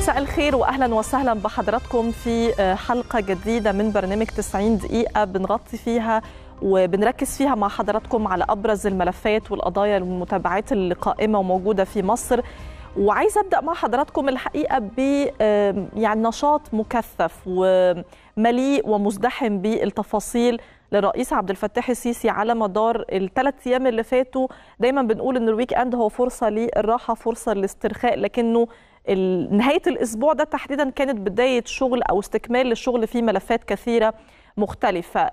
مساء الخير واهلا وسهلا بحضراتكم في حلقه جديده من برنامج 90 دقيقه بنغطي فيها وبنركز فيها مع حضراتكم على ابرز الملفات والقضايا والمتابعات اللي قائمه وموجوده في مصر وعايزه ابدا مع حضراتكم الحقيقه ب يعني نشاط مكثف ومليء ومزدحم بالتفاصيل للرئيس عبد الفتاح السيسي على مدار الثلاث ايام اللي فاتوا دايما بنقول ان الويك اند هو فرصه للراحه فرصه للاسترخاء لكنه نهايه الاسبوع ده تحديدا كانت بدايه شغل او استكمال للشغل في ملفات كثيره مختلفه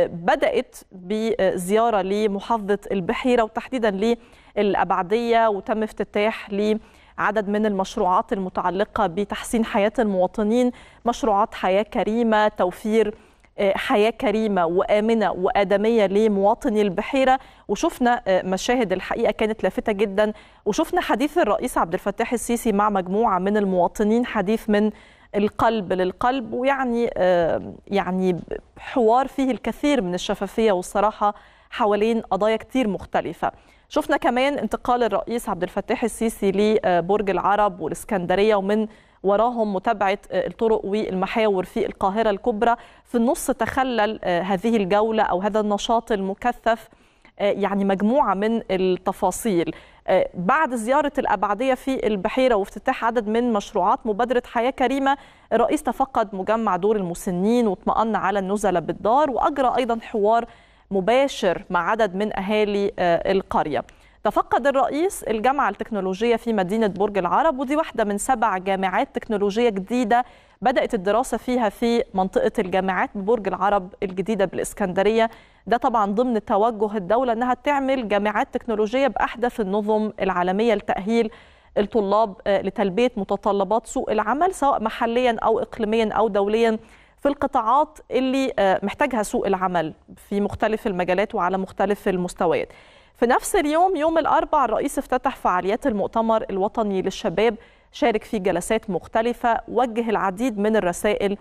بدات بزياره لمحافظه البحيره وتحديدا للابعديه وتم افتتاح ل عدد من المشروعات المتعلقه بتحسين حياه المواطنين مشروعات حياه كريمه توفير حياه كريمه وامنه وادميه لمواطني البحيره وشفنا مشاهد الحقيقه كانت لافته جدا وشفنا حديث الرئيس عبد الفتاح السيسي مع مجموعه من المواطنين حديث من القلب للقلب ويعني يعني حوار فيه الكثير من الشفافيه والصراحه حوالين قضايا كتير مختلفه شفنا كمان انتقال الرئيس عبد الفتاح السيسي لبرج العرب والاسكندريه ومن وراهم متابعه الطرق والمحاور في القاهره الكبرى في النص تخلل هذه الجوله او هذا النشاط المكثف يعني مجموعه من التفاصيل بعد زياره الابعديه في البحيره وافتتاح عدد من مشروعات مبادره حياه كريمه الرئيس تفقد مجمع دور المسنين واطمأن على النزلاء بالدار واجرى ايضا حوار مباشر مع عدد من اهالي القريه تفقد الرئيس الجامعة التكنولوجية في مدينة برج العرب ودي واحدة من سبع جامعات تكنولوجية جديدة بدأت الدراسة فيها في منطقة الجامعات ببرج العرب الجديدة بالإسكندرية ده طبعا ضمن توجه الدولة أنها تعمل جامعات تكنولوجية بأحدث النظم العالمية لتأهيل الطلاب لتلبية متطلبات سوق العمل سواء محليا أو إقليميا أو دوليا في القطاعات اللي محتاجها سوق العمل في مختلف المجالات وعلى مختلف المستويات في نفس اليوم يوم الأربع الرئيس افتتح فعاليات المؤتمر الوطني للشباب شارك في جلسات مختلفة وجه العديد من الرسائل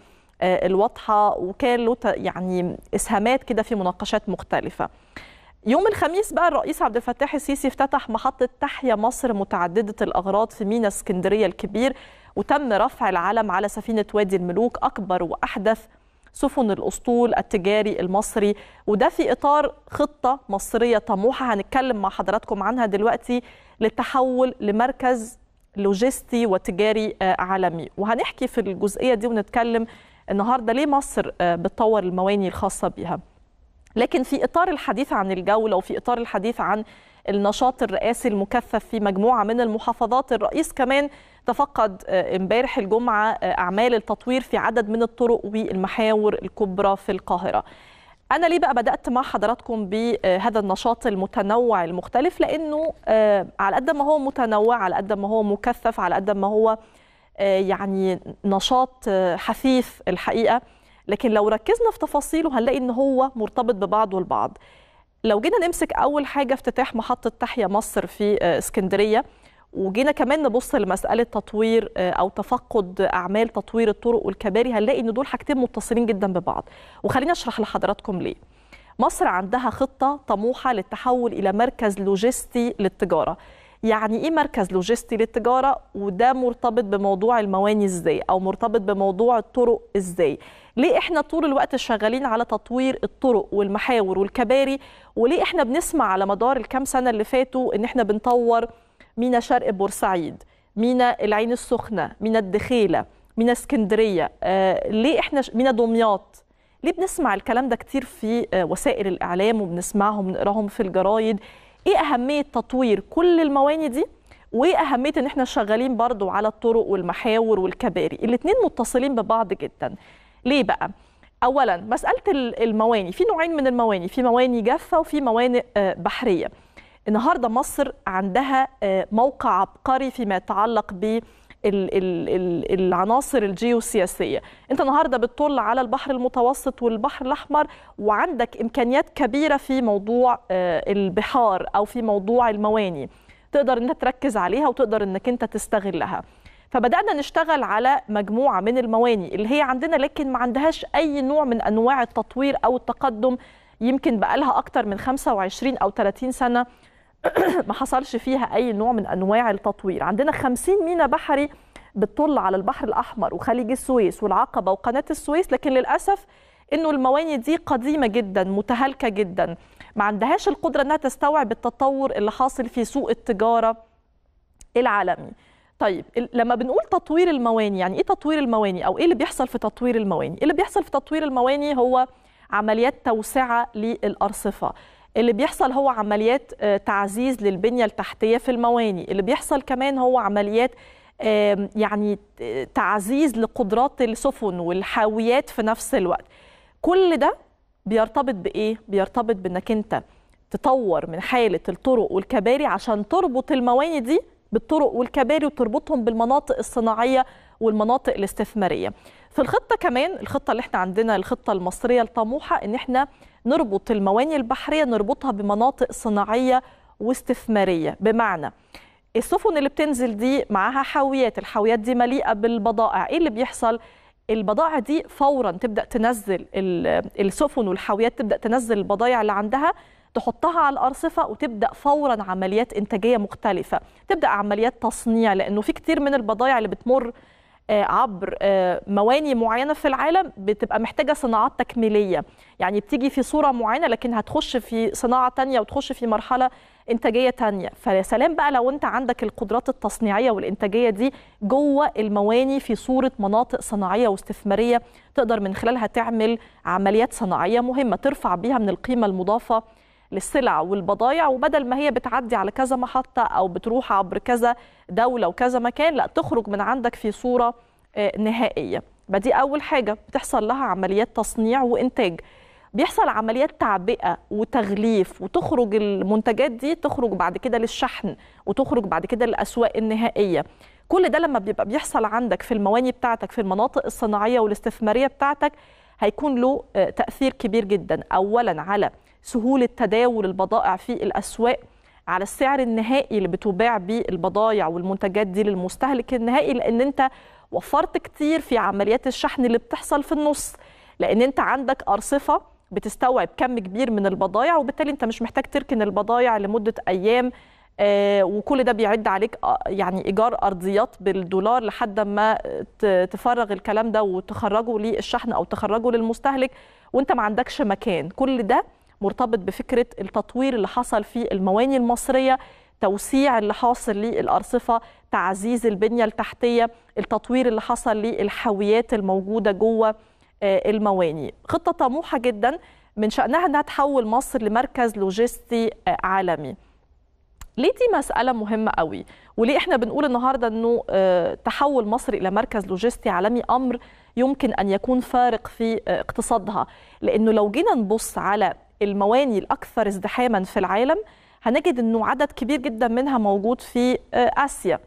الواضحة وكان له يعني إسهامات كده في مناقشات مختلفة يوم الخميس بقى الرئيس عبد الفتاح السيسي افتتح محطة تحيا مصر متعددة الأغراض في ميناء اسكندرية الكبير وتم رفع العلم على سفينة وادي الملوك أكبر وأحدث سفن الاسطول التجاري المصري وده في اطار خطه مصريه طموحه هنتكلم مع حضراتكم عنها دلوقتي للتحول لمركز لوجستي وتجاري عالمي وهنحكي في الجزئيه دي ونتكلم النهارده ليه مصر بتطور المواني الخاصه بيها لكن في اطار الحديث عن الجوله وفي اطار الحديث عن النشاط الرئاسي المكثف في مجموعه من المحافظات الرئيس كمان تفقد امبارح الجمعه اعمال التطوير في عدد من الطرق والمحاور الكبرى في القاهره. انا ليه بقى بدات مع حضراتكم بهذا النشاط المتنوع المختلف لانه على قد ما هو متنوع على قد ما هو مكثف على قد ما هو يعني نشاط حثيث الحقيقه لكن لو ركزنا في تفاصيله هنلاقي ان هو مرتبط ببعضه البعض. لو جينا نمسك اول حاجه افتتاح محطه تحيا مصر في اسكندريه وجينا كمان نبص لمساله تطوير او تفقد اعمال تطوير الطرق والكباري هنلاقي ان دول حاجتين متصلين جدا ببعض وخليني اشرح لحضراتكم ليه مصر عندها خطه طموحه للتحول الى مركز لوجستي للتجاره يعني ايه مركز لوجستي للتجاره وده مرتبط بموضوع المواني ازاي او مرتبط بموضوع الطرق ازاي ليه احنا طول الوقت شغالين على تطوير الطرق والمحاور والكباري وليه احنا بنسمع على مدار الكام سنه اللي فاتوا ان احنا بنطور مينا شرق بورسعيد مينا العين السخنه مينا الدخيله مينا اسكندريه آه ليه احنا مينا دمياط ليه بنسمع الكلام ده كتير في آه وسائل الاعلام وبنسمعهم بنقراهم في الجرايد ايه اهميه تطوير كل المواني دي وايه اهميه ان احنا شغالين برضو على الطرق والمحاور والكباري الاثنين متصلين ببعض جدا ليه بقى اولا مساله المواني في نوعين من المواني في مواني جافه وفي موانئ بحريه النهارده مصر عندها موقع عبقري فيما يتعلق ب العناصر الجيوسياسيه انت النهارده بتطل على البحر المتوسط والبحر الاحمر وعندك امكانيات كبيره في موضوع البحار او في موضوع المواني تقدر انت تركز عليها وتقدر انك انت تستغلها فبدانا نشتغل على مجموعه من المواني اللي هي عندنا لكن ما عندهاش اي نوع من انواع التطوير او التقدم يمكن بقالها اكتر من 25 او 30 سنه ما حصلش فيها اي نوع من انواع التطوير عندنا 50 ميناء بحري بتطل على البحر الاحمر وخليج السويس والعقبه وقناه السويس لكن للاسف انه المواني دي قديمه جدا متهالكه جدا ما عندهاش القدره انها تستوعب التطور اللي حاصل في سوق التجاره العالمي طيب لما بنقول تطوير المواني يعني ايه تطوير المواني او ايه اللي بيحصل في تطوير المواني اللي بيحصل في تطوير المواني هو عمليات توسعه للارصفه اللي بيحصل هو عمليات تعزيز للبنيه التحتيه في المواني اللي بيحصل كمان هو عمليات يعني تعزيز لقدرات السفن والحاويات في نفس الوقت كل ده بيرتبط بايه بيرتبط بانك انت تطور من حاله الطرق والكباري عشان تربط المواني دي بالطرق والكباري وتربطهم بالمناطق الصناعيه والمناطق الاستثماريه في الخطه كمان الخطه اللي احنا عندنا الخطه المصريه الطموحه ان احنا نربط المواني البحريه نربطها بمناطق صناعيه واستثماريه بمعنى السفن اللي بتنزل دي معاها حاويات الحاويات دي مليئه بالبضائع ايه اللي بيحصل البضائع دي فورا تبدا تنزل السفن والحاويات تبدا تنزل البضائع اللي عندها تحطها على الارصفه وتبدا فورا عمليات انتاجيه مختلفه تبدا عمليات تصنيع لانه في كتير من البضائع اللي بتمر عبر مواني معينه في العالم بتبقى محتاجه صناعات تكميليه يعني بتيجي في صوره معينه لكن هتخش في صناعه تانية وتخش في مرحله انتاجيه تانية فسلام بقى لو انت عندك القدرات التصنيعيه والانتاجيه دي جوه المواني في صوره مناطق صناعيه واستثماريه تقدر من خلالها تعمل عمليات صناعيه مهمه ترفع بيها من القيمه المضافه للسلع والبضائع وبدل ما هي بتعدي على كذا محطة أو بتروح عبر كذا دولة وكذا مكان لا تخرج من عندك في صورة نهائية دي أول حاجة بتحصل لها عمليات تصنيع وإنتاج بيحصل عمليات تعبئة وتغليف وتخرج المنتجات دي تخرج بعد كده للشحن وتخرج بعد كده للأسواق النهائية كل ده لما بيبقى بيحصل عندك في المواني بتاعتك في المناطق الصناعية والاستثمارية بتاعتك هيكون له تأثير كبير جدا أولا على سهولة تداول البضائع في الأسواق على السعر النهائي اللي بتباع بيه البضائع والمنتجات دي للمستهلك النهائي لأن أنت وفرت كتير في عمليات الشحن اللي بتحصل في النص لأن أنت عندك أرصفة بتستوعب كم كبير من البضائع وبالتالي أنت مش محتاج تركن البضائع لمدة أيام آه وكل ده بيعد عليك آه يعني ايجار ارضيات بالدولار لحد ما تفرغ الكلام ده وتخرجه للشحن او تخرجه للمستهلك وانت ما عندكش مكان كل ده مرتبط بفكره التطوير اللي حصل في المواني المصريه توسيع اللي حاصل للارصفه تعزيز البنيه التحتيه التطوير اللي حصل للحاويات الموجوده جوه آه المواني خطه طموحه جدا من شانها انها تحول مصر لمركز لوجستي عالمي ليه دي مسألة مهمة قوي وليه احنا بنقول النهاردة انه تحول مصر الى مركز لوجستي عالمي امر يمكن ان يكون فارق في اقتصادها لانه لو جينا نبص على المواني الاكثر ازدحاما في العالم هنجد انه عدد كبير جدا منها موجود في اسيا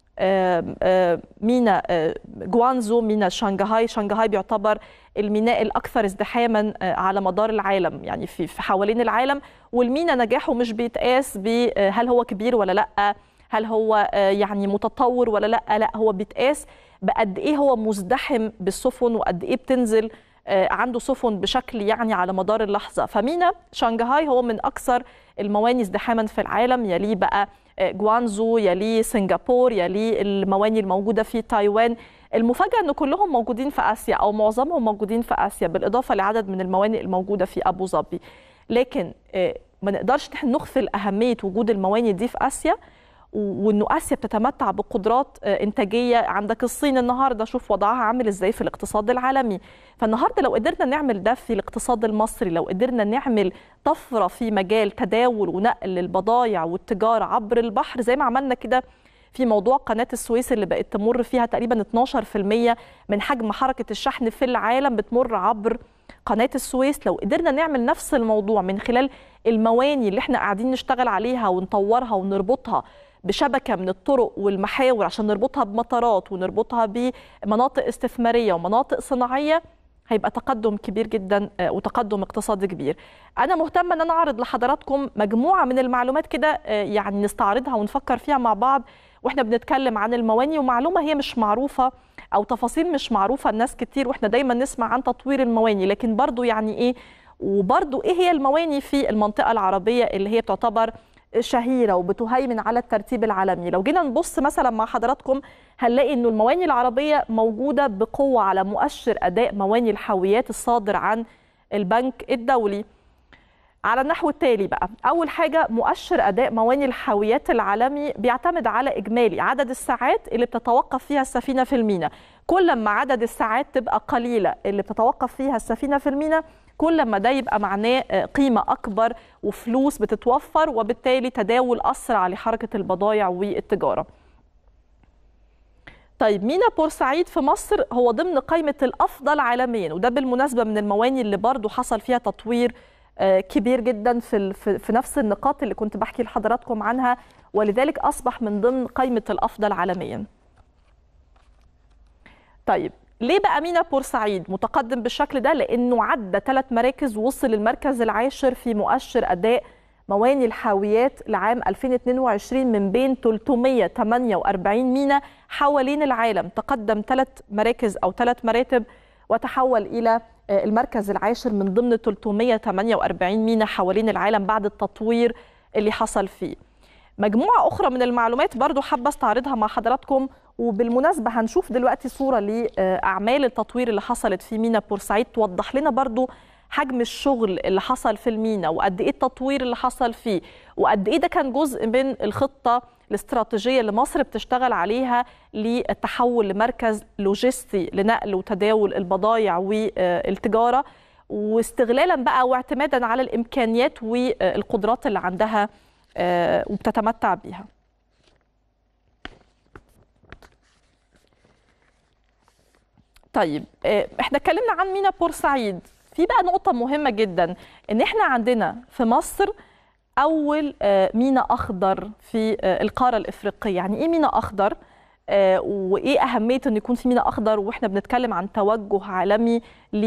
مينا جوانزو مينا شنغهاي شنغهاي بيعتبر الميناء الاكثر ازدحاما على مدار العالم يعني في في حوالين العالم والمينا نجاحه مش بيتقاس بهل هو كبير ولا لا هل هو يعني متطور ولا لا لا هو بيتقاس بقد ايه هو مزدحم بالسفن وقد ايه بتنزل عنده سفن بشكل يعني على مدار اللحظه فمينا شنغهاي هو من اكثر المواني ازدحاما في العالم يليه بقى جوانزو يليه سنغافور يليه المواني الموجوده في تايوان المفاجاه ان كلهم موجودين في اسيا او معظمهم موجودين في اسيا بالاضافه لعدد من الموانئ الموجوده في ابو ظبي لكن ما نقدرش نحن نغفل اهميه وجود المواني دي في اسيا وانه اسيا بتتمتع بقدرات انتاجيه عندك الصين النهارده شوف وضعها عامل ازاي في الاقتصاد العالمي فالنهارده لو قدرنا نعمل ده في الاقتصاد المصري لو قدرنا نعمل طفره في مجال تداول ونقل البضائع والتجاره عبر البحر زي ما عملنا كده في موضوع قناه السويس اللي بقت تمر فيها تقريبا 12% من حجم حركه الشحن في العالم بتمر عبر قناه السويس لو قدرنا نعمل نفس الموضوع من خلال المواني اللي احنا قاعدين نشتغل عليها ونطورها ونربطها بشبكه من الطرق والمحاور عشان نربطها بمطارات ونربطها بمناطق استثماريه ومناطق صناعيه هيبقى تقدم كبير جدا وتقدم اقتصادي كبير. انا مهتمه ان انا اعرض لحضراتكم مجموعه من المعلومات كده يعني نستعرضها ونفكر فيها مع بعض واحنا بنتكلم عن المواني ومعلومه هي مش معروفه او تفاصيل مش معروفه لناس كتير واحنا دايما نسمع عن تطوير المواني لكن برضو يعني ايه وبرضو ايه هي المواني في المنطقه العربيه اللي هي بتعتبر شهيره وبتهيمن على الترتيب العالمي لو جينا نبص مثلا مع حضراتكم هنلاقي انه المواني العربيه موجوده بقوه على مؤشر اداء مواني الحاويات الصادر عن البنك الدولي على النحو التالي بقى أول حاجة مؤشر أداء مواني الحاويات العالمي بيعتمد على إجمالي عدد الساعات اللي بتتوقف فيها السفينة في الميناء كل ما عدد الساعات تبقى قليلة اللي بتتوقف فيها السفينة في الميناء كل ما ده يبقى معناه قيمة أكبر وفلوس بتتوفر وبالتالي تداول أسرع لحركة البضائع والتجارة طيب مينا بورسعيد في مصر هو ضمن قائمة الأفضل عالميا وده بالمناسبة من المواني اللي برضو حصل فيها تطوير كبير جدا في في نفس النقاط اللي كنت بحكي لحضراتكم عنها ولذلك اصبح من ضمن قائمه الافضل عالميا. طيب ليه بقى مينا بورسعيد متقدم بالشكل ده؟ لانه عدى ثلاث مراكز ووصل للمركز العاشر في مؤشر اداء مواني الحاويات لعام 2022 من بين 348 مينا حوالين العالم، تقدم ثلاث مراكز او ثلاث مراتب وتحول الى المركز العاشر من ضمن 348 مينا حوالين العالم بعد التطوير اللي حصل فيه مجموعة أخرى من المعلومات برضو حابة استعرضها مع حضراتكم وبالمناسبة هنشوف دلوقتي صورة لأعمال التطوير اللي حصلت في مينا بورسعيد توضح لنا برضو حجم الشغل اللي حصل في المينا وقد ايه التطوير اللي حصل فيه وقد ايه ده كان جزء من الخطه الاستراتيجيه اللي مصر بتشتغل عليها للتحول لمركز لوجستي لنقل وتداول البضائع والتجاره واستغلالا بقى واعتمادا على الامكانيات والقدرات اللي عندها وبتتمتع بيها. طيب احنا اتكلمنا عن مينا بورسعيد في بقى نقطة مهمة جدا ان احنا عندنا في مصر اول مينا اخضر في القارة الافريقية يعني ايه مينا اخضر وايه اهمية ان يكون في مينا اخضر واحنا بنتكلم عن توجه عالمي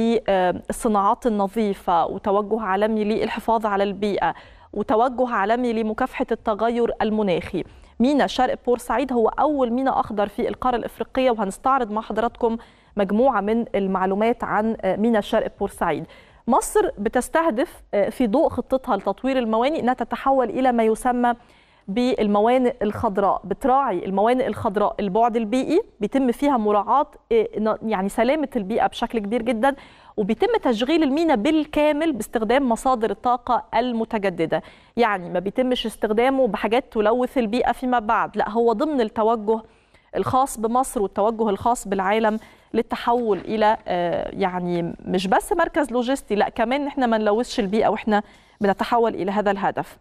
للصناعات النظيفة وتوجه عالمي للحفاظ على البيئة وتوجه عالمي لمكافحة التغير المناخي مينا شرق بورسعيد هو اول مينا اخضر في القارة الافريقية وهنستعرض مع حضراتكم مجموعة من المعلومات عن ميناء شرق بورسعيد مصر بتستهدف في ضوء خطتها لتطوير الموانئ أنها تتحول إلى ما يسمى بالموانئ الخضراء بتراعي الموانئ الخضراء البعد البيئي بيتم فيها مراعاة يعني سلامة البيئة بشكل كبير جدا وبيتم تشغيل الميناء بالكامل باستخدام مصادر الطاقة المتجددة يعني ما بيتمش استخدامه بحاجات تلوث البيئة فيما بعد لا هو ضمن التوجه الخاص بمصر والتوجه الخاص بالعالم للتحول الى يعني مش بس مركز لوجستي لا كمان احنا ما نلوثش البيئه واحنا بنتحول الى هذا الهدف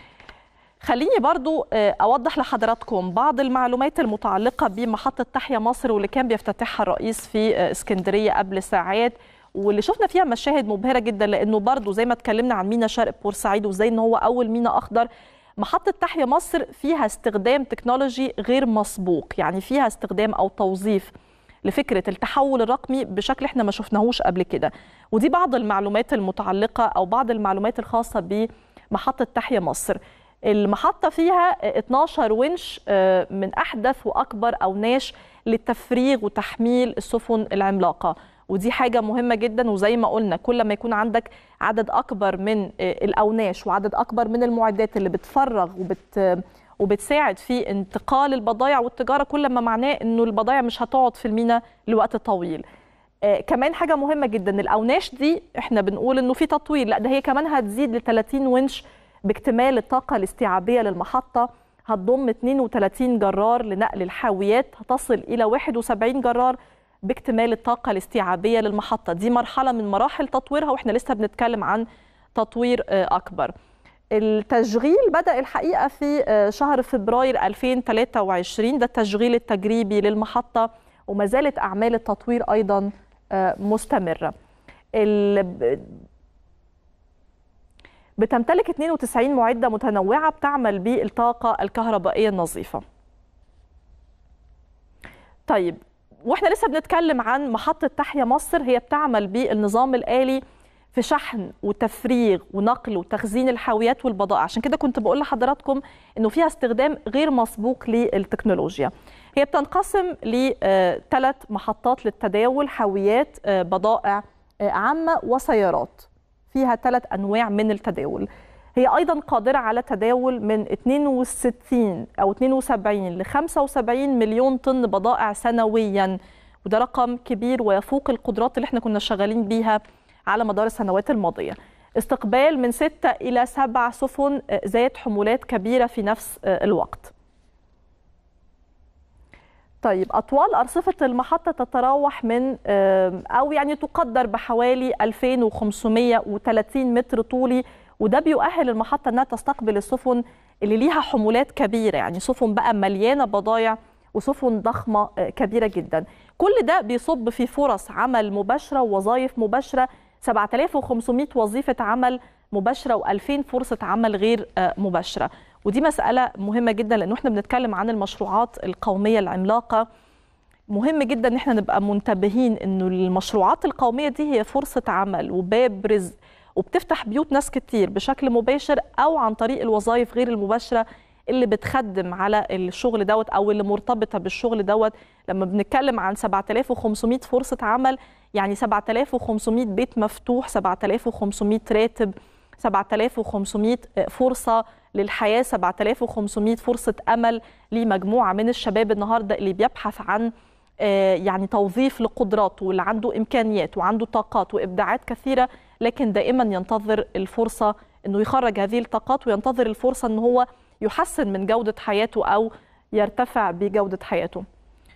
خليني برضو اوضح لحضراتكم بعض المعلومات المتعلقه بمحطه تحيا مصر واللي كان بيفتتحها الرئيس في اسكندريه قبل ساعات واللي شفنا فيها مشاهد مبهره جدا لانه برضو زي ما اتكلمنا عن مينا شرق بورسعيد وزي ان هو اول مينا اخضر محطة تحيا مصر فيها استخدام تكنولوجي غير مسبوق يعني فيها استخدام أو توظيف لفكرة التحول الرقمي بشكل احنا ما شفناهوش قبل كده ودي بعض المعلومات المتعلقة أو بعض المعلومات الخاصة بمحطة تحيا مصر المحطة فيها 12 ونش من أحدث وأكبر أوناش للتفريغ وتحميل السفن العملاقة ودي حاجة مهمة جدا وزي ما قلنا كل ما يكون عندك عدد أكبر من الأوناش وعدد أكبر من المعدات اللي بتفرغ وبت وبتساعد في انتقال البضائع والتجارة كل ما معناه أنه البضائع مش هتقعد في الميناء لوقت طويل آه كمان حاجة مهمة جدا الأوناش دي احنا بنقول أنه في تطوير لا ده هي كمان هتزيد ل 30 ونش باكتمال الطاقة الاستيعابية للمحطة هتضم 32 جرار لنقل الحاويات هتصل إلى 71 جرار باكتمال الطاقة الاستيعابية للمحطة دي مرحلة من مراحل تطويرها وإحنا لسه بنتكلم عن تطوير أكبر التشغيل بدأ الحقيقة في شهر فبراير 2023 ده التشغيل التجريبي للمحطة وما زالت أعمال التطوير أيضا مستمرة بتمتلك 92 معدة متنوعة بتعمل بالطاقة الكهربائية النظيفة طيب واحنا لسه بنتكلم عن محطة تحيا مصر هي بتعمل بالنظام الآلي في شحن وتفريغ ونقل وتخزين الحاويات والبضائع عشان كده كنت بقول لحضراتكم انه فيها استخدام غير مسبوق للتكنولوجيا هي بتنقسم لثلاث محطات للتداول حاويات بضائع عامة وسيارات فيها ثلاث أنواع من التداول هي ايضا قادره على تداول من 62 او 72 ل 75 مليون طن بضائع سنويا وده رقم كبير ويفوق القدرات اللي احنا كنا شغالين بيها على مدار السنوات الماضيه استقبال من 6 إلى 7 سفن ذات حمولات كبيرة في نفس الوقت طيب أطوال أرصفة المحطة تتراوح من أو يعني تقدر بحوالي 2530 متر طولي وده بيؤهل المحطة أنها تستقبل السفن اللي ليها حمولات كبيرة يعني سفن بقى مليانة بضايع وسفن ضخمة كبيرة جدا كل ده بيصب في فرص عمل مباشرة ووظائف مباشرة 7500 وظيفة عمل مباشرة و2000 فرصة عمل غير مباشرة ودي مسألة مهمة جدا لأنه احنا بنتكلم عن المشروعات القومية العملاقة مهم جدا ان احنا نبقى منتبهين انه المشروعات القومية دي هي فرصة عمل وباب رزق وبتفتح بيوت ناس كتير بشكل مباشر او عن طريق الوظائف غير المباشرة اللي بتخدم على الشغل دوت او اللي مرتبطه بالشغل دوت لما بنتكلم عن 7500 فرصه عمل يعني 7500 بيت مفتوح 7500 راتب 7500 فرصه للحياه 7500 فرصه امل لمجموعه من الشباب النهارده اللي بيبحث عن يعني توظيف لقدراته واللي عنده امكانيات وعنده طاقات وابداعات كثيره لكن دائما ينتظر الفرصه انه يخرج هذه الطاقات وينتظر الفرصه ان هو يحسن من جودة حياته أو يرتفع بجودة حياته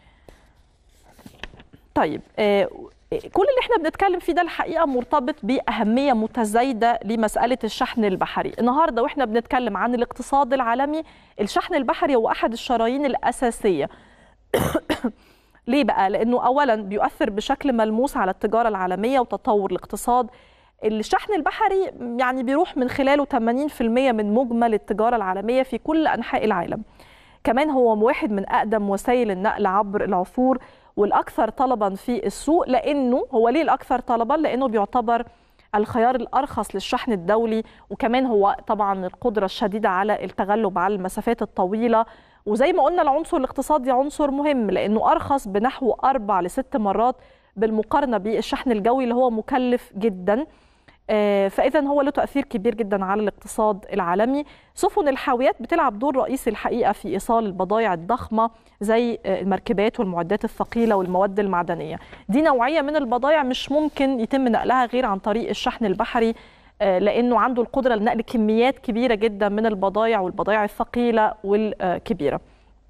طيب كل اللي احنا بنتكلم فيه ده الحقيقة مرتبط بأهمية متزايدة لمسألة الشحن البحري النهاردة واحنا بنتكلم عن الاقتصاد العالمي الشحن البحري هو أحد الشرايين الأساسية ليه بقى؟ لأنه أولا بيؤثر بشكل ملموس على التجارة العالمية وتطور الاقتصاد الشحن البحري يعني بيروح من خلاله 80% من مجمل التجارة العالمية في كل أنحاء العالم كمان هو واحد من أقدم وسائل النقل عبر العصور والأكثر طلبا في السوق لأنه هو ليه الأكثر طلبا لأنه بيعتبر الخيار الأرخص للشحن الدولي وكمان هو طبعا القدرة الشديدة على التغلب على المسافات الطويلة وزي ما قلنا العنصر الاقتصادي عنصر مهم لأنه أرخص بنحو أربع لست مرات بالمقارنة بالشحن الجوي اللي هو مكلف جداً فاذا هو له تاثير كبير جدا على الاقتصاد العالمي سفن الحاويات بتلعب دور رئيسي الحقيقه في ايصال البضائع الضخمه زي المركبات والمعدات الثقيله والمواد المعدنيه دي نوعيه من البضائع مش ممكن يتم نقلها غير عن طريق الشحن البحري لانه عنده القدره لنقل كميات كبيره جدا من البضائع والبضائع الثقيله والكبيره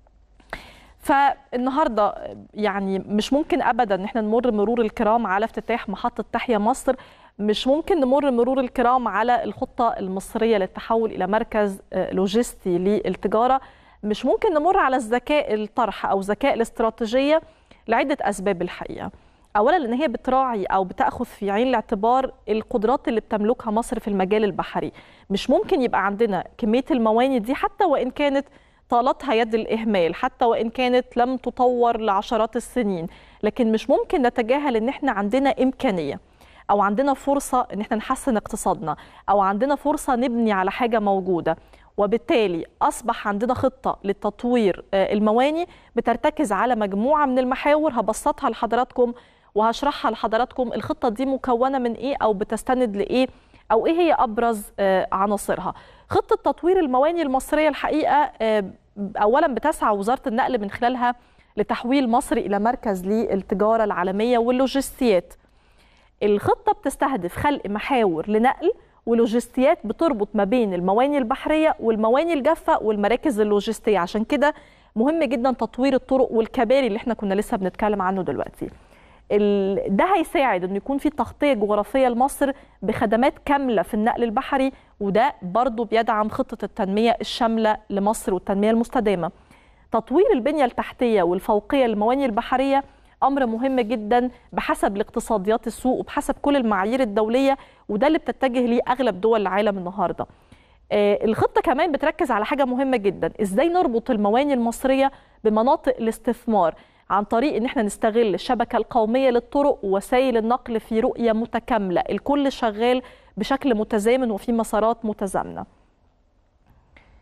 فالنهارده يعني مش ممكن ابدا ان احنا نمر مرور الكرام على افتتاح محطه تحيا مصر مش ممكن نمر مرور الكرام على الخطة المصرية للتحول إلى مركز لوجستي للتجارة مش ممكن نمر على الذكاء الطرح أو ذكاء الاستراتيجية لعدة أسباب الحقيقة أولا لأن هي بتراعي أو بتأخذ في عين الاعتبار القدرات اللي بتملكها مصر في المجال البحري مش ممكن يبقى عندنا كمية المواني دي حتى وإن كانت طالتها يد الإهمال حتى وإن كانت لم تطور لعشرات السنين لكن مش ممكن نتجاهل إن إحنا عندنا إمكانية او عندنا فرصه ان احنا نحسن اقتصادنا او عندنا فرصه نبني على حاجه موجوده وبالتالي اصبح عندنا خطه للتطوير المواني بترتكز على مجموعه من المحاور هبسطها لحضراتكم وهشرحها لحضراتكم الخطه دي مكونه من ايه او بتستند لايه او ايه هي ابرز عناصرها خطه تطوير المواني المصريه الحقيقه اولا بتسعى وزاره النقل من خلالها لتحويل مصر الى مركز للتجاره العالميه واللوجستيات الخطه بتستهدف خلق محاور لنقل ولوجستيات بتربط ما بين المواني البحريه والمواني الجافه والمراكز اللوجستيه عشان كده مهم جدا تطوير الطرق والكباري اللي احنا كنا لسه بنتكلم عنه دلوقتي ده هيساعد انه يكون في تغطيه جغرافيه لمصر بخدمات كامله في النقل البحري وده برضه بيدعم خطه التنميه الشامله لمصر والتنميه المستدامه تطوير البنيه التحتيه والفوقيه للمواني البحريه امر مهم جدا بحسب الاقتصاديات السوق وبحسب كل المعايير الدوليه وده اللي بتتجه ليه اغلب دول العالم النهارده الخطه كمان بتركز على حاجه مهمه جدا ازاي نربط المواني المصريه بمناطق الاستثمار عن طريق ان احنا نستغل الشبكه القوميه للطرق ووسائل النقل في رؤيه متكامله الكل شغال بشكل متزامن وفي مسارات متزامنه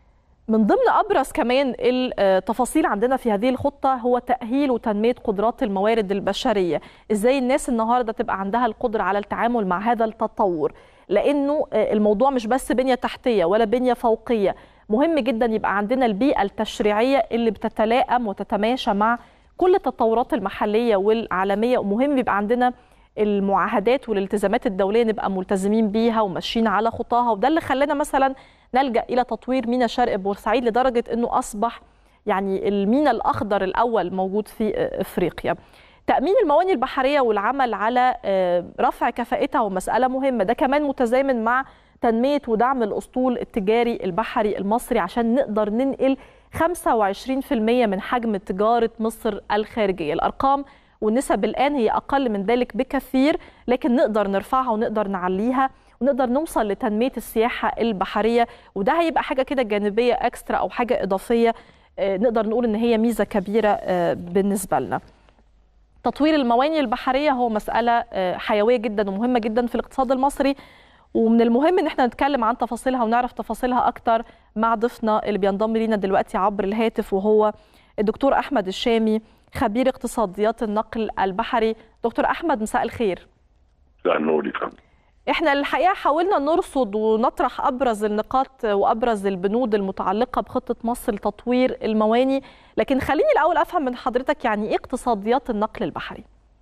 من ضمن ابرز كمان التفاصيل عندنا في هذه الخطه هو تاهيل وتنميه قدرات الموارد البشريه ازاي الناس النهارده تبقى عندها القدره على التعامل مع هذا التطور لانه الموضوع مش بس بنيه تحتيه ولا بنيه فوقيه مهم جدا يبقى عندنا البيئه التشريعيه اللي بتتلائم وتتماشى مع كل التطورات المحليه والعالميه ومهم يبقى عندنا المعاهدات والالتزامات الدوليه نبقى ملتزمين بيها وماشيين على خطاها وده اللي خلانا مثلا نلجا الى تطوير ميناء شرق بورسعيد لدرجه انه اصبح يعني الميناء الاخضر الاول موجود في افريقيا. تامين الموانئ البحريه والعمل على رفع كفاءتها ومساله مهمه ده كمان متزامن مع تنميه ودعم الاسطول التجاري البحري المصري عشان نقدر ننقل 25% من حجم تجاره مصر الخارجيه، الارقام والنسب الان هي اقل من ذلك بكثير لكن نقدر نرفعها ونقدر نعليها ونقدر نوصل لتنميه السياحه البحريه وده هيبقى حاجه كده جانبيه اكسترا او حاجه اضافيه نقدر نقول ان هي ميزه كبيره بالنسبه لنا. تطوير الموانئ البحريه هو مساله حيويه جدا ومهمه جدا في الاقتصاد المصري ومن المهم ان احنا نتكلم عن تفاصيلها ونعرف تفاصيلها اكتر مع ضيفنا اللي بينضم لينا دلوقتي عبر الهاتف وهو الدكتور احمد الشامي خبير اقتصاديات النقل البحري دكتور احمد مساء الخير مساء النور يا احنا الحقيقه حاولنا نرصد ونطرح ابرز النقاط وابرز البنود المتعلقه بخطه مصر لتطوير المواني لكن خليني الاول افهم من حضرتك يعني ايه اقتصاديات النقل البحري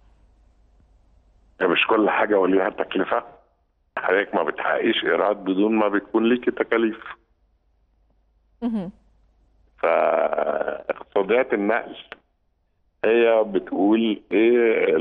مش كل حاجه وليها تكلفه حضرتك ما بتحققيش ايراد بدون ما بتكون ليكي تكاليف فاقتصاديات النقل هي بتقول ايه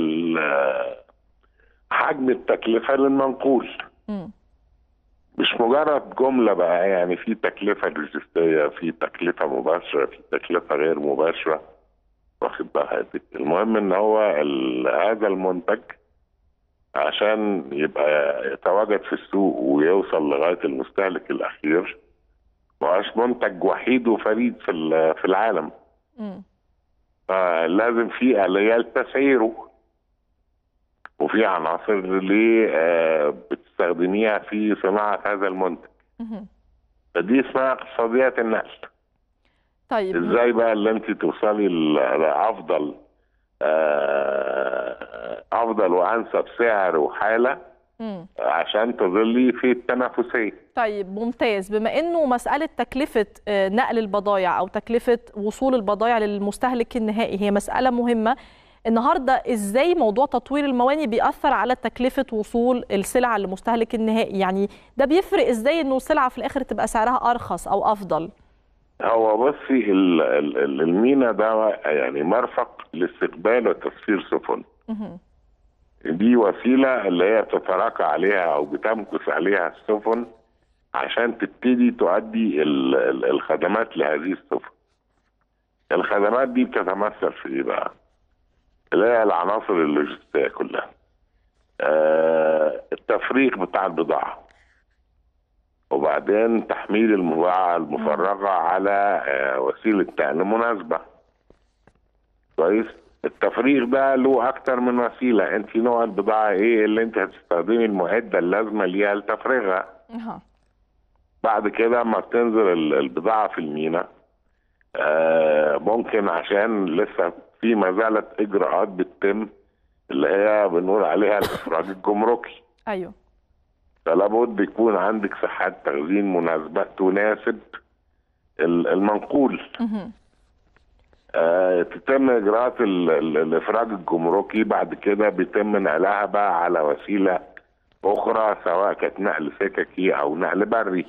حجم التكلفه للمنقول م. مش مجرد جمله بقى يعني في تكلفه لوجستيه في تكلفه مباشره في تكلفه غير مباشره واخد بالك المهم ان هو هذا المنتج عشان يبقى يتواجد في السوق ويوصل لغايه المستهلك الاخير مبقاش منتج وحيد وفريد في في العالم م. فلازم في آليات تسعيره وفي عناصر اللي بتستخدميها في صناعة هذا المنتج فدي اسمها اقتصاديات النقل طيب ازاي بقى اللي انت توصلي لافضل افضل وانسب سعر وحاله م. عشان تظلي في التنافسيه طيب ممتاز بما انه مساله تكلفه نقل البضائع او تكلفه وصول البضائع للمستهلك النهائي هي مساله مهمه النهارده ازاي موضوع تطوير المواني بيأثر على تكلفه وصول السلعه للمستهلك النهائي يعني ده بيفرق ازاي انه السلعه في الاخر تبقى سعرها ارخص او افضل هو بصي المينا ده يعني مرفق لاستقبال وتسفير سفن دي وسيله اللي هي بتتراكى عليها او بتمكث عليها السفن عشان تبتدي تؤدي الخدمات لهذه السفن. الخدمات دي بتتمثل في ايه بقى؟ اللي هي العناصر اللوجستيه كلها. آه التفريغ بتاع البضاعه. وبعدين تحميل البضاعه المفرغه على آه وسيله نقل مناسبه. كويس؟ التفريغ ده له اكتر من وسيله انت نوع البضاعه ايه اللي انت هتستخدمي المعده اللازمه ليها لتفريغها أه. بعد كده ما بتنزل البضاعه في المينا آه ممكن عشان لسه في ما زالت اجراءات بتتم اللي هي بنقول عليها الافراج الجمركي ايوه فلا بد يكون عندك صحات تخزين مناسبه تناسب المنقول مه. آه تتم اجراءات الافراج الجمركي بعد كده بيتم نقلها بقى على وسيله اخرى سواء كانت نقل سككي او نقل بري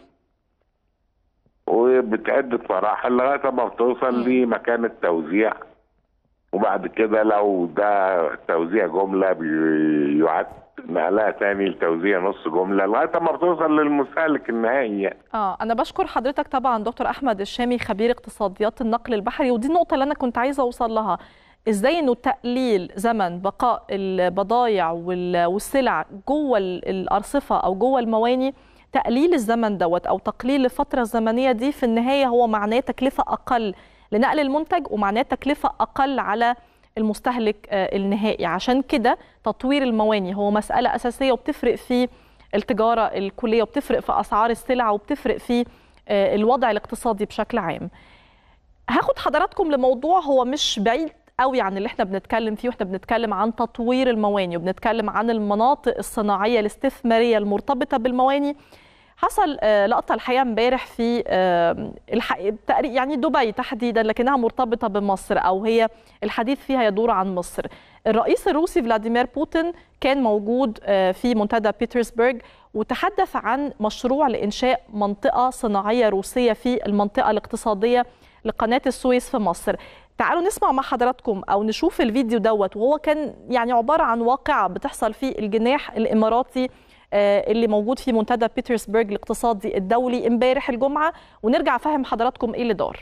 وبتعدة مراحل لغايه ما بتوصل لمكان التوزيع وبعد كده لو ده توزيع جمله بيعد نقلها تاني لتوزيع نص جمله لغايه ما بتوصل للمستهلك النهائي يعني. اه انا بشكر حضرتك طبعا دكتور احمد الشامي خبير اقتصاديات النقل البحري ودي النقطه اللي انا كنت عايزه اوصل لها ازاي انه تقليل زمن بقاء البضائع والسلع جوه الارصفه او جوه المواني تقليل الزمن دوت او تقليل الفتره الزمنيه دي في النهايه هو معناه تكلفه اقل لنقل المنتج ومعناه تكلفه اقل على المستهلك النهائي عشان كده تطوير المواني هو مسألة أساسية وبتفرق في التجارة الكلية وبتفرق في أسعار السلع وبتفرق في الوضع الاقتصادي بشكل عام هاخد حضراتكم لموضوع هو مش بعيد قوي عن اللي احنا بنتكلم فيه واحنا بنتكلم عن تطوير المواني وبنتكلم عن المناطق الصناعيه الاستثماريه المرتبطه بالمواني حصل لقطه الحقيقه امبارح في يعني دبي تحديدا لكنها مرتبطه بمصر او هي الحديث فيها يدور عن مصر الرئيس الروسي فلاديمير بوتين كان موجود في منتدى بيترسبرغ وتحدث عن مشروع لانشاء منطقه صناعيه روسيه في المنطقه الاقتصاديه لقناه السويس في مصر تعالوا نسمع مع حضراتكم او نشوف الفيديو دوت وهو كان يعني عباره عن واقعه بتحصل في الجناح الاماراتي اللي موجود في منتدى بيترسبرغ الاقتصادي الدولي امبارح الجمعه ونرجع افهم حضراتكم ايه اللي دار.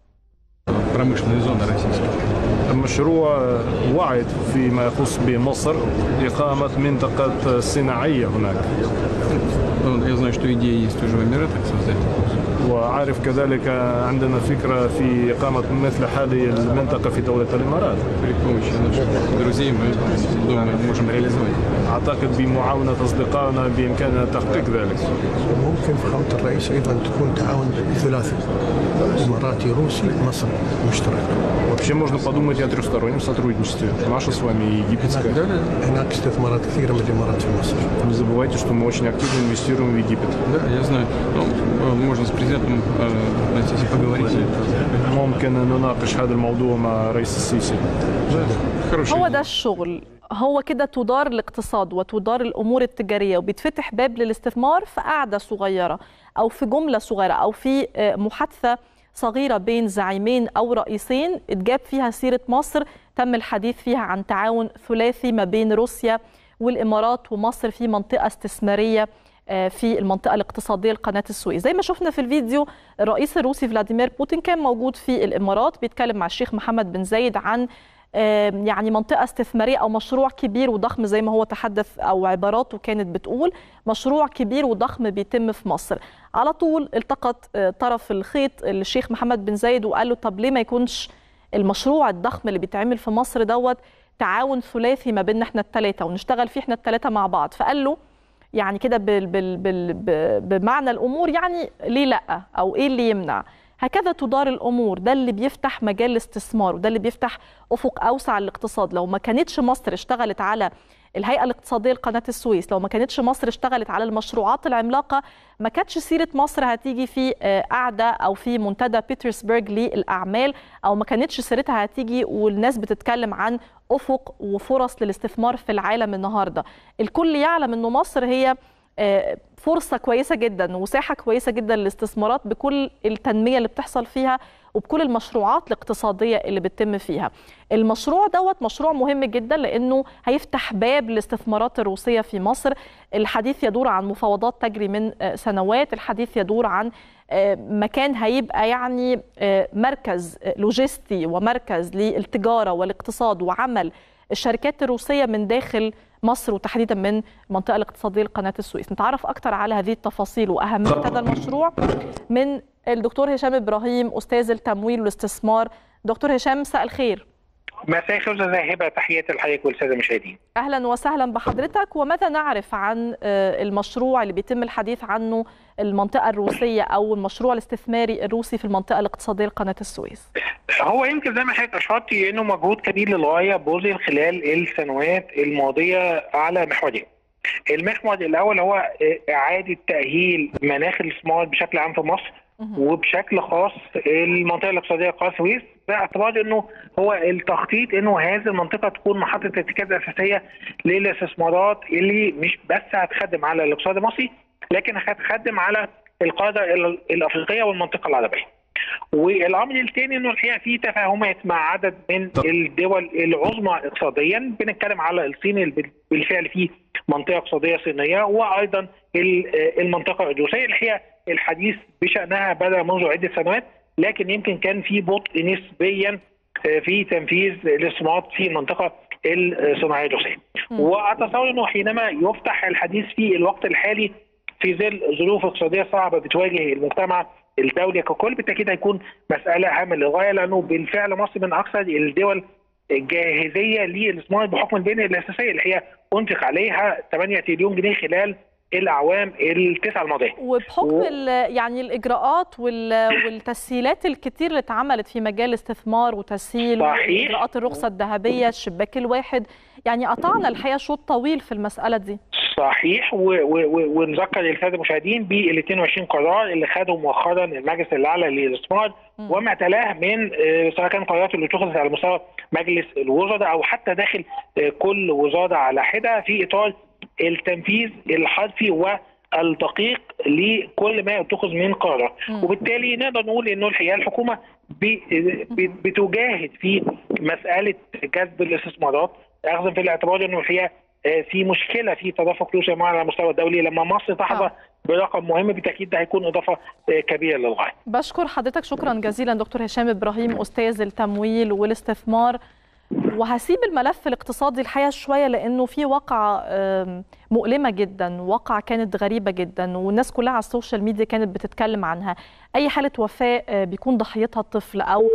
المشروع وعد فيما يخص بمصر إقامة منطقة صناعية هناك. Я знаю, что идея есть уже в Эмиратах создать. وعارف كذلك عندنا فكرة في إقامة مثل هذه المنطقة في دولة الإمارات При помощи наших друзей мы думаем, можем реализовать. أعتقد بمعاونة أصدقائنا بإمكاننا تحقيق ذلك ممكن فخامة الرئيس أيضا تكون تعاون ثلاثي إماراتي روسي مصري مشترك Вообще можно подумать и о трехстороннем сотрудничестве. Наше с вами и египетское. هناك استثمارات كثيرة من الإمارات في مصر Не забывайте, что мы очень активно инвестируем в Египет. Да, я знаю. Ну, можно с президентом э, найти и поговорить. ممكن نناقش هذا الموضوع مع رئيس السيسي. Хорошая هو идея. ده الشغل هو كده تدار الاقتصاد وتدار الامور التجاريه وبيتفتح باب للاستثمار في قعده صغيره او في جمله صغيره او في آه، محادثه صغيره بين زعيمين او رئيسين اتجاب فيها سيره مصر تم الحديث فيها عن تعاون ثلاثي ما بين روسيا والامارات ومصر في منطقه استثماريه آه، في المنطقه الاقتصاديه لقناه السويس زي ما شفنا في الفيديو الرئيس الروسي فلاديمير بوتين كان موجود في الامارات بيتكلم مع الشيخ محمد بن زايد عن آه، يعني منطقة استثمارية أو مشروع كبير وضخم زي ما هو تحدث أو عباراته كانت بتقول مشروع كبير وضخم بيتم في مصر على طول التقط آه، طرف الخيط الشيخ محمد بن زايد وقال له طب ليه ما يكونش المشروع الضخم اللي بيتعمل في مصر دوت تعاون ثلاثي ما بيننا احنا الثلاثة ونشتغل فيه احنا الثلاثة مع بعض فقال له يعني كده بال بال بال ب- بمعنى الامور يعني ليه لا او ايه اللي يمنع هكذا تدار الامور ده اللي بيفتح مجال الاستثمار وده اللي بيفتح افق اوسع للاقتصاد لو ما كانتش مصر اشتغلت على الهيئه الاقتصاديه لقناه السويس لو ما كانتش مصر اشتغلت على المشروعات العملاقه ما كانتش سيره مصر هتيجي في آه، قعده او في منتدى بيترسبرغ للاعمال او ما كانتش سيرتها هتيجي والناس بتتكلم عن افق وفرص للاستثمار في العالم النهارده الكل يعلم انه مصر هي آه، فرصة كويسة جدا وساحة كويسة جدا للاستثمارات بكل التنمية اللي بتحصل فيها وبكل المشروعات الاقتصادية اللي بتتم فيها المشروع دوت مشروع مهم جدا لأنه هيفتح باب الاستثمارات الروسية في مصر الحديث يدور عن مفاوضات تجري من آه، سنوات الحديث يدور عن آه، مكان هيبقى يعني آه، مركز آه، لوجستي ومركز للتجارة والاقتصاد وعمل الشركات الروسية من داخل مصر وتحديدا من المنطقة الاقتصادية لقناة السويس نتعرف أكثر على هذه التفاصيل وأهمية هذا المشروع من الدكتور هشام إبراهيم أستاذ التمويل والاستثمار دكتور هشام مساء الخير مساء الخير استاذ هبه تحياتي لحضرتك والساده المشاهدين. أهلا وسهلا بحضرتك وماذا نعرف عن آه، المشروع اللي بيتم الحديث عنه المنطقة الروسية أو المشروع الاستثماري الروسي في المنطقة الاقتصادية لقناة السويس هو يمكن زي ما حضرتك اشرتي انه مجهود كبير للغايه بذل خلال السنوات الماضيه على محورين. المحور الاول هو اعاده تاهيل مناخ الاستثمار بشكل عام في مصر وبشكل خاص المنطقه الاقتصاديه قناه السويس باعتبار انه هو التخطيط انه هذه المنطقه تكون محطه ارتكاز اساسيه للاستثمارات اللي مش بس هتخدم على الاقتصاد المصري لكن هتخدم على القاده ال- الافريقيه والمنطقه العربيه. والامر الثاني انه الحقيقه في تفاهمات مع عدد من الدول العظمى اقتصاديا بنتكلم على الصين اللي بالفعل فيه منطقه اقتصاديه صينيه وايضا ال- المنطقه الروسيه الحقيقه الحديث بشانها بدا منذ عده سنوات لكن يمكن كان في بطء نسبيا في تنفيذ الاستثمارات في المنطقه الصناعيه الروسيه. واتصور انه حينما يفتح الحديث في الوقت الحالي في ظل ظروف اقتصاديه صعبه بتواجه المجتمع الدولي ككل بالتاكيد هيكون مساله هامه للغايه لانه بالفعل مصر من اكثر الدول جاهزيه للاستثمار بحكم البنيه الاساسيه اللي هي انفق عليها 8 تريليون جنيه خلال الاعوام التسعه الماضيه وبحكم و- ال- يعني الاجراءات وال- والتسهيلات الكتير اللي اتعملت في مجال الاستثمار وتسهيل صحيح. اجراءات الرخصه الذهبيه الشباك الواحد يعني قطعنا الحقيقه شوط طويل في المساله دي صحيح و- و- و- ونذكر للساده المشاهدين بال 22 قرار اللي خده مؤخرا المجلس الاعلى للاستثمار وما تلاه من آه، سواء كان قرارات اللي اتخذت على مستوى مجلس الوزراء او حتى داخل آه، كل وزاره على حده في اطار التنفيذ الحرفي والدقيق لكل ما اتخذ من قرارات وبالتالي نقدر نقول انه الحقيقه الحكومه ب- ب- بتجاهد في مساله جذب الاستثمارات اخذا في الاعتبار انه الحقيقه آه، في مشكله في تدفق فلوس المال على المستوى الدولي لما مصر تحظى آه. برقم مهم بالتاكيد ده هيكون اضافه آه، كبيره للغايه. بشكر حضرتك شكرا جزيلا دكتور هشام ابراهيم استاذ التمويل والاستثمار وهسيب الملف الاقتصادي الحقيقه شويه لانه في واقعه آم، مؤلمه جدا واقعه كانت غريبه جدا والناس كلها على السوشيال ميديا كانت بتتكلم عنها اي حاله وفاه آه، بيكون ضحيتها الطفل او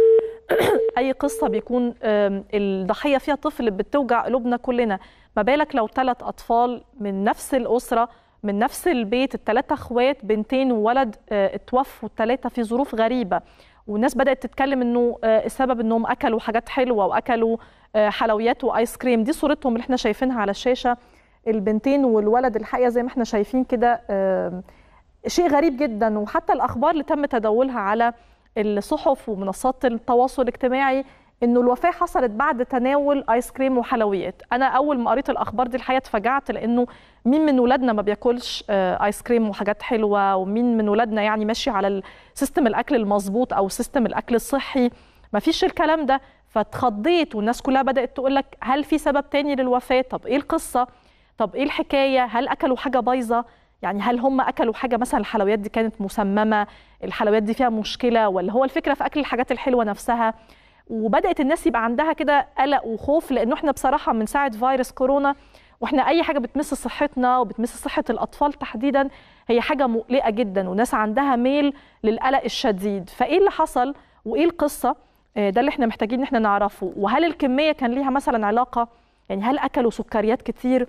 اي قصه بيكون آم، الضحيه فيها طفل بتوجع قلوبنا كلنا ما بالك لو ثلاث اطفال من نفس الاسره من نفس البيت الثلاثه اخوات بنتين وولد آه، اتوفوا الثلاثه في ظروف غريبه والناس بدات تتكلم انه آه، السبب انهم اكلوا حاجات حلوه واكلوا آه، حلويات وايس كريم دي صورتهم اللي احنا شايفينها على الشاشه البنتين والولد الحقيقه زي ما احنا شايفين كده آم، شيء غريب جدا وحتى الاخبار اللي تم تداولها على الصحف ومنصات التواصل الاجتماعي انه الوفاه حصلت بعد تناول ايس كريم وحلويات انا اول ما قريت الاخبار دي الحقيقه اتفاجعت لانه مين من ولادنا ما بياكلش آه، ايس كريم وحاجات حلوه ومين من ولادنا يعني ماشي على سيستم الاكل المظبوط او سيستم الاكل الصحي ما فيش الكلام ده فاتخضيت والناس كلها بدات تقول لك هل في سبب تاني للوفاه طب ايه القصه طب ايه الحكايه هل اكلوا حاجه بايظه يعني هل هم اكلوا حاجه مثلا الحلويات دي كانت مسممه الحلويات دي فيها مشكله ولا هو الفكره في اكل الحاجات الحلوه نفسها وبدات الناس يبقى عندها كده قلق وخوف لانه احنا بصراحه من ساعه فيروس كورونا واحنا اي حاجه بتمس صحتنا وبتمس صحه الاطفال تحديدا هي حاجه مقلقه جدا وناس عندها ميل للقلق الشديد فايه اللي حصل وايه القصه آه، ده اللي احنا محتاجين ان احنا نعرفه وهل الكميه كان ليها مثلا علاقه يعني هل اكلوا سكريات كتير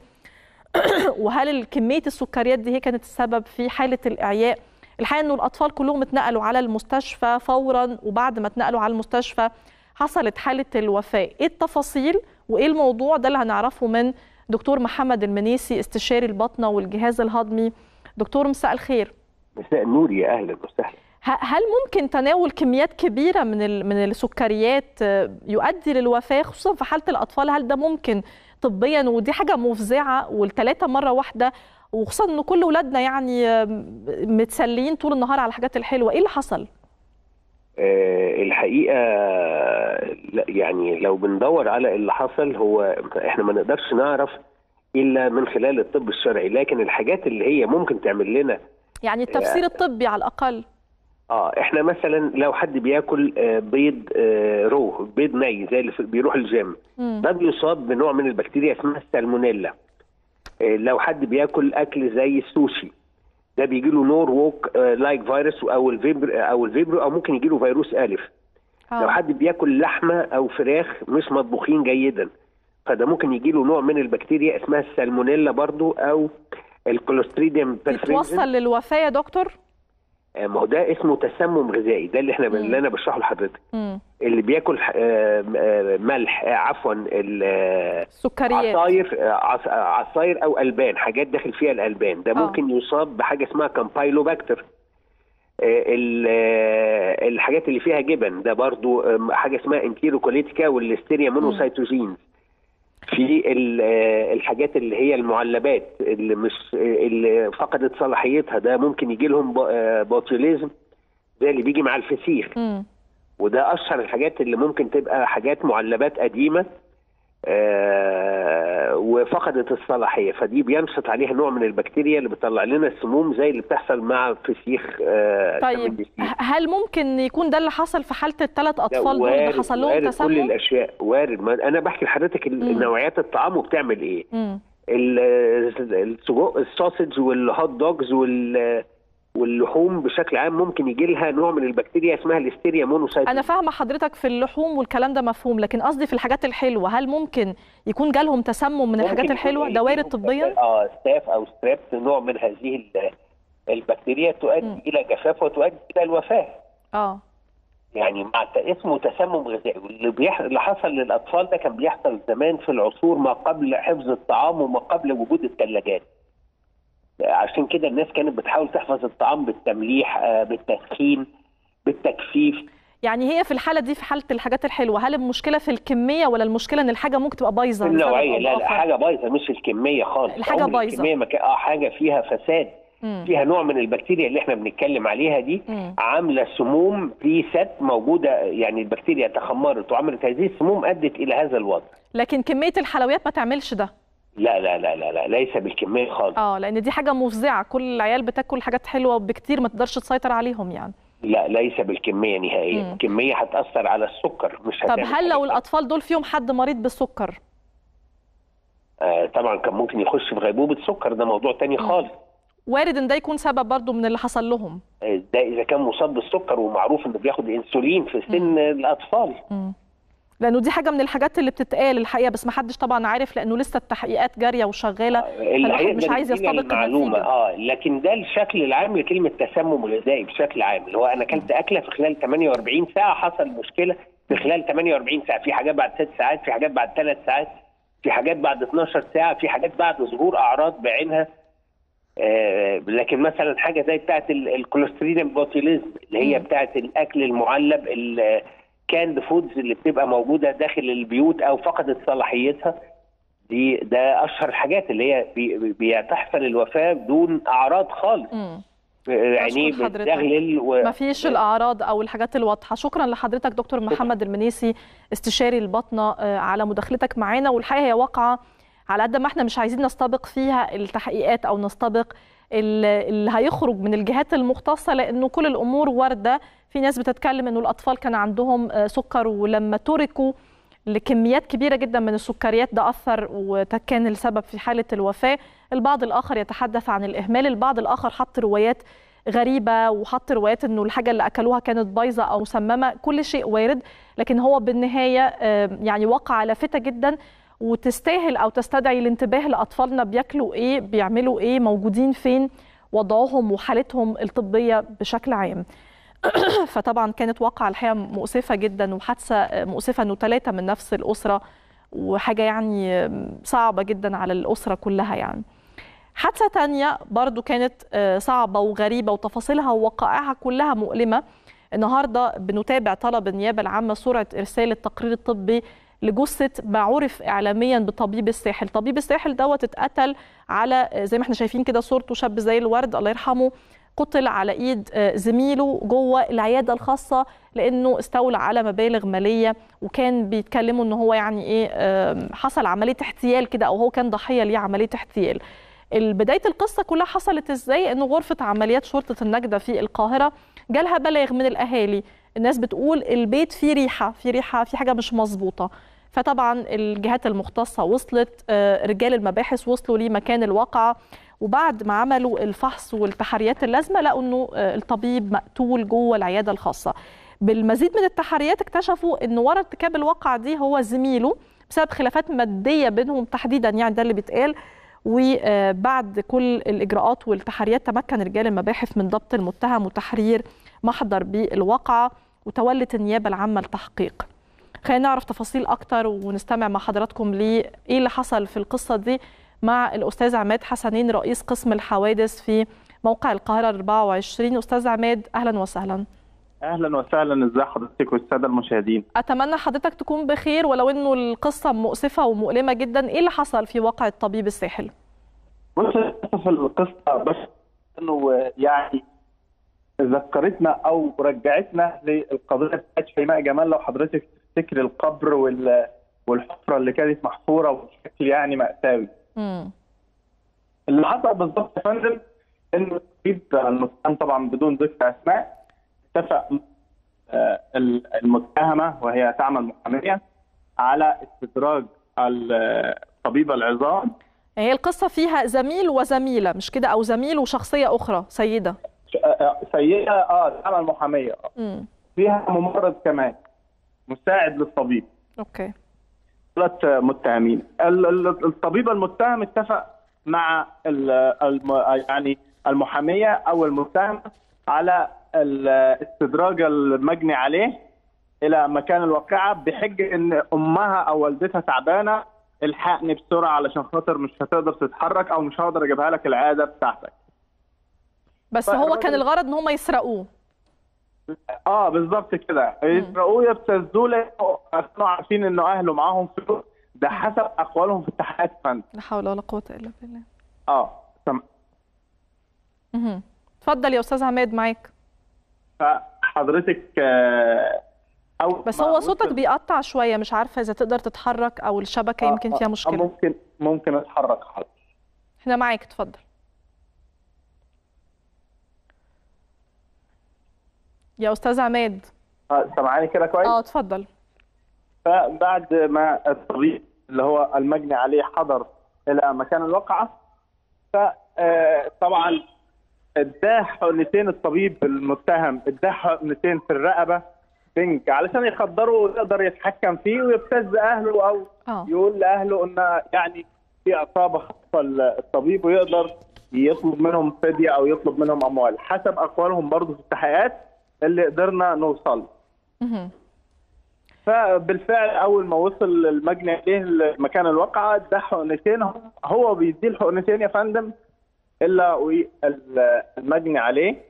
وهل كميه السكريات دي هي كانت السبب في حاله الاعياء الحقيقه انه الاطفال كلهم اتنقلوا على المستشفى فورا وبعد ما اتنقلوا على المستشفى حصلت حاله الوفاه ايه التفاصيل وايه الموضوع ده اللي هنعرفه من دكتور محمد المنيسي استشاري البطنه والجهاز الهضمي دكتور مساء الخير مساء النور يا اهلا وسهلا ه- هل ممكن تناول كميات كبيره من ال- من السكريات آه، يؤدي للوفاه خصوصا في حاله الاطفال هل ده ممكن طبيا ودي حاجه مفزعه والثلاثه مره واحده وخصوصا ان كل ولادنا يعني آه، متسليين طول النهار على الحاجات الحلوه ايه اللي حصل آه الحقيقه لا يعني لو بندور على اللي حصل هو احنا ما نقدرش نعرف الا من خلال الطب الشرعي لكن الحاجات اللي هي ممكن تعمل لنا يعني التفسير الطبي على الاقل اه احنا مثلا لو حد بياكل آه بيض آه رو بيض ني زي اللي في- بيروح الجيم مم. ده بيصاب بنوع من البكتيريا اسمها السالمونيلا آه، لو حد بياكل اكل زي السوشي ده بيجي له نور ووك آه، لايك فيروس او الفيبر او الفيبرو او ممكن يجي له فيروس الف لو آه. حد بياكل لحمه او فراخ مش مطبوخين جيدا فده ممكن يجي له نوع من البكتيريا اسمها السالمونيلا برضو او الكولوستريديوم بيتوصل perfringens. للوفاه يا دكتور آه، ما هو ده اسمه تسمم غذائي ده اللي احنا اللي انا بشرحه لحضرتك مم. اللي بياكل آه، آه، ملح آه، عفوا ال- آه، سكريات عصاير آه، عص- آه، عصاير او البان حاجات داخل فيها الالبان ده آه. ممكن يصاب بحاجه اسمها كامبايلوباكتر آه، ال- آه، الحاجات اللي فيها جبن ده برضو آه، حاجه اسمها انتيروكوليتيكا والليستيريا مونوسيتوجينز في ال- آه، الحاجات اللي هي المعلبات اللي مش آه، اللي فقدت صلاحيتها ده ممكن يجي لهم ب- آه، بوتيوليزم زي اللي بيجي مع الفسيخ مم. وده اشهر الحاجات اللي ممكن تبقى حاجات معلبات قديمه آه وفقدت الصلاحيه فدي بينشط عليها نوع من البكتيريا اللي بتطلع لنا السموم زي اللي بتحصل مع فسيخ آه طيب الفسيخ. هل ممكن يكون ده اللي حصل في حاله الثلاث ده اطفال دول وارد- ده حصل لهم وارد كل تسمم الاشياء وارد ما انا بحكي لحضرتك ال- مم. نوعيات الطعام وبتعمل ايه مم. ال- السجق السوسج والهوت دوجز وال واللحوم بشكل عام ممكن يجي لها نوع من البكتيريا اسمها الهستيريا مونوسايتوزينز انا فاهمه حضرتك في اللحوم والكلام ده مفهوم لكن قصدي في الحاجات الحلوه هل ممكن يكون جالهم تسمم من الحاجات ممكن الحلوه يكون ده وارد يجيهم طبيا اه ستاف او ستريبت نوع من هذه ال- البكتيريا تؤدي مم. الى جفاف وتؤدي الى الوفاه اه يعني مع الت- اسمه تسمم غذائي واللي بيح... اللي حصل للاطفال ده كان بيحصل زمان في العصور ما قبل حفظ الطعام وما قبل وجود الثلاجات عشان كده الناس كانت بتحاول تحفظ الطعام بالتمليح آه، بالتسخين بالتجفيف يعني هي في الحاله دي في حاله الحاجات الحلوه هل المشكله في الكميه ولا المشكله ان الحاجه ممكن تبقى بايظه لسبب النوعيه أو لا لا بآخر؟ حاجه بايظه مش الكميه خالص الحاجة عمر بايظة. الكميه مكا... اه حاجه فيها فساد مم. فيها نوع من البكتيريا اللي احنا بنتكلم عليها دي مم. عامله سموم بريست موجوده يعني البكتيريا تخمرت وعملت هذه السموم ادت الى هذا الوضع لكن كميه الحلويات ما تعملش ده لا لا لا لا, لا ليس بالكميه خالص اه لان دي حاجه مفزعه كل العيال بتاكل حاجات حلوه بكتير ما تقدرش تسيطر عليهم يعني لا ليس بالكميه نهائيا مم. الكميه هتاثر على السكر مش طب هتعمل هل حاجة. لو الاطفال دول فيهم حد مريض بالسكر آه طبعا كان ممكن يخش في غيبوبه سكر ده موضوع تاني خالص وارد ان ده يكون سبب برضو من اللي حصل لهم آه، ده اذا كان مصاب بالسكر ومعروف انه بياخد انسولين في سن الاطفال لانه دي حاجه من الحاجات اللي بتتقال الحقيقه بس ما حدش طبعا عارف لانه لسه التحقيقات جاريه وشغاله فالواحد الحقيقة مش ده عايز بيدينا يستبق المعلومه النتيجه اه لكن ده الشكل العام لكلمه تسمم غذائي بشكل عام اللي هو انا اكلت اكله في خلال 48 ساعه حصل مشكله في خلال 48 ساعه في حاجات بعد 6 ساعات في حاجات بعد 3 ساعات في حاجات بعد 12 ساعه في حاجات بعد ظهور اعراض بعينها آه لكن مثلا حاجه زي بتاعه الكوليستريديم بوتيليزم اللي هي مم. بتاعه الاكل المعلب الكاند فودز اللي بتبقى موجوده داخل البيوت او فقدت صلاحيتها دي ده اشهر الحاجات اللي هي بي- بتحصل الوفاه بدون اعراض خالص مم. عينيه بشكر حضرتك. بتزغلل و... ما فيش الاعراض او الحاجات الواضحه شكرا لحضرتك دكتور محمد المنيسي استشاري الباطنه آه، على مداخلتك معانا والحقيقه هي واقعه على قد ما احنا مش عايزين نستبق فيها التحقيقات او نستبق ال- اللي هيخرج من الجهات المختصه لانه كل الامور وارده في ناس بتتكلم انه الاطفال كان عندهم آه، سكر ولما تركوا لكميات كبيره جدا من السكريات ده اثر وكان السبب في حاله الوفاه البعض الاخر يتحدث عن الاهمال البعض الاخر حط روايات غريبه وحط روايات انه الحاجه اللي اكلوها كانت بايظه او مسممه كل شيء وارد لكن هو بالنهايه آه، يعني واقعه لافته جدا وتستاهل او تستدعي الانتباه لاطفالنا بياكلوا ايه بيعملوا ايه موجودين فين وضعهم وحالتهم الطبيه بشكل عام فطبعا كانت واقعة الحقيقة مؤسفة جدا وحادثة مؤسفة انه ثلاثة من نفس الأسرة وحاجة يعني صعبة جدا على الأسرة كلها يعني حادثة تانية برضو كانت آه، صعبة وغريبة وتفاصيلها ووقائعها كلها مؤلمة النهاردة بنتابع طلب النيابة العامة سرعة إرسال التقرير الطبي لجثة ما عرف إعلاميا بطبيب الساحل طبيب الساحل دوت اتقتل على آه، زي ما احنا شايفين كده صورته شاب زي الورد الله يرحمه قتل على ايد آه، زميله جوه العياده الخاصه لانه استولى على مبالغ ماليه وكان بيتكلموا ان هو يعني ايه آم، حصل عمليه احتيال كده او هو كان ضحيه لعمليه احتيال بدايه القصه كلها حصلت ازاي انه غرفه عمليات شرطه النجده في القاهره جالها بلاغ من الاهالي الناس بتقول البيت فيه ريحه في ريحه في حاجه مش مظبوطه فطبعا الجهات المختصه وصلت آه، رجال المباحث وصلوا لمكان الواقعه وبعد ما عملوا الفحص والتحريات اللازمه لقوا انه آه، الطبيب مقتول جوه العياده الخاصه بالمزيد من التحريات اكتشفوا ان ورا ارتكاب الواقعه دي هو زميله بسبب خلافات ماديه بينهم تحديدا يعني ده اللي بيتقال وبعد كل الاجراءات والتحريات تمكن رجال المباحث من ضبط المتهم وتحرير محضر بالواقعه وتولت النيابه العامه التحقيق خلينا نعرف تفاصيل اكتر ونستمع مع حضراتكم لايه اللي حصل في القصه دي مع الاستاذ عماد حسنين رئيس قسم الحوادث في موقع القاهره 24 استاذ عماد اهلا وسهلا اهلا وسهلا ازي حضرتك والساده المشاهدين اتمنى حضرتك تكون بخير ولو انه القصه مؤسفه ومؤلمه جدا ايه اللي حصل في واقع الطبيب الساحل بص للاسف القصه بس انه يعني ذكرتنا او رجعتنا للقضيه بتاعت شيماء جمال لو حضرتك تفتكر القبر وال والحفره اللي كانت محفوره وبشكل يعني ماساوي امم اللي حصل بالظبط يا فندم انه الطبيب المتهم طبعا بدون ذكر اسماء اتفق آه، المتهمه وهي تعمل محاميه على استدراج ال- طبيب العظام هي القصه فيها زميل وزميله مش كده او زميل وشخصيه اخرى سيده سيئه اه تعمل محاميه آه. مم. فيها ممرض كمان مساعد للطبيب اوكي ثلاث متهمين ال- ال- الطبيب المتهم اتفق مع ال- الم يعني المحاميه او المتهم على ال- استدراج المجني عليه الى مكان الواقعه بحجه ان امها او والدتها تعبانه الحقني بسرعه علشان خاطر مش هتقدر تتحرك او مش هقدر اجيبها لك العياده بتاعتك بس هو فالراجل- كان الغرض ان هم يسرقوه اه بالظبط كده يسرقوه يبتزوه لانه كانوا عارفين انه اهله معاهم فلوس ده حسب اقوالهم في التحقيقات فن لا حول ولا قوه الا بالله اه سم... مهم. اتفضل يا استاذ عماد معاك فحضرتك آه أو بس ما هو صوتك وصل- بيقطع شويه مش عارفه اذا تقدر تتحرك او الشبكه يمكن آه، فيها آه، مشكله ممكن ممكن اتحرك حضرتك احنا معاك اتفضل يا استاذ عماد آه، سامعاني كده كويس؟ اه اتفضل فبعد ما الطبيب اللي هو المجني عليه حضر الى مكان الواقعه فطبعا اداه حقنتين الطبيب المتهم اداه حقنتين في الرقبه بنك علشان يخدره ويقدر يتحكم فيه ويبتز اهله او اه يقول لاهله ان يعني في عصابه خاطفه الطبيب ويقدر يطلب منهم فديه او يطلب منهم اموال حسب اقوالهم برضه في التحقيقات اللي قدرنا نوصل مهم. فبالفعل اول ما وصل المجني عليه مكان الواقعه ادى حقنتين هو بيديه الحقنتين يا فندم الا والمجني عليه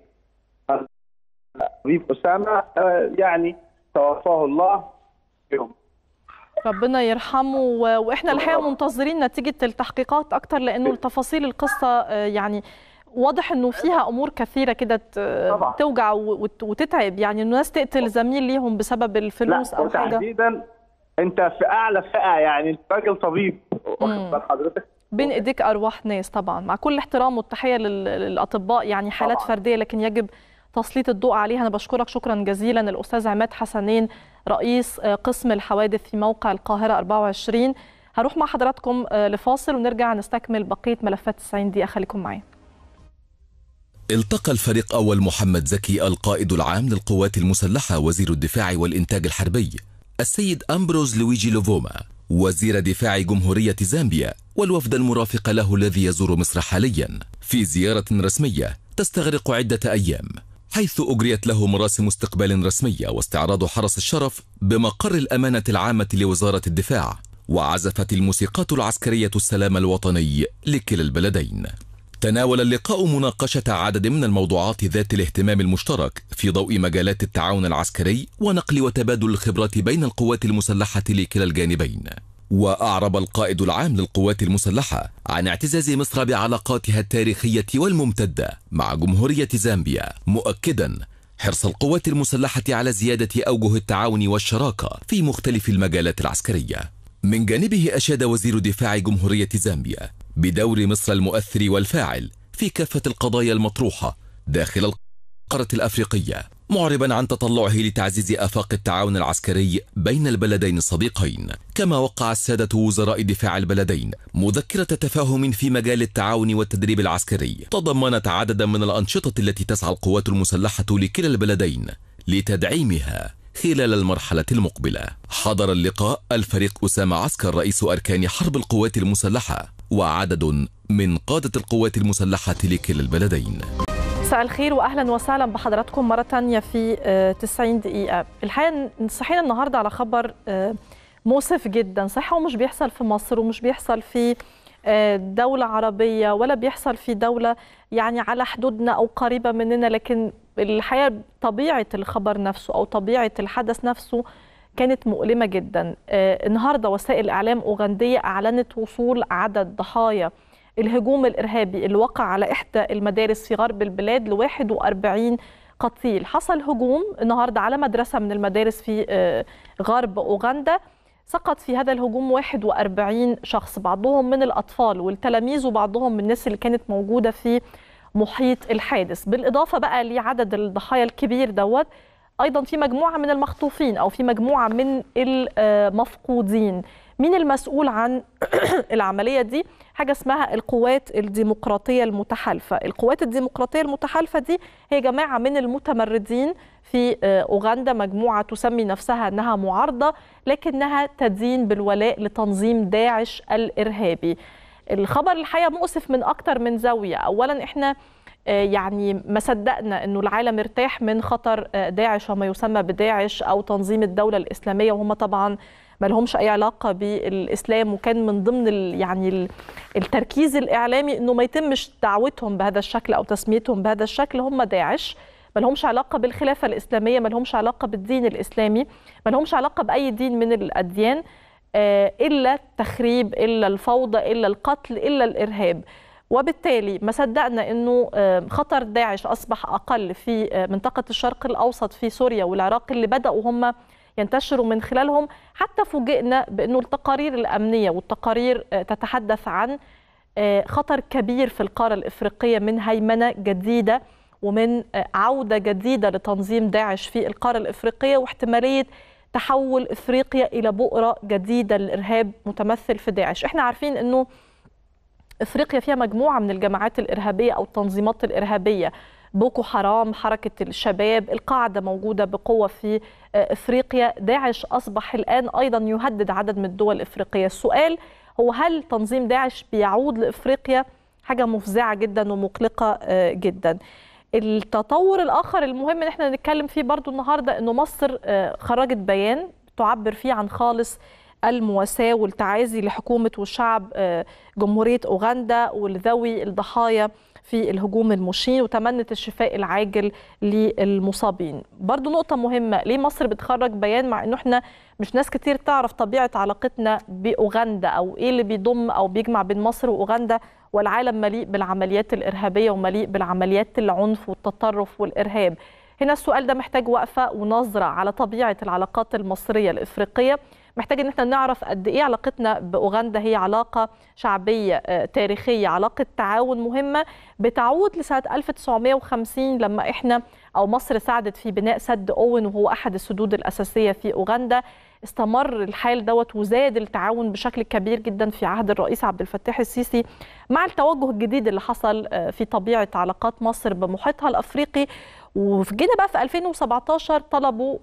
الطبيب اسامه آه، يعني توفاه الله يوم ربنا يرحمه و- واحنا الحقيقه منتظرين نتيجه التحقيقات اكتر لانه التفاصيل القصه آه، يعني واضح انه فيها امور كثيره كده ت- طبعاً. توجع و- وت- وتتعب يعني الناس تقتل زميل ليهم بسبب الفلوس لا او حاجه وتحديدا انت في اعلى فئه يعني انت راجل طبيب واخد مم. بال حضرتك بين ايديك ارواح ناس طبعا مع كل احترام والتحيه لل- للاطباء يعني حالات طبعاً. فرديه لكن يجب تسليط الضوء عليها انا بشكرك شكرا جزيلا الاستاذ عماد حسنين رئيس آه، قسم الحوادث في موقع القاهره 24 هروح مع حضراتكم آه، لفاصل ونرجع نستكمل بقيه ملفات 90 دقيقه خليكم معايا التقى الفريق أول محمد زكي القائد العام للقوات المسلحة وزير الدفاع والإنتاج الحربي السيد أمبروز لويجي لوفوما وزير دفاع جمهورية زامبيا والوفد المرافق له الذي يزور مصر حاليا في زيارة رسمية تستغرق عدة أيام حيث أجريت له مراسم استقبال رسمية واستعراض حرس الشرف بمقر الأمانة العامة لوزارة الدفاع وعزفت الموسيقات العسكرية السلام الوطني لكلا البلدين تناول اللقاء مناقشة عدد من الموضوعات ذات الاهتمام المشترك في ضوء مجالات التعاون العسكري ونقل وتبادل الخبرات بين القوات المسلحة لكلا الجانبين. وأعرب القائد العام للقوات المسلحة عن اعتزاز مصر بعلاقاتها التاريخية والممتدة مع جمهورية زامبيا، مؤكدا حرص القوات المسلحة على زيادة أوجه التعاون والشراكة في مختلف المجالات العسكرية. من جانبه أشاد وزير دفاع جمهورية زامبيا بدور مصر المؤثر والفاعل في كافة القضايا المطروحة داخل القارة الأفريقية معربا عن تطلعه لتعزيز آفاق التعاون العسكري بين البلدين الصديقين كما وقع السادة وزراء دفاع البلدين مذكرة تفاهم في مجال التعاون والتدريب العسكري تضمنت عددا من الأنشطة التي تسعى القوات المسلحة لكلا البلدين لتدعيمها خلال المرحلة المقبلة حضر اللقاء الفريق أسامة عسكر رئيس أركان حرب القوات المسلحة وعدد من قادة القوات المسلحة لكلا البلدين مساء الخير واهلا وسهلا بحضراتكم مره تانية في آه، 90 دقيقه الحقيقه إن صحينا النهارده على خبر آه، مؤسف جدا صحيح هو مش بيحصل في مصر ومش بيحصل في آه، دولة عربية ولا بيحصل في دولة يعني على حدودنا أو قريبة مننا لكن الحقيقة طبيعة الخبر نفسه أو طبيعة الحدث نفسه كانت مؤلمة جدا آه، النهاردة وسائل إعلام أوغندية أعلنت وصول عدد ضحايا الهجوم الإرهابي اللي وقع على إحدى المدارس في غرب البلاد ل 41 قتيل حصل هجوم النهاردة على مدرسة من المدارس في آه، غرب أوغندا سقط في هذا الهجوم 41 شخص بعضهم من الأطفال والتلاميذ وبعضهم من الناس اللي كانت موجودة في محيط الحادث بالإضافة بقى لعدد الضحايا الكبير دوت ايضا في مجموعه من المخطوفين او في مجموعه من المفقودين مين المسؤول عن العمليه دي حاجه اسمها القوات الديمقراطيه المتحالفه القوات الديمقراطيه المتحالفه دي هي جماعه من المتمردين في اوغندا مجموعه تسمي نفسها انها معارضه لكنها تدين بالولاء لتنظيم داعش الارهابي الخبر الحقيقه مؤسف من اكتر من زاويه اولا احنا يعني ما صدقنا انه العالم ارتاح من خطر داعش وما يسمى بداعش او تنظيم الدوله الاسلاميه وهم طبعا ما لهمش اي علاقه بالاسلام وكان من ضمن ال يعني ال التركيز الاعلامي انه ما يتمش دعوتهم بهذا الشكل او تسميتهم بهذا الشكل هم داعش ما لهمش علاقه بالخلافه الاسلاميه ما لهمش علاقه بالدين الاسلامي ما لهمش علاقه باي دين من الاديان الا التخريب الا الفوضى الا القتل الا الارهاب وبالتالي ما صدقنا انه خطر داعش اصبح اقل في منطقه الشرق الاوسط في سوريا والعراق اللي بداوا هم ينتشروا من خلالهم حتى فوجئنا بانه التقارير الامنيه والتقارير تتحدث عن خطر كبير في القاره الافريقيه من هيمنه جديده ومن عوده جديده لتنظيم داعش في القاره الافريقيه واحتماليه تحول افريقيا الى بؤره جديده للارهاب متمثل في داعش احنا عارفين انه افريقيا فيها مجموعه من الجماعات الارهابيه او التنظيمات الارهابيه بوكو حرام حركه الشباب القاعده موجوده بقوه في افريقيا داعش اصبح الان ايضا يهدد عدد من الدول الافريقيه السؤال هو هل تنظيم داعش بيعود لافريقيا حاجه مفزعه جدا ومقلقه جدا التطور الاخر المهم ان احنا نتكلم فيه برضو النهارده انه مصر خرجت بيان تعبر فيه عن خالص المواساة والتعازي لحكومة والشعب جمهورية أوغندا ولذوي الضحايا في الهجوم المشين وتمنت الشفاء العاجل للمصابين برضو نقطة مهمة ليه مصر بتخرج بيان مع أنه احنا مش ناس كتير تعرف طبيعة علاقتنا بأوغندا أو إيه اللي بيضم أو بيجمع بين مصر وأوغندا والعالم مليء بالعمليات الإرهابية ومليء بالعمليات العنف والتطرف والإرهاب هنا السؤال ده محتاج وقفة ونظرة على طبيعة العلاقات المصرية الإفريقية محتاج ان احنا نعرف قد ايه علاقتنا باوغندا هي علاقه شعبيه تاريخيه علاقه تعاون مهمه بتعود لسنه 1950 لما احنا او مصر ساعدت في بناء سد اوين وهو احد السدود الاساسيه في اوغندا استمر الحال دوت وزاد التعاون بشكل كبير جدا في عهد الرئيس عبد الفتاح السيسي مع التوجه الجديد اللي حصل في طبيعه علاقات مصر بمحيطها الافريقي وجينا بقى في 2017 طلبوا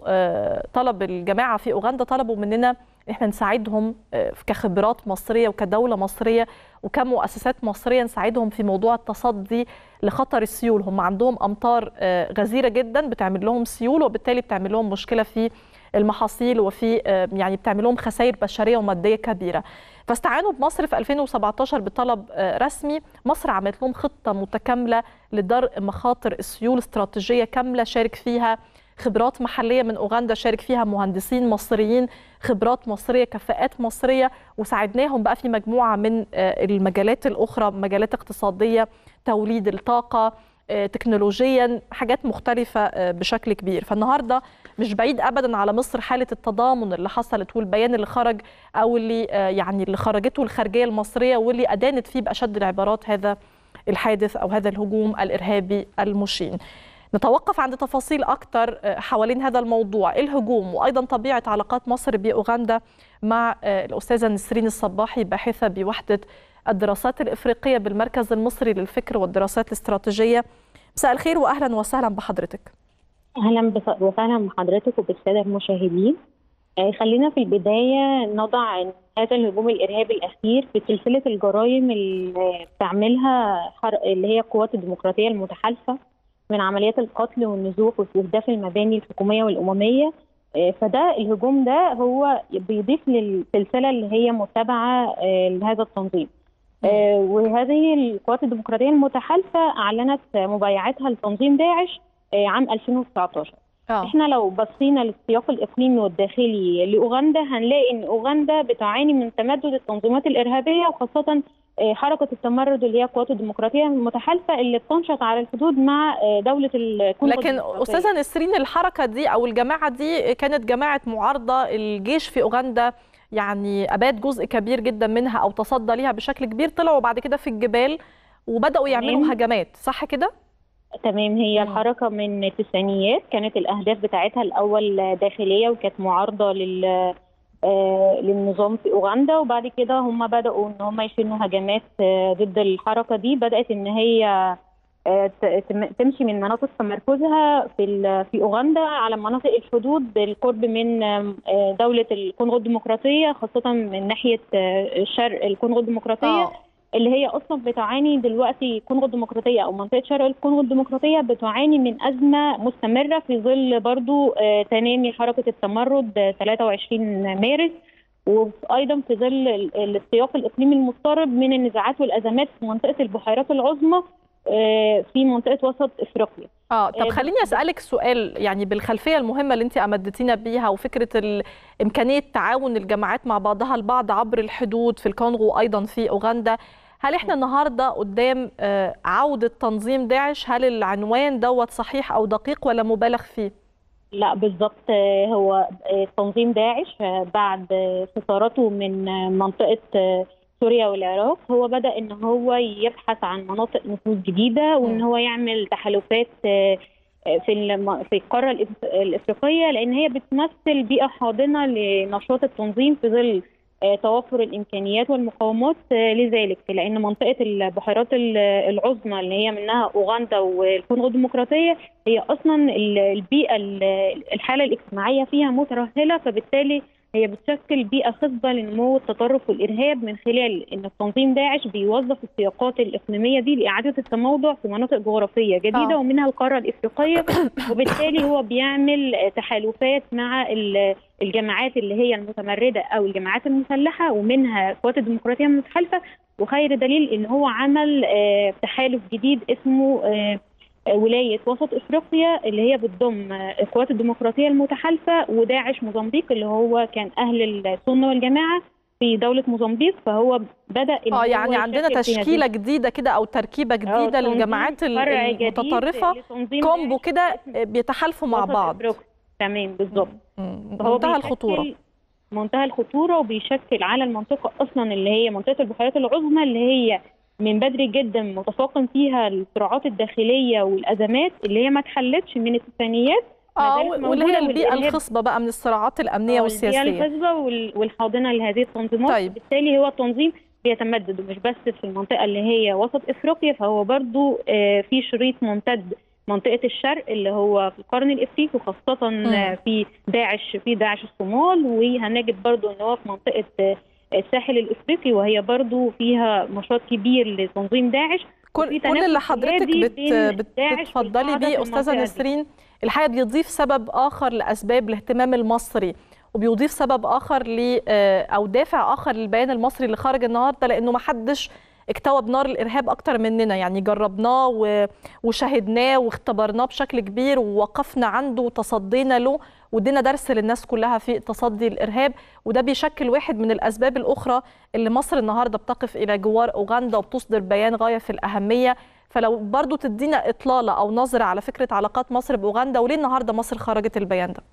طلب الجماعه في اوغندا طلبوا مننا احنا نساعدهم كخبرات مصريه وكدوله مصريه وكمؤسسات مصريه نساعدهم في موضوع التصدي لخطر السيول هم عندهم امطار غزيره جدا بتعمل لهم سيول وبالتالي بتعمل لهم مشكله في المحاصيل وفي يعني بتعمل لهم خسائر بشريه وماديه كبيره فاستعانوا بمصر في 2017 بطلب رسمي مصر عملت لهم خطه متكامله لدرء مخاطر السيول استراتيجيه كامله شارك فيها خبرات محليه من اوغندا شارك فيها مهندسين مصريين خبرات مصريه كفاءات مصريه وساعدناهم بقى في مجموعه من المجالات الاخرى مجالات اقتصاديه توليد الطاقه تكنولوجيا حاجات مختلفة بشكل كبير فالنهاردة مش بعيد أبدا على مصر حالة التضامن اللي حصلت والبيان اللي خرج أو اللي يعني اللي خرجته الخارجية المصرية واللي أدانت فيه بأشد العبارات هذا الحادث أو هذا الهجوم الإرهابي المشين نتوقف عند تفاصيل أكثر حوالين هذا الموضوع الهجوم وأيضا طبيعة علاقات مصر بأوغندا مع الأستاذة نسرين الصباحي باحثة بوحدة الدراسات الإفريقية بالمركز المصري للفكر والدراسات الاستراتيجية مساء الخير وأهلا وسهلا بحضرتك أهلا وسهلا بحضرتك وبالسادة المشاهدين خلينا في البداية نضع أن هذا الهجوم الإرهابي الأخير في سلسلة الجرائم اللي بتعملها اللي هي القوات الديمقراطية المتحالفة من عمليات القتل والنزوح واستهداف المباني الحكومية والأممية فده الهجوم ده هو بيضيف للسلسلة اللي هي متبعة لهذا التنظيم آه وهذه القوات الديمقراطيه المتحالفه اعلنت مبايعتها لتنظيم داعش آه عام 2019 أوه. احنا لو بصينا للسياق الاقليمي والداخلي لاوغندا هنلاقي ان اوغندا بتعاني من تمدد التنظيمات الارهابيه وخاصه آه حركه التمرد اللي هي القوات الديمقراطيه المتحالفه اللي بتنشط على الحدود مع دوله الكونغو لكن استاذه نسرين الحركه دي او الجماعه دي كانت جماعه معارضه الجيش في اوغندا يعني اباد جزء كبير جدا منها او تصدى ليها بشكل كبير طلعوا بعد كده في الجبال وبداوا يعملوا هجمات صح كده تمام هي الحركه من التسعينيات كانت الاهداف بتاعتها الاول داخليه وكانت معارضه لل آه، للنظام في اوغندا وبعد كده هم بداوا ان هم يشنوا هجمات آه، ضد الحركه دي بدات ان هي آه، ت- تم- تمشي من مناطق تمركزها في ال- في اوغندا على مناطق الحدود بالقرب من آم، آه، دوله الكونغو الديمقراطيه خاصه من ناحيه آه، شرق الكونغو الديمقراطيه آه. اللي هي اصلا بتعاني دلوقتي الكونغو الديمقراطيه او منطقه شرق الكونغو الديمقراطيه بتعاني من ازمه مستمره في ظل برضو آه، تنامي حركه التمرد آه، 23 مارس وايضا في ظل ال- السياق الاقليمي المضطرب من النزاعات والازمات في منطقه البحيرات العظمى آه، في منطقه وسط افريقيا اه طب آه، خليني اسالك سؤال يعني بالخلفيه المهمه اللي انت امدتينا بيها وفكره ال- امكانيه تعاون الجماعات مع بعضها البعض عبر الحدود في الكونغو وايضا في اوغندا هل احنا النهارده قدام آه، عوده تنظيم داعش هل العنوان دوت صحيح او دقيق ولا مبالغ فيه لا بالظبط آه، هو آه، تنظيم داعش آه، بعد آه، خسارته من آه، منطقة آه، سوريا والعراق هو بدأ إن هو يبحث عن مناطق نفوذ جديدة وإن هو يعمل تحالفات آه، آه، في الم- في القارة الإف- الإفريقية لأن هي بتمثل بيئة حاضنة لنشاط التنظيم في ظل آه، توفر الإمكانيات والمقاومات آه، لذلك لأن منطقة البحيرات ال- العظمى اللي هي منها أوغندا والكونغو الديمقراطية هي اصلا ال- البيئه ال- الحاله الاجتماعيه فيها مترهله فبالتالي هي بتشكل بيئه خصبه لنمو التطرف والارهاب من خلال ان تنظيم داعش بيوظف السياقات الاقليميه دي لاعاده التموضع في مناطق جغرافيه جديده آه. ومنها القاره الافريقيه وبالتالي هو بيعمل تحالفات مع ال- الجماعات اللي هي المتمرده او الجماعات المسلحه ومنها القوات الديمقراطيه المتحالفه وخير دليل ان هو عمل آه، تحالف جديد اسمه آه، ولايه وسط افريقيا اللي هي بتضم القوات الديمقراطيه المتحالفه وداعش موزمبيق اللي هو كان اهل السنه والجماعه في دوله موزمبيق فهو بدا إن اه هو يعني عندنا يشكل في هذه- تشكيله جديده كده او تركيبه جديده تنظيم للجماعات ال- فرع جديد المتطرفه لتنظيم كومبو داعش كده بيتحالفوا مع وسط بعض أفريقيا. تمام بالظبط مم. فهو منتهى بيشكل الخطوره منتهى الخطوره وبيشكل على المنطقه اصلا اللي هي منطقه البحيرات العظمى اللي هي من بدري جدا متفاقم فيها الصراعات الداخليه والازمات اللي هي ما اتحلتش من التسعينيات ما اه زالت واللي هي موجودة البيئه والإرهاب الخصبه بقى من الصراعات الامنيه البيئة والسياسيه الخصبة وال- والحاضنة لهذه التنظيمات طيب. بالتالي هو التنظيم بيتمدد ومش بس في المنطقة اللي هي وسط إفريقيا فهو برضو آه، في شريط ممتد منطقة الشرق اللي هو في القرن الإفريقي وخاصة آه، في داعش في داعش الصومال وهنجد برضو إن هو في منطقة آه، الساحل الإفريقي وهي برضو فيها نشاط كبير لتنظيم داعش كل وفي كل تنافس اللي حضرتك سيادي بت بين بت داعش بتفضلي والقاعدة بيه في استاذه المنطقة دي. نسرين الحقيقه بيضيف سبب اخر لاسباب الاهتمام المصري وبيضيف سبب اخر ل آه، او دافع اخر للبيان المصري اللي خرج النهارده لانه ما حدش اكتوى بنار الارهاب اكتر مننا يعني جربناه و- وشاهدناه واختبرناه بشكل كبير ووقفنا عنده وتصدينا له وادينا درس للناس كلها في تصدي الارهاب وده بيشكل واحد من الاسباب الاخرى اللي مصر النهارده بتقف الى جوار اوغندا وبتصدر بيان غايه في الاهميه فلو برضو تدينا اطلاله او نظره على فكره علاقات مصر باوغندا وليه النهارده مصر خرجت البيان ده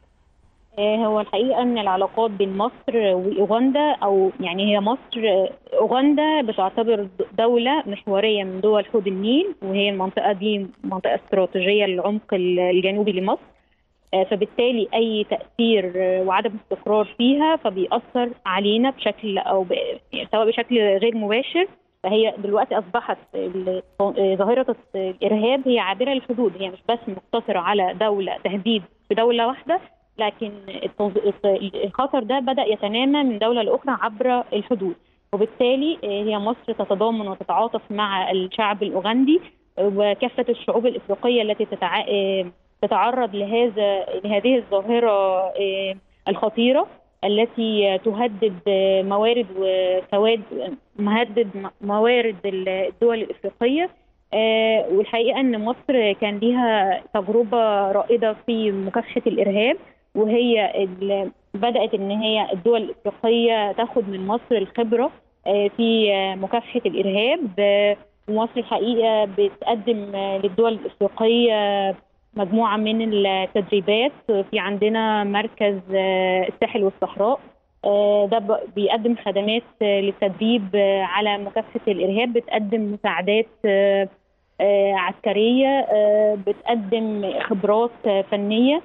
آه، هو الحقيقة أن العلاقات بين مصر وأوغندا أو يعني هي مصر آه، أوغندا بتعتبر دولة محورية من دول حوض النيل وهي المنطقة دي منطقة استراتيجية للعمق ال- الجنوبي لمصر آه، فبالتالي أي تأثير آه، وعدم استقرار فيها فبيأثر علينا بشكل أو ب... يعني سواء بشكل غير مباشر فهي دلوقتي أصبحت ال- آه، ظاهرة الإرهاب هي عابرة للحدود هي مش بس مقتصرة على دولة تهديد في دولة واحدة لكن التنظ- الخطر ده بدأ يتنامى من دولة لأخرى عبر الحدود وبالتالي آه، هي مصر تتضامن وتتعاطف مع الشعب الأوغندي آه، وكافة الشعوب الإفريقية التي تتع... آه، تتعرض لهذا لهذه الظاهرة آه، الخطيرة التي تهدد آه، موارد وسواد مهدد م- موارد الدول الإفريقية آه، والحقيقة أن مصر كان ليها تجربة رائدة في مكافحة الإرهاب وهي ال- بدأت إن هي الدول الإفريقية تاخد من مصر الخبرة آه، في آه، مكافحة الإرهاب آه، ومصر الحقيقة بتقدم آه، للدول الإفريقية مجموعة من التدريبات في عندنا مركز آه، الساحل والصحراء آه، ده ب- بيقدم خدمات آه، للتدريب آه، على مكافحة الإرهاب بتقدم مساعدات آه، عسكريه بتقدم خبرات فنيه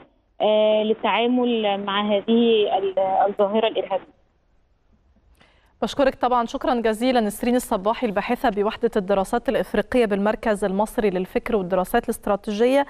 للتعامل مع هذه الظاهره الارهابيه بشكرك طبعا شكرا جزيلا نسرين الصباحي الباحثه بوحده الدراسات الافريقيه بالمركز المصري للفكر والدراسات الاستراتيجيه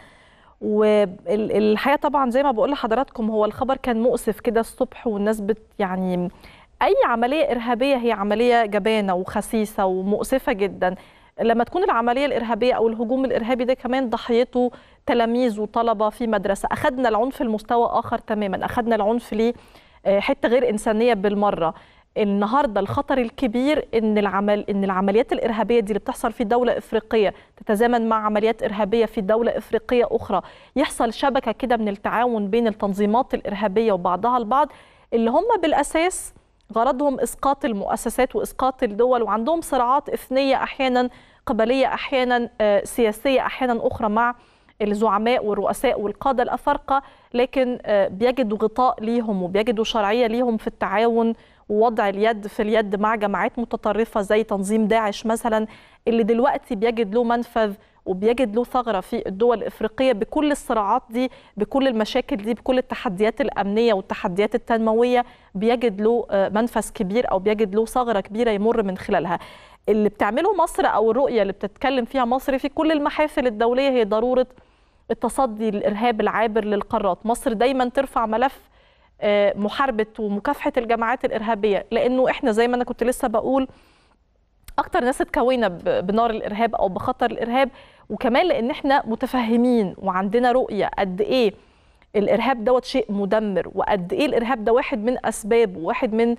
والحقيقه طبعا زي ما بقول لحضراتكم هو الخبر كان مؤسف كده الصبح والناس بت يعني اي عمليه ارهابيه هي عمليه جبانه وخسيسه ومؤسفه جدا لما تكون العمليه الارهابيه او الهجوم الارهابي ده كمان ضحيته تلاميذ وطلبه في مدرسه اخذنا العنف لمستوى اخر تماما اخذنا العنف لحته غير انسانيه بالمره النهارده الخطر الكبير ان العمل ان العمليات الارهابيه دي اللي بتحصل في دوله افريقيه تتزامن مع عمليات ارهابيه في دوله افريقيه اخرى يحصل شبكه كده من التعاون بين التنظيمات الارهابيه وبعضها البعض اللي هم بالاساس غرضهم اسقاط المؤسسات واسقاط الدول وعندهم صراعات اثنيه احيانا قبليه احيانا سياسيه احيانا اخرى مع الزعماء والرؤساء والقاده الافارقه لكن بيجدوا غطاء ليهم وبيجدوا شرعيه ليهم في التعاون ووضع اليد في اليد مع جماعات متطرفه زي تنظيم داعش مثلا اللي دلوقتي بيجد له منفذ وبيجد له ثغره في الدول الافريقيه بكل الصراعات دي بكل المشاكل دي بكل التحديات الامنيه والتحديات التنمويه بيجد له منفذ كبير او بيجد له ثغره كبيره يمر من خلالها اللي بتعمله مصر او الرؤيه اللي بتتكلم فيها مصر في كل المحافل الدوليه هي ضروره التصدي للارهاب العابر للقارات مصر دايما ترفع ملف محاربه ومكافحه الجماعات الارهابيه لانه احنا زي ما انا كنت لسه بقول اكتر ناس اتكوينا بنار الارهاب او بخطر الارهاب وكمان لان احنا متفهمين وعندنا رؤيه قد ايه الارهاب دوت شيء مدمر وقد ايه الارهاب ده واحد من اسبابه واحد من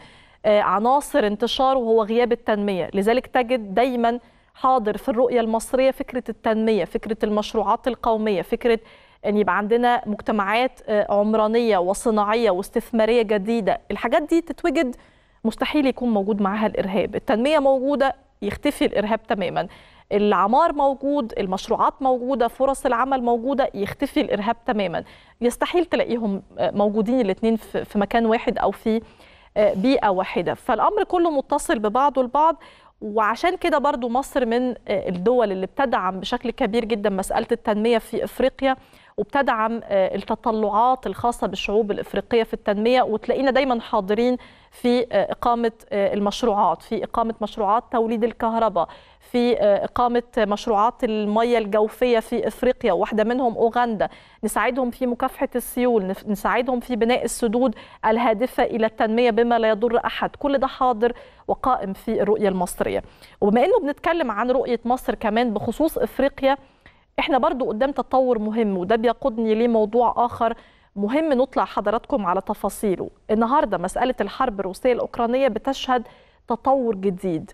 عناصر انتشاره هو غياب التنميه لذلك تجد دايما حاضر في الرؤيه المصريه فكره التنميه فكره المشروعات القوميه فكره ان يبقى عندنا مجتمعات عمرانيه وصناعيه واستثماريه جديده الحاجات دي تتوجد مستحيل يكون موجود معاها الارهاب التنميه موجوده يختفي الارهاب تماما العمار موجود المشروعات موجوده فرص العمل موجوده يختفي الارهاب تماما يستحيل تلاقيهم موجودين الاثنين في مكان واحد او في بيئه واحده فالامر كله متصل ببعضه البعض وعشان كده برضو مصر من الدول اللي بتدعم بشكل كبير جدا مسألة التنمية في إفريقيا وبتدعم التطلعات الخاصة بالشعوب الإفريقية في التنمية وتلاقينا دايما حاضرين في إقامة المشروعات في إقامة مشروعات توليد الكهرباء في إقامة مشروعات المياه الجوفية في إفريقيا واحدة منهم أوغندا نساعدهم في مكافحة السيول نساعدهم في بناء السدود الهادفة إلى التنمية بما لا يضر أحد كل ده حاضر وقائم في الرؤية المصرية وبما أنه بنتكلم عن رؤية مصر كمان بخصوص إفريقيا احنا برضو قدام تطور مهم وده بيقودني لموضوع آخر مهم نطلع حضراتكم على تفاصيله النهاردة مسألة الحرب الروسية الأوكرانية بتشهد تطور جديد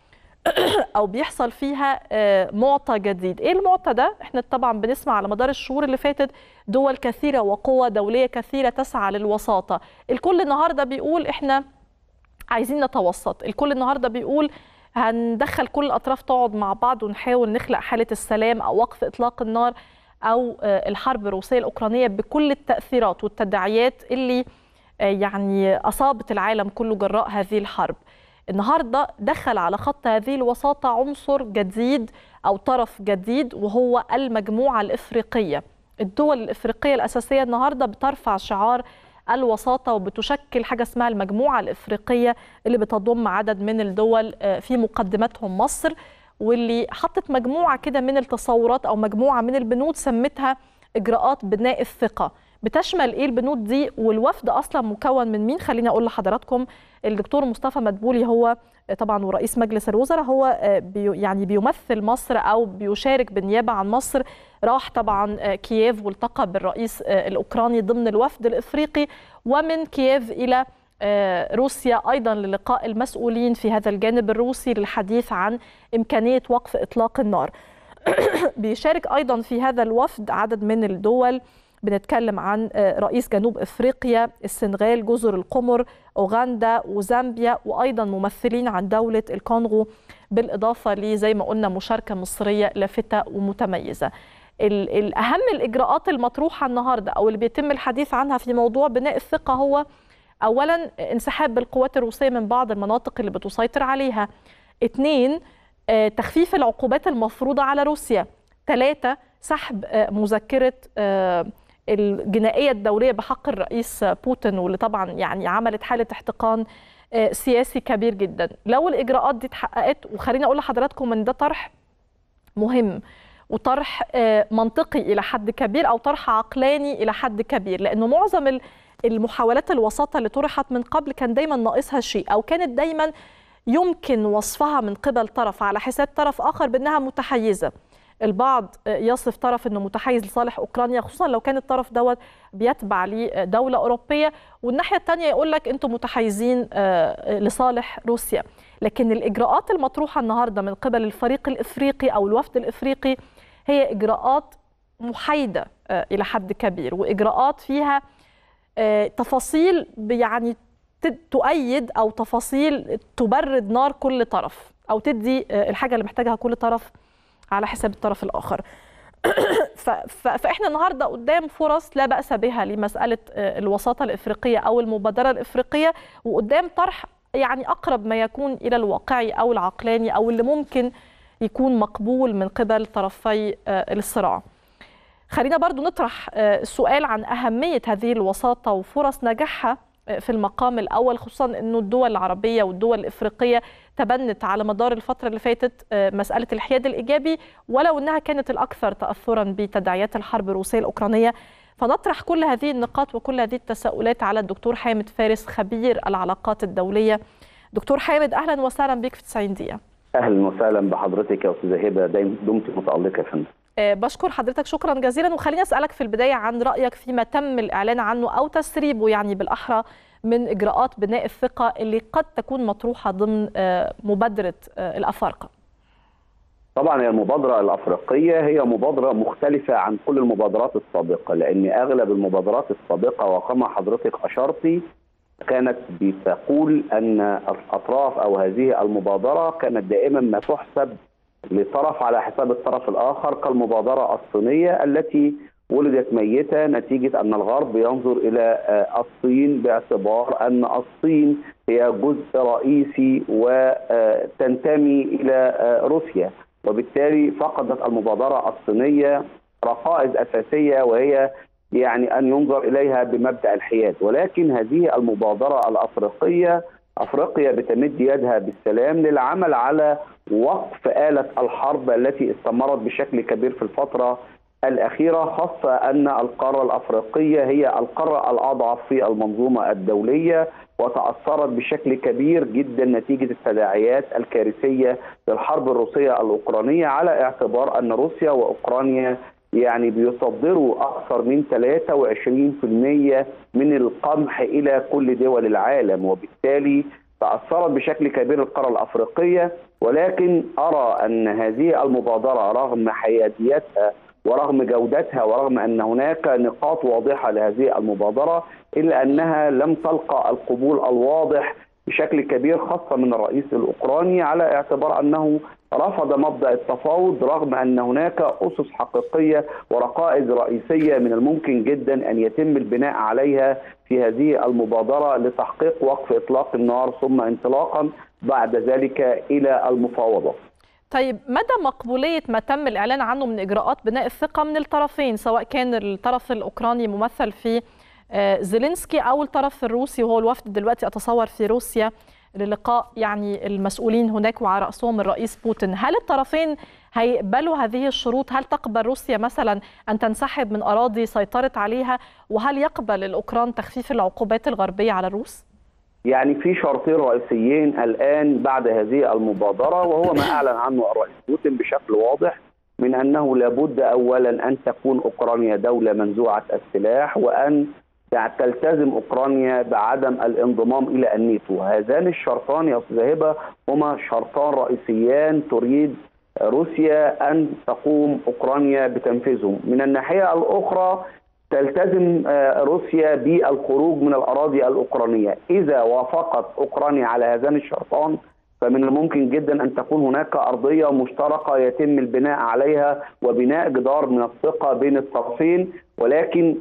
او بيحصل فيها معطى جديد ايه المعطى ده احنا طبعا بنسمع على مدار الشهور اللي فاتت دول كثيره وقوى دوليه كثيره تسعى للوساطه الكل النهارده بيقول احنا عايزين نتوسط الكل النهارده بيقول هندخل كل الاطراف تقعد مع بعض ونحاول نخلق حاله السلام او وقف اطلاق النار او الحرب الروسيه الاوكرانيه بكل التاثيرات والتداعيات اللي يعني اصابت العالم كله جراء هذه الحرب النهارده دخل على خط هذه الوساطه عنصر جديد او طرف جديد وهو المجموعه الافريقيه الدول الافريقيه الاساسيه النهارده بترفع شعار الوساطه وبتشكل حاجه اسمها المجموعه الافريقيه اللي بتضم عدد من الدول في مقدمتهم مصر واللي حطت مجموعه كده من التصورات او مجموعه من البنود سمتها اجراءات بناء الثقه بتشمل ايه البنود دي والوفد اصلا مكون من مين خليني اقول لحضراتكم الدكتور مصطفى مدبولي هو طبعا ورئيس مجلس الوزراء هو بي يعني بيمثل مصر او بيشارك بالنيابه عن مصر راح طبعا كييف والتقى بالرئيس الاوكراني ضمن الوفد الافريقي ومن كييف الى روسيا ايضا للقاء المسؤولين في هذا الجانب الروسي للحديث عن امكانيه وقف اطلاق النار بيشارك ايضا في هذا الوفد عدد من الدول بنتكلم عن رئيس جنوب افريقيا السنغال جزر القمر اوغندا وزامبيا وايضا ممثلين عن دوله الكونغو بالاضافه لزي ما قلنا مشاركه مصريه لافته ومتميزه الاهم الاجراءات المطروحه النهارده او اللي بيتم الحديث عنها في موضوع بناء الثقه هو اولا انسحاب القوات الروسيه من بعض المناطق اللي بتسيطر عليها اثنين تخفيف العقوبات المفروضة على روسيا ثلاثة سحب مذكرة الجنائية الدولية بحق الرئيس بوتين واللي طبعا يعني عملت حالة احتقان سياسي كبير جدا لو الإجراءات دي اتحققت وخليني أقول لحضراتكم أن ده طرح مهم وطرح منطقي إلى حد كبير أو طرح عقلاني إلى حد كبير لأنه معظم المحاولات الوساطة اللي طرحت من قبل كان دايما ناقصها شيء أو كانت دايما يمكن وصفها من قبل طرف على حساب طرف آخر بأنها متحيزة البعض يصف طرف انه متحيز لصالح اوكرانيا خصوصا لو كان الطرف دوت بيتبع لدوله اوروبيه والناحيه الثانيه يقول لك انتم متحيزين لصالح روسيا لكن الاجراءات المطروحه النهارده من قبل الفريق الافريقي او الوفد الافريقي هي اجراءات محايده الى حد كبير واجراءات فيها تفاصيل يعني تؤيد او تفاصيل تبرد نار كل طرف او تدي الحاجه اللي محتاجها كل طرف على حساب الطرف الاخر فاحنا النهارده قدام فرص لا باس بها لمساله الوساطه الافريقيه او المبادره الافريقيه وقدام طرح يعني اقرب ما يكون الى الواقعي او العقلاني او اللي ممكن يكون مقبول من قبل طرفي الصراع. خلينا برضو نطرح السؤال عن اهميه هذه الوساطه وفرص نجاحها في المقام الاول خصوصا انه الدول العربيه والدول الافريقيه تبنت على مدار الفتره اللي فاتت مساله الحياد الايجابي ولو انها كانت الاكثر تاثرا بتداعيات الحرب الروسيه الاوكرانيه فنطرح كل هذه النقاط وكل هذه التساؤلات على الدكتور حامد فارس خبير العلاقات الدوليه دكتور حامد اهلا وسهلا بك في 90 دقيقه اهلا وسهلا بحضرتك يا استاذه هبه دايما دمت متالقه يا فندم بشكر حضرتك شكرا جزيلا وخليني اسالك في البدايه عن رايك فيما تم الاعلان عنه او تسريبه يعني بالاحرى من اجراءات بناء الثقه اللي قد تكون مطروحه ضمن مبادره الافارقه. طبعا هي المبادره الافريقيه هي مبادره مختلفه عن كل المبادرات السابقه لان اغلب المبادرات السابقه وكما حضرتك اشرتي كانت بتقول ان الاطراف او هذه المبادره كانت دائما ما تحسب لطرف على حساب الطرف الاخر كالمبادره الصينيه التي ولدت ميته نتيجه ان الغرب ينظر الى الصين باعتبار ان الصين هي جزء رئيسي وتنتمي الى روسيا وبالتالي فقدت المبادره الصينيه ركائز اساسيه وهي يعني ان ينظر اليها بمبدا الحياد ولكن هذه المبادره الافريقيه افريقيا بتمد يدها بالسلام للعمل على وقف آلة الحرب التي استمرت بشكل كبير في الفترة الأخيرة خاصة أن القارة الأفريقية هي القارة الأضعف في المنظومة الدولية وتأثرت بشكل كبير جدا نتيجة التداعيات الكارثية للحرب الروسية الأوكرانية على اعتبار أن روسيا وأوكرانيا يعني بيصدروا أكثر من 23% من القمح إلى كل دول العالم وبالتالي تأثرت بشكل كبير القارة الأفريقية ولكن أرى أن هذه المبادرة رغم حياديتها ورغم جودتها ورغم أن هناك نقاط واضحة لهذه المبادرة إلا أنها لم تلقى القبول الواضح بشكل كبير خاصة من الرئيس الأوكراني على اعتبار أنه رفض مبدأ التفاوض رغم أن هناك أسس حقيقية ورقائز رئيسية من الممكن جدا أن يتم البناء عليها في هذه المبادرة لتحقيق وقف إطلاق النار ثم انطلاقا بعد ذلك إلى المفاوضة طيب مدى مقبولية ما تم الإعلان عنه من إجراءات بناء الثقة من الطرفين سواء كان الطرف الأوكراني ممثل في زيلينسكي أو الطرف الروسي وهو الوفد دلوقتي أتصور في روسيا للقاء يعني المسؤولين هناك وعلى رأسهم الرئيس بوتين هل الطرفين هيقبلوا هذه الشروط هل تقبل روسيا مثلا أن تنسحب من أراضي سيطرت عليها وهل يقبل الأوكران تخفيف العقوبات الغربية على الروس؟ يعني في شرطين رئيسيين الآن بعد هذه المبادرة وهو ما أعلن عنه الرئيس بوتين بشكل واضح من أنه لابد أولا أن تكون أوكرانيا دولة منزوعة السلاح وأن تلتزم اوكرانيا بعدم الانضمام الى الناتو، هذان الشرطان يا استاذ هبه هما شرطان رئيسيان تريد روسيا ان تقوم اوكرانيا بتنفيذهم، من الناحيه الاخرى تلتزم روسيا بالخروج من الاراضي الاوكرانيه، اذا وافقت اوكرانيا على هذان الشرطان فمن الممكن جدا ان تكون هناك ارضيه مشتركه يتم البناء عليها وبناء جدار من الثقه بين الطرفين ولكن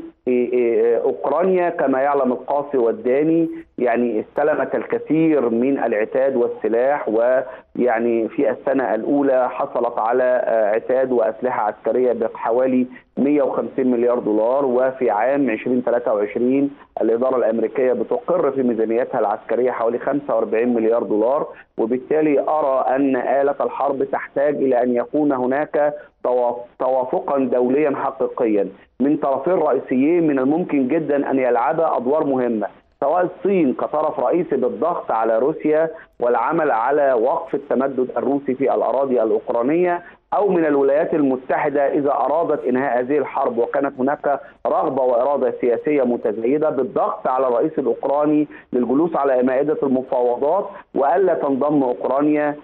اوكرانيا كما يعلم القاصي والداني يعني استلمت الكثير من العتاد والسلاح ويعني في السنه الاولى حصلت على عتاد واسلحه عسكريه بحوالي 150 مليار دولار وفي عام 2023 الاداره الامريكيه بتقر في ميزانيتها العسكريه حوالي 45 مليار دولار وبالتالي ارى ان اله الحرب تحتاج الى ان يكون هناك توافقا دوليا حقيقيا من طرفين رئيسيين من الممكن جدا ان يلعبا ادوار مهمه سواء الصين كطرف رئيسي بالضغط على روسيا والعمل على وقف التمدد الروسي في الاراضي الاوكرانيه او من الولايات المتحده اذا ارادت انهاء هذه الحرب وكانت هناك رغبه واراده سياسيه متزايده بالضغط على الرئيس الاوكراني للجلوس على مائده المفاوضات والا تنضم اوكرانيا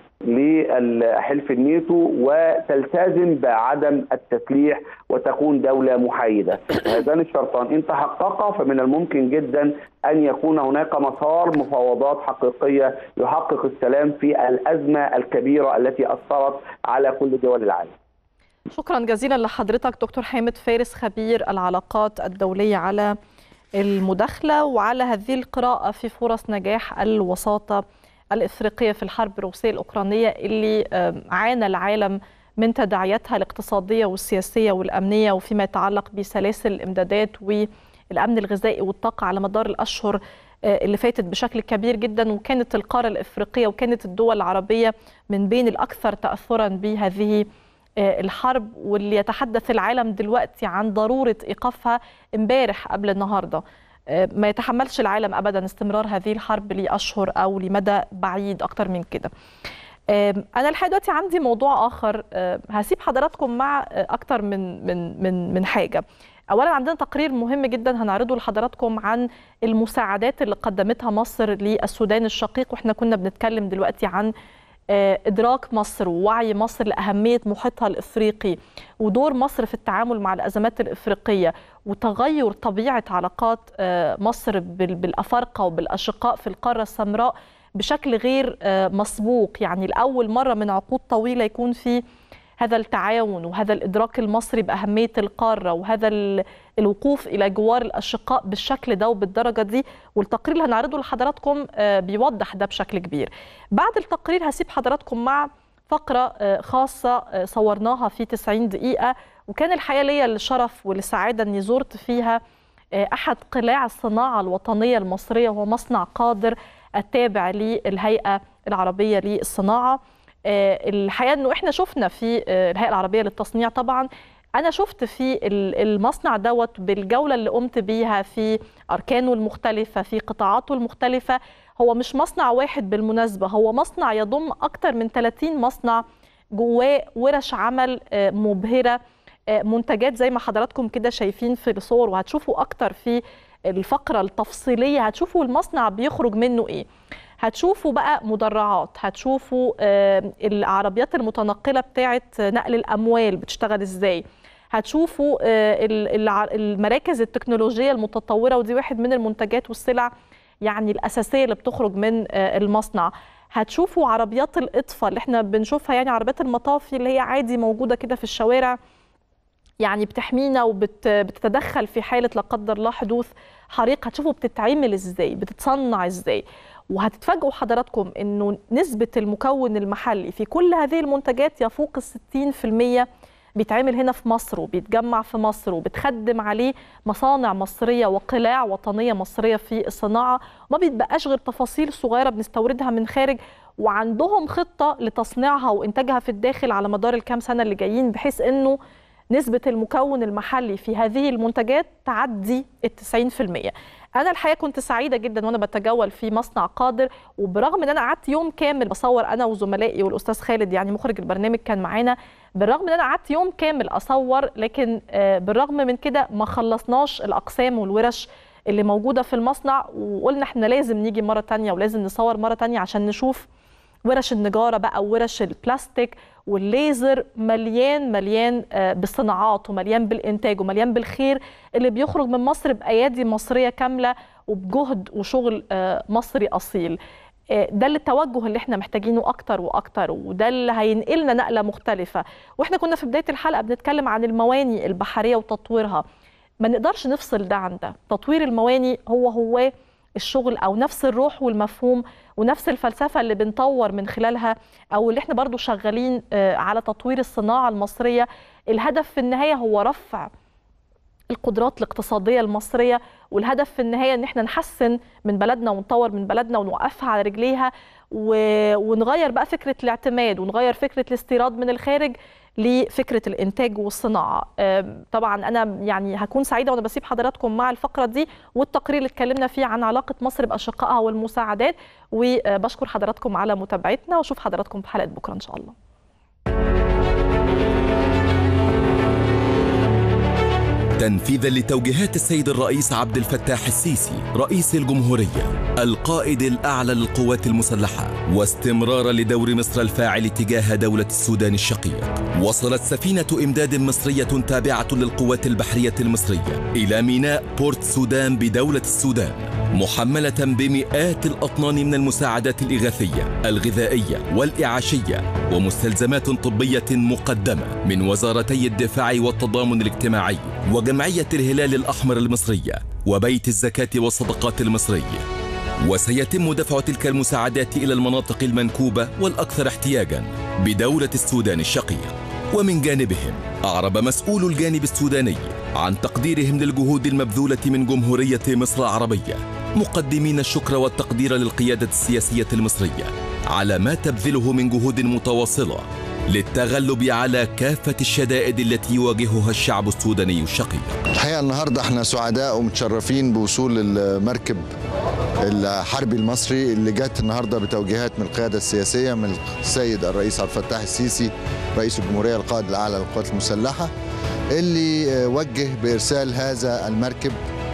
لحلف الناتو وتلتزم بعدم التسليح وتكون دوله محايده. هذان الشرطان ان تحققا فمن الممكن جدا ان يكون هناك مسار مفاوضات حقيقيه يحقق السلام في الازمه الكبيره التي اثرت على كل دول العالم. شكرا جزيلا لحضرتك دكتور حامد فارس خبير العلاقات الدوليه على المداخله وعلى هذه القراءه في فرص نجاح الوساطه الافريقيه في الحرب الروسيه الاوكرانيه اللي عانى العالم من تداعياتها الاقتصاديه والسياسيه والامنيه وفيما يتعلق بسلاسل الامدادات والامن الغذائي والطاقه على مدار الاشهر اللي فاتت بشكل كبير جدا وكانت القاره الافريقيه وكانت الدول العربيه من بين الاكثر تاثرا بهذه الحرب واللي يتحدث العالم دلوقتي عن ضروره ايقافها امبارح قبل النهارده ما يتحملش العالم ابدا استمرار هذه الحرب لاشهر او لمدى بعيد اكتر من كده انا لحد دلوقتي عندي موضوع اخر هسيب حضراتكم مع اكتر من من من من حاجه اولا عندنا تقرير مهم جدا هنعرضه لحضراتكم عن المساعدات اللي قدمتها مصر للسودان الشقيق واحنا كنا بنتكلم دلوقتي عن ادراك مصر ووعي مصر لاهميه محيطها الافريقي ودور مصر في التعامل مع الازمات الافريقيه وتغير طبيعه علاقات مصر بالافارقه وبالاشقاء في القاره السمراء بشكل غير مسبوق يعني لاول مره من عقود طويله يكون في هذا التعاون وهذا الادراك المصري باهميه القاره وهذا الوقوف الى جوار الاشقاء بالشكل ده وبالدرجه دي والتقرير اللي هنعرضه لحضراتكم بيوضح ده بشكل كبير. بعد التقرير هسيب حضراتكم مع فقره خاصه صورناها في 90 دقيقه وكان الحقيقه ليا الشرف والسعاده اني زرت فيها احد قلاع الصناعه الوطنيه المصريه وهو مصنع قادر التابع للهيئه العربيه للصناعه. الحقيقه انه احنا شفنا في الهيئه العربيه للتصنيع طبعا انا شفت في المصنع دوت بالجوله اللي قمت بيها في اركانه المختلفه في قطاعاته المختلفه هو مش مصنع واحد بالمناسبه هو مصنع يضم اكثر من 30 مصنع جواه ورش عمل مبهره منتجات زي ما حضراتكم كده شايفين في الصور وهتشوفوا اكتر في الفقره التفصيليه هتشوفوا المصنع بيخرج منه ايه هتشوفوا بقى مدرعات هتشوفوا العربيات المتنقله بتاعه نقل الاموال بتشتغل ازاي هتشوفوا المراكز التكنولوجيه المتطوره ودي واحد من المنتجات والسلع يعني الاساسيه اللي بتخرج من المصنع هتشوفوا عربيات الاطفاء اللي احنا بنشوفها يعني عربيات المطافي اللي هي عادي موجوده كده في الشوارع يعني بتحمينا وبتتدخل في حاله لا قدر الله حدوث حريق هتشوفوا بتتعمل ازاي بتتصنع ازاي وهتتفاجئوا حضراتكم انه نسبه المكون المحلي في كل هذه المنتجات يفوق ال 60% بيتعمل هنا في مصر وبيتجمع في مصر وبتخدم عليه مصانع مصريه وقلاع وطنيه مصريه في الصناعه وما بيتبقاش غير تفاصيل صغيره بنستوردها من خارج وعندهم خطه لتصنيعها وانتاجها في الداخل على مدار الكام سنه اللي جايين بحيث انه نسبة المكون المحلي في هذه المنتجات تعدي ال 90%. أنا الحقيقة كنت سعيدة جدا وأنا بتجول في مصنع قادر وبرغم إن أنا قعدت يوم كامل بصور أنا وزملائي والأستاذ خالد يعني مخرج البرنامج كان معانا بالرغم إن أنا قعدت يوم كامل أصور لكن بالرغم من كده ما خلصناش الأقسام والورش اللي موجودة في المصنع وقلنا إحنا لازم نيجي مرة تانية ولازم نصور مرة تانية عشان نشوف ورش النجارة بقى ورش البلاستيك والليزر مليان مليان بالصناعات ومليان بالإنتاج ومليان بالخير اللي بيخرج من مصر بأيادي مصرية كاملة وبجهد وشغل مصري أصيل ده التوجه اللي احنا محتاجينه اكتر واكتر وده اللي هينقلنا نقله مختلفه واحنا كنا في بدايه الحلقه بنتكلم عن المواني البحريه وتطويرها ما نقدرش نفصل ده عن ده تطوير المواني هو هو الشغل او نفس الروح والمفهوم ونفس الفلسفه اللي بنطور من خلالها او اللي احنا برضو شغالين على تطوير الصناعه المصريه الهدف في النهايه هو رفع القدرات الاقتصاديه المصريه والهدف في النهايه ان احنا نحسن من بلدنا ونطور من بلدنا ونوقفها على رجليها و... ونغير بقى فكره الاعتماد ونغير فكره الاستيراد من الخارج لفكره الانتاج والصناعه طبعا انا يعني هكون سعيده وانا بسيب حضراتكم مع الفقره دي والتقرير اللي اتكلمنا فيه عن علاقه مصر باشقائها والمساعدات وبشكر حضراتكم على متابعتنا واشوف حضراتكم في حلقه بكره ان شاء الله تنفيذا لتوجيهات السيد الرئيس عبد الفتاح السيسي رئيس الجمهورية القائد الأعلى للقوات المسلحة واستمرارا لدور مصر الفاعل تجاه دولة السودان الشقيق وصلت سفينة إمداد مصرية تابعة للقوات البحرية المصرية إلى ميناء بورت سودان بدولة السودان محملة بمئات الأطنان من المساعدات الإغاثية الغذائية والإعاشية ومستلزمات طبية مقدمة من وزارتي الدفاع والتضامن الاجتماعي وجمعية الهلال الأحمر المصرية وبيت الزكاة والصدقات المصري وسيتم دفع تلك المساعدات إلى المناطق المنكوبة والأكثر احتياجا بدولة السودان الشقيق ومن جانبهم أعرب مسؤول الجانب السوداني عن تقديرهم للجهود المبذولة من جمهورية مصر العربية مقدمين الشكر والتقدير للقيادة السياسية المصرية على ما تبذله من جهود متواصلة للتغلب على كافة الشدائد التي يواجهها الشعب السوداني الشقيق الحقيقة النهاردة احنا سعداء ومتشرفين بوصول المركب الحربي المصري اللي جت النهارده بتوجيهات من القياده السياسيه من السيد الرئيس عبد الفتاح السيسي رئيس الجمهوريه القائد الاعلى للقوات المسلحه اللي وجه بارسال هذا المركب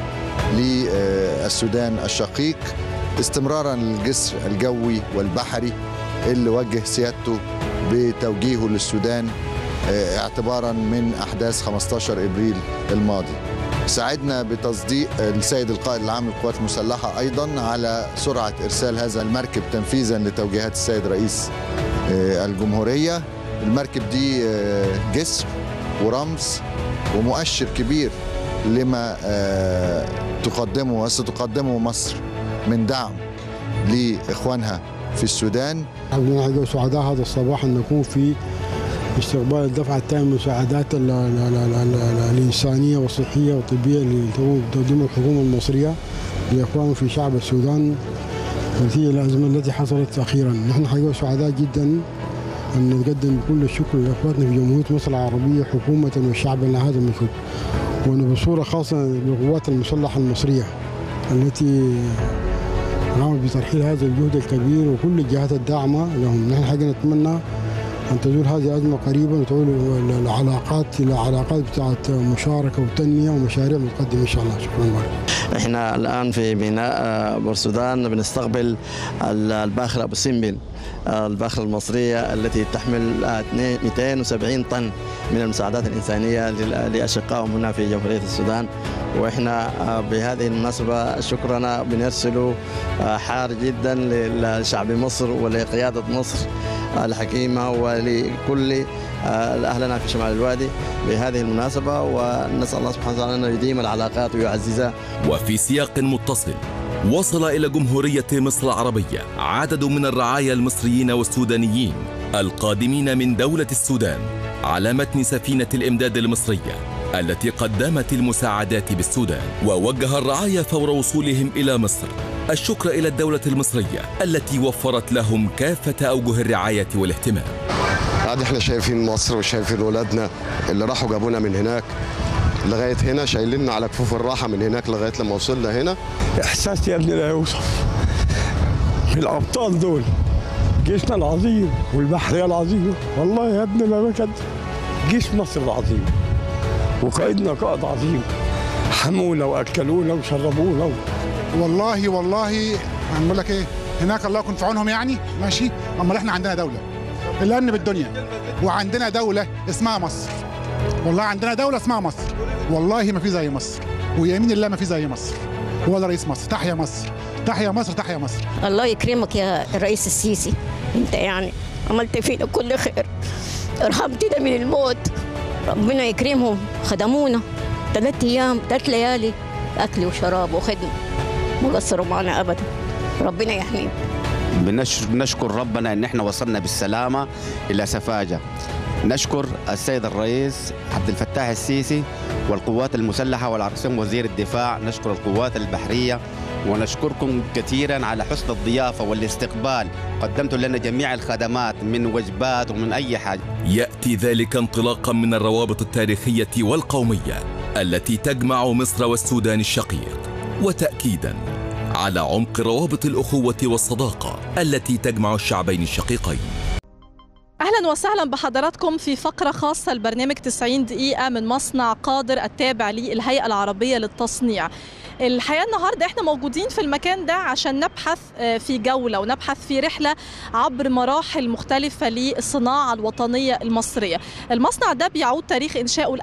للسودان الشقيق استمرارا للجسر الجوي والبحري اللي وجه سيادته بتوجيهه للسودان اعتبارا من احداث 15 ابريل الماضي. ساعدنا بتصديق السيد القائد العام للقوات المسلحه ايضا على سرعه ارسال هذا المركب تنفيذا لتوجيهات السيد رئيس الجمهوريه. المركب دي جسر ورمز ومؤشر كبير لما تقدمه وستقدمه مصر من دعم لاخوانها في السودان عندنا سعداء هذا الصباح ان نكون في استقبال الدفعة الثانية من المساعدات الإنسانية والصحية والطبية اللي تقدمها الحكومة المصرية لإخوانهم في شعب السودان نتيجة الأزمة التي حصلت أخيرا نحن حقيقة سعداء جدا أن نقدم كل الشكر لإخواتنا في جمهورية مصر العربية حكومة وشعبا لهذا المشهد وبصورة خاصة للقوات المسلحة المصرية التي قامت بترحيل هذا الجهد الكبير وكل الجهات الداعمة لهم نحن حقيقة نتمنى أن تزول هذه الأزمة قريبا وتعود العلاقات إلى علاقات بتاعت مشاركة وتنمية ومشاريع متقدمة إن شاء الله شكرا لك احنا الآن في ميناء بورسودان بنستقبل الباخرة أبو سمبل الباخرة المصرية التي تحمل 270 طن من المساعدات الإنسانية لأشقائهم هنا في جمهورية السودان واحنا بهذه المناسبة شكرنا بنرسل حار جدا لشعب مصر ولقيادة مصر الحكيمة ولكل أهلنا في شمال الوادي بهذه المناسبة ونسأل الله سبحانه وتعالى أن يديم العلاقات ويعززها وفي سياق متصل وصل إلى جمهورية مصر العربية عدد من الرعايا المصريين والسودانيين القادمين من دولة السودان على متن سفينة الإمداد المصرية التي قدمت المساعدات بالسودان ووجه الرعايا فور وصولهم إلى مصر الشكر إلى الدولة المصرية التي وفرت لهم كافة أوجه الرعاية والاهتمام قاعد احنا شايفين مصر وشايفين ولادنا اللي راحوا جابونا من هناك لغايه هنا شايليننا على كفوف الراحه من هناك لغايه لما وصلنا هنا احساس يا ابني لا يوصف الابطال دول جيشنا العظيم والبحريه العظيمه والله يا ابني ما بكد جيش مصر العظيم وقائدنا قائد عظيم حمونا واكلونا وشربونا والله والله هنقول لك ايه هناك الله يكون في عونهم يعني ماشي امال احنا عندنا دوله الامن بالدنيا وعندنا دوله اسمها مصر والله عندنا دوله اسمها مصر والله ما في زي مصر ويمين الله ما في زي مصر ولا رئيس مصر تحيا مصر تحيا مصر تحيا مصر الله يكرمك يا الرئيس السيسي انت يعني عملت فينا كل خير ارحمتنا من الموت ربنا يكرمهم خدمونا ثلاث ايام ثلاث ليالي اكل وشراب وخدمه ما قصروا معنا ابدا ربنا يحميهم بنشكر ربنا ان احنا وصلنا بالسلامه الى سفاجه نشكر السيد الرئيس عبد الفتاح السيسي والقوات المسلحه والعرسين وزير الدفاع نشكر القوات البحريه ونشكركم كثيرا على حسن الضيافه والاستقبال قدمتوا لنا جميع الخدمات من وجبات ومن اي حاجه ياتي ذلك انطلاقا من الروابط التاريخيه والقوميه التي تجمع مصر والسودان الشقيق وتاكيدا على عمق روابط الاخوه والصداقه التي تجمع الشعبين الشقيقين اهلا وسهلا بحضراتكم في فقره خاصه لبرنامج 90 دقيقه من مصنع قادر التابع للهيئه العربيه للتصنيع الحقيقه النهارده احنا موجودين في المكان ده عشان نبحث في جوله ونبحث في رحله عبر مراحل مختلفه للصناعه الوطنيه المصريه. المصنع ده بيعود تاريخ انشائه ل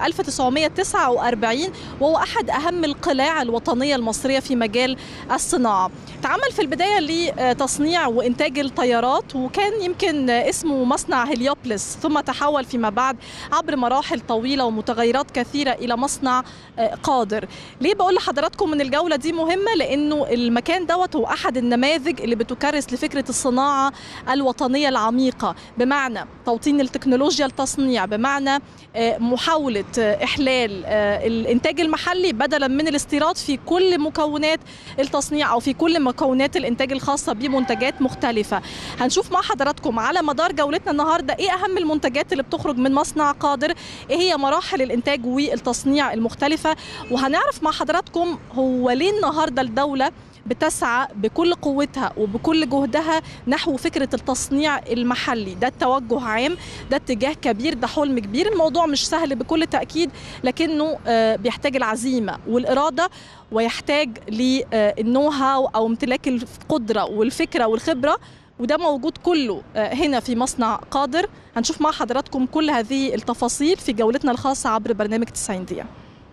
1949 وهو احد اهم القلاع الوطنيه المصريه في مجال الصناعه. تعمل في البدايه لتصنيع وانتاج الطيارات وكان يمكن اسمه مصنع هليوبلس ثم تحول فيما بعد عبر مراحل طويله ومتغيرات كثيره الى مصنع قادر. ليه بقول لحضراتكم ان الجوله دي مهمه لانه المكان دوت هو احد النماذج اللي بتكرس لفكره الصناعه الوطنيه العميقه بمعنى توطين التكنولوجيا التصنيع بمعنى محاوله احلال الانتاج المحلي بدلا من الاستيراد في كل مكونات التصنيع او في كل مكونات الانتاج الخاصه بمنتجات مختلفه هنشوف مع حضراتكم على مدار جولتنا النهارده ايه اهم المنتجات اللي بتخرج من مصنع قادر ايه هي مراحل الانتاج والتصنيع المختلفه وهنعرف مع حضراتكم هو ليه النهارده الدوله بتسعى بكل قوتها وبكل جهدها نحو فكرة التصنيع المحلي ده التوجه عام ده اتجاه كبير ده حلم كبير الموضوع مش سهل بكل تأكيد لكنه بيحتاج العزيمة والإرادة ويحتاج للنو هاو أو امتلاك القدرة والفكرة والخبرة وده موجود كله هنا في مصنع قادر هنشوف مع حضراتكم كل هذه التفاصيل في جولتنا الخاصة عبر برنامج 90 دقيقة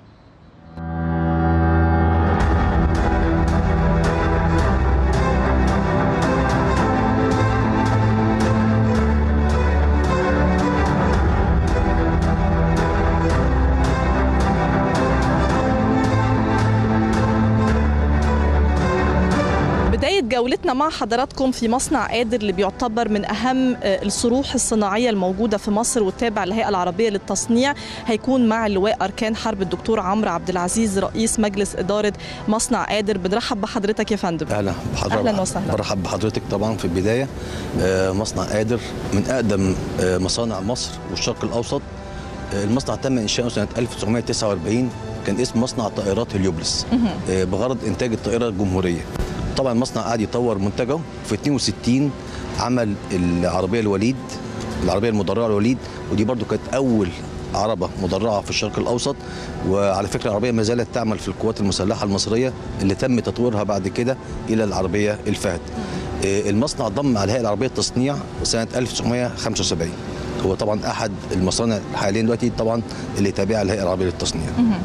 جولتنا مع حضراتكم في مصنع قادر اللي بيعتبر من اهم الصروح الصناعيه الموجوده في مصر والتابع للهيئه العربيه للتصنيع هيكون مع اللواء اركان حرب الدكتور عمرو عبد العزيز رئيس مجلس اداره مصنع قادر بنرحب بحضرتك يا فندم اهلا بحضرتك اهلا وسهلا برحب بحضرتك طبعا في البدايه مصنع قادر من اقدم مصانع مصر والشرق الاوسط المصنع تم انشاؤه سنه 1949 كان اسم مصنع طائرات هليوبلس بغرض انتاج الطائره الجمهوريه طبعا المصنع قعد يطور منتجه في 62 عمل العربيه الوليد العربيه المدرعه الوليد ودي برضو كانت اول عربه مدرعه في الشرق الاوسط وعلى فكره العربيه ما زالت تعمل في القوات المسلحه المصريه اللي تم تطويرها بعد كده الى العربيه الفهد المصنع ضم على الهيئه العربيه للتصنيع سنه 1975 هو طبعا احد المصانع حاليا دلوقتي طبعا اللي تابعه للهيئه العربيه للتصنيع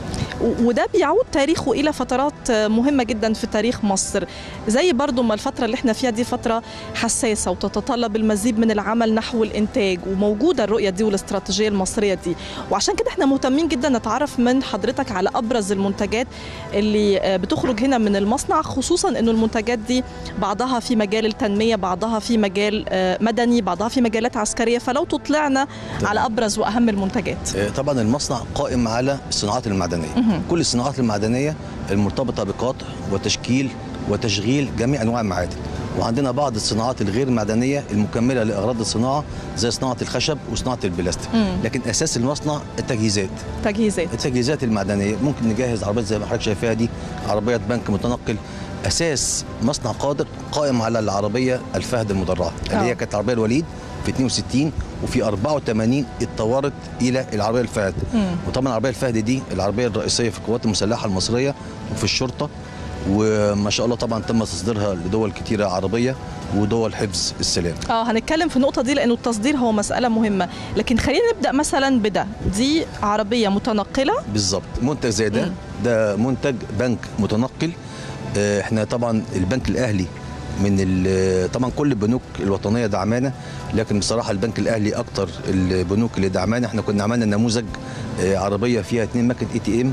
وده بيعود تاريخه الى فترات مهمه جدا في تاريخ مصر زي برضو ما الفتره اللي احنا فيها دي فتره حساسه وتتطلب المزيد من العمل نحو الانتاج وموجوده الرؤيه دي والاستراتيجيه المصريه دي وعشان كده احنا مهتمين جدا نتعرف من حضرتك على ابرز المنتجات اللي بتخرج هنا من المصنع خصوصا انه المنتجات دي بعضها في مجال التنميه بعضها في مجال مدني بعضها في مجالات عسكريه فلو تطلع طلعنا على ابرز واهم المنتجات طبعا المصنع قائم على الصناعات المعدنيه مه. كل الصناعات المعدنيه المرتبطه بقطع وتشكيل وتشغيل جميع انواع المعادن وعندنا بعض الصناعات الغير معدنيه المكمله لاغراض الصناعه زي صناعه الخشب وصناعه البلاستيك لكن اساس المصنع التجهيزات تجهيزات التجهيزات المعدنيه ممكن نجهز عربيات زي ما حضرتك شايفاها دي عربيات بنك متنقل اساس مصنع قادر قائم على العربيه الفهد المدرعه اللي هي كانت العربيه الوليد في 62 وفي 84 اتطورت الى العربيه الفهد مم. وطبعا العربيه الفهد دي العربيه الرئيسيه في القوات المسلحه المصريه وفي الشرطه وما شاء الله طبعا تم تصديرها لدول كتيره عربيه ودول حفظ السلام اه هنتكلم في النقطه دي لانه التصدير هو مساله مهمه لكن خلينا نبدا مثلا بده دي عربيه متنقله بالظبط منتج زي ده ده منتج بنك متنقل احنا طبعا البنك الاهلي من طبعا كل البنوك الوطنيه دعمانه لكن بصراحه البنك الاهلي اكتر البنوك اللي دعمانه احنا كنا عملنا نموذج عربيه فيها اثنين مكن اي تي ام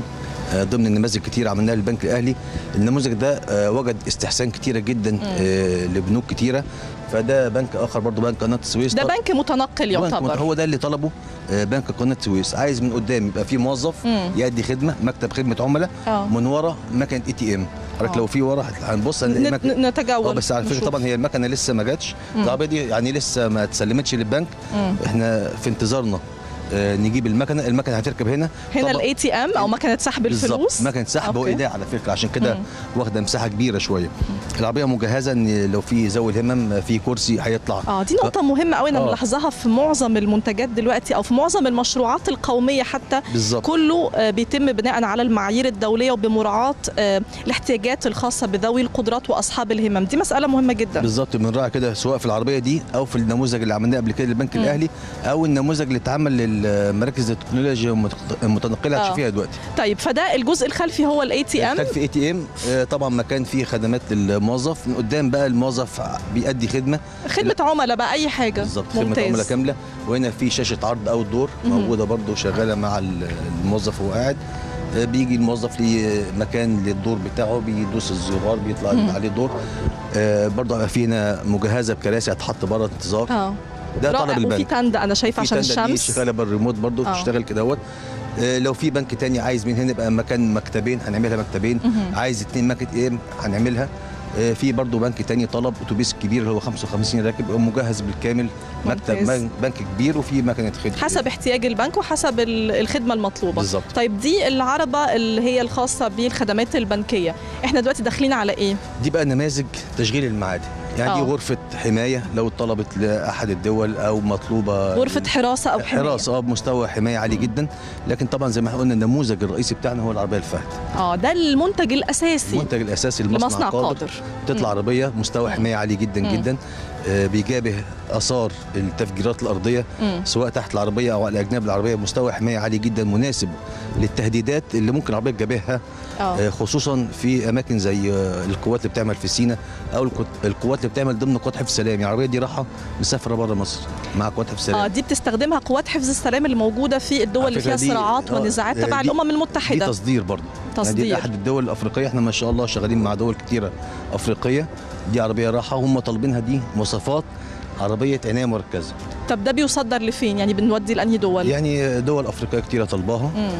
آه، ضمن النماذج كتير عملناها للبنك الاهلي النموذج ده آه، وجد استحسان كتيره جدا آه، لبنوك كتيره فده بنك اخر برضه بنك قناه السويس ده طل- بنك متنقل بنك يعتبر هو ده اللي طلبه آه، بنك قناه السويس عايز من قدام يبقى في موظف مم. يأدي خدمه مكتب خدمه عملاء آه. من ورا مكنه اي تي ام حضرتك آه. لو في ورا هنبص هنلاقي نت- مكنة- نتجول اه بس على فكره نشوف. طبعا هي المكنه لسه ما جاتش مم. العربيه دي يعني لسه ما اتسلمتش للبنك مم. احنا في انتظارنا آه، نجيب المكنه المكنه هتركب هنا هنا طبعاً- الاي تي ام او مكنه سحب بالظبط. الفلوس مكنه سحب أوكي. وايداع على فكره عشان كده مم. واخده مساحه كبيره شويه العربيه مجهزه ان لو في ذوي الهمم في كرسي هيطلع اه دي نقطة مهمة قوي انا آه. ملاحظاها في معظم المنتجات دلوقتي او في معظم المشروعات القومية حتى بالظبط. كله آه، بيتم بناء على المعايير الدولية وبمراعاة آه، الاحتياجات الخاصة بذوي القدرات واصحاب الهمم دي مسألة مهمة جدا بالظبط بنراعي كده سواء في العربيه دي او في النموذج اللي عملناه قبل كده للبنك مم. الاهلي او النموذج اللي اتعمل للمراكز التكنولوجيا المتق- المتنقله آه. هتشوفيها دلوقتي طيب فده الجزء الخلفي هو الاي تي ام كان في اي تي ام طبعا مكان فيه خدمات للموظف من قدام بقى الموظف بيأدي خدمه خدمة عملاء بقى اي حاجة بالظبط خدمه ممتاز عملاء كامله وهنا في شاشه عرض او الدور مهم. موجوده برضو شغاله مع ال- الموظف وهو قاعد آه، بيجي الموظف ليه مكان للدور بتاعه بيدوس الزرار بيطلع مهم. عليه دور آه، برضو هيبقى في هنا مجهزه بكراسي هتحط بره انتظار اه ده رائع. طلب البنك وفي تندة انا شايفه في عشان تندة دي الشمس شغاله بالريموت برضو آه. تشتغل كده اهوت آه، لو في بنك تاني عايز من هنا يبقى مكان مكتبين هنعملها مكتبين مهم. عايز اتنين ماكت ايه هنعملها آه، في برضو بنك تاني طلب اتوبيس كبير اللي هو 55 راكب يبقى مجهز بالكامل مكتب ممتاز. بنك- بنك كبير وفي مكنه خدمه حسب احتياج البنك وحسب ال- الخدمه المطلوبه بالظبط. طيب دي العربه اللي هي الخاصه بالخدمات البنكيه احنا دلوقتي داخلين على ايه دي بقى نماذج تشغيل المعادن يعني آه. دي غرفه حمايه لو طلبت لاحد الدول او مطلوبه غرفه حراسه او حمايه حراسه اه بمستوى حمايه عالي جدا لكن طبعا زي ما احنا قلنا النموذج الرئيسي بتاعنا هو العربيه الفهد اه ده المنتج الاساسي المنتج الاساسي لمصنع, لمصنع قادر, قادر. تطلع مم. عربيه مستوى حمايه عالي جدا مم. جدا آه، بيجابه اثار التفجيرات الارضيه مم. سواء تحت العربيه او على اجناب العربيه مستوى حمايه عالي جدا مناسب للتهديدات اللي ممكن العربيه تجابهها آه. آه، خصوصا في اماكن زي آه، القوات اللي بتعمل في سينا او الكت- القوات اللي بتعمل ضمن قوات حفظ السلام يعني العربيه دي رايحه مسافره بره مصر مع قوات حفظ السلام اه دي بتستخدمها قوات حفظ السلام اللي موجوده في الدول اللي على فيها فكرة دي- صراعات آه، ونزاعات آه، تبع دي- الامم دي المتحده تصدير برضه يعني تصدير. دي احد الدول الافريقيه احنا ما شاء الله شغالين مع دول كتيره افريقيه دي عربيه راحه هم طالبينها دي مواصفات عربيه عنايه مركزه طب ده بيصدر لفين يعني بنودي لانهي دول يعني دول افريقيه كتيره طالباها مم.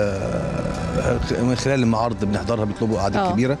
آه، من خلال المعارض بنحضرها بيطلبوا اعداد آه. كبيره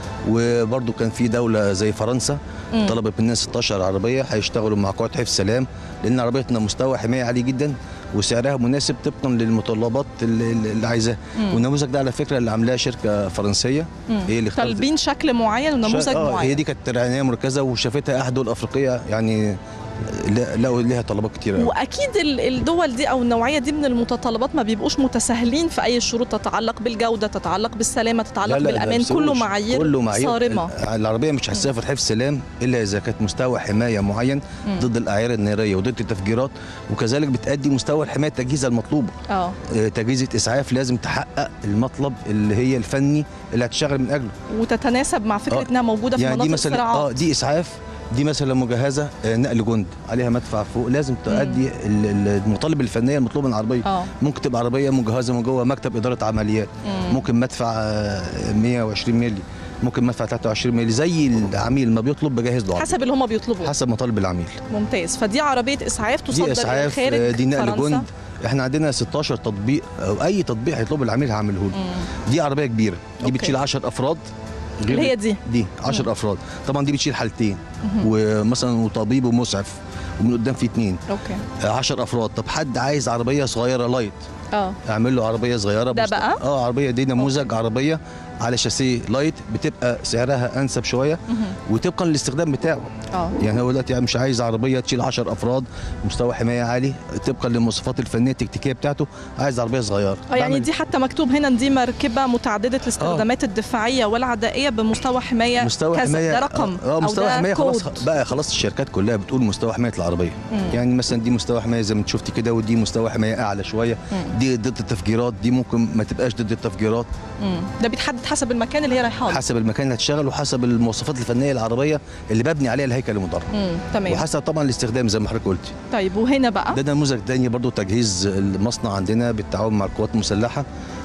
وبرضو كان في دوله زي فرنسا مم. طلبت مننا 16 عربيه هيشتغلوا مع قوات حفظ سلام لان عربيتنا مستوى حمايه عالي جدا وسعرها مناسب طبقا للمتطلبات اللي, اللي عايزاها مم. والنموذج ده على فكره اللي عاملاه شركه فرنسيه مم. هي اللي اختارت طالبين شكل معين ونموذج شا- آه، معين هي دي كانت عنايه مركزه وشافتها احد دول افريقيه يعني لا- لقوا لها طلبات كتير قوي واكيد ال- الدول دي او النوعيه دي من المتطلبات ما بيبقوش متساهلين في اي شروط تتعلق بالجوده تتعلق بالسلامه تتعلق لا لا ده بالامان بسهولش. كله معايير كله معايير صارمه ال- العربيه مش هتسافر حفظ سلام الا اذا كانت مستوى حمايه معين مم. ضد الاعيار الناريه وضد التفجيرات وكذلك بتادي مستوى الحمايه التجهيزه المطلوبه اه آه، تجهيزه اسعاف لازم تحقق المطلب اللي هي الفني اللي هتشتغل من اجله وتتناسب مع فكره آه. انها موجوده في يعني دي مناطق مثلا الصراعات اه دي اسعاف دي مثلا مجهزه آه، نقل جند عليها مدفع فوق لازم تؤدي ال- ال- المطالب الفنيه المطلوبه من العربيه اه ممكن تبقى عربيه مجهزه من جوه مكتب اداره عمليات مم. ممكن مدفع آه، 120 مللي ممكن مدفع 23 مللي زي العميل ما بيطلب بجهز له عربية. حسب اللي هم بيطلبوه حسب مطالب العميل ممتاز فدي عربيه اسعاف تصدر دي الى اسعاف الخارج آه، دي نقل فرنسا. جند احنا عندنا 16 تطبيق او اي تطبيق هيطلب العميل هعمله له مم. دي عربيه كبيره دي أوكي. بتشيل 10 افراد غير اللي هي دي دي 10 افراد طبعا دي بتشيل حالتين مهم. ومثلا وطبيب ومسعف ومن قدام في اثنين اوكي 10 افراد طب حد عايز عربيه صغيره لايت اه اعمل له عربيه صغيره ده بمست- بقى؟ اه عربيه دي نموذج عربيه على شاسيه لايت بتبقى سعرها انسب شويه مهم. وطبقا للاستخدام بتاعه اه يعني هو دلوقتي مش عايز عربيه تشيل 10 افراد مستوى حمايه عالي طبقا للمواصفات الفنيه التكتيكيه بتاعته عايز عربيه صغيره اه يعني بعمل- دي حتى مكتوب هنا إن دي مركبه متعدده الاستخدامات الدفاعيه والعدائيه بمستوى حمايه مستوى كذا. حمايه ده رقم اه أو مستوى ده حمايه خلاص كود. بقى خلاص الشركات كلها بتقول مستوى حمايه العربيه مم. يعني مثلا دي مستوى حمايه زي ما انت شفتي كده ودي مستوى حمايه اعلى شويه مم. دي ضد التفجيرات دي ممكن ما تبقاش ضد التفجيرات مم. ده بيتحدد حسب المكان اللي هي رايحه له. حسب المكان اللي هتشتغل وحسب المواصفات الفنيه العربيه اللي ببني عليها الهيكل المدرب مم. تمام وحسب طبعا الاستخدام زي ما حضرتك قلتي طيب وهنا بقى ده نموذج تاني برضو تجهيز المصنع عندنا بالتعاون مع القوات المسلحه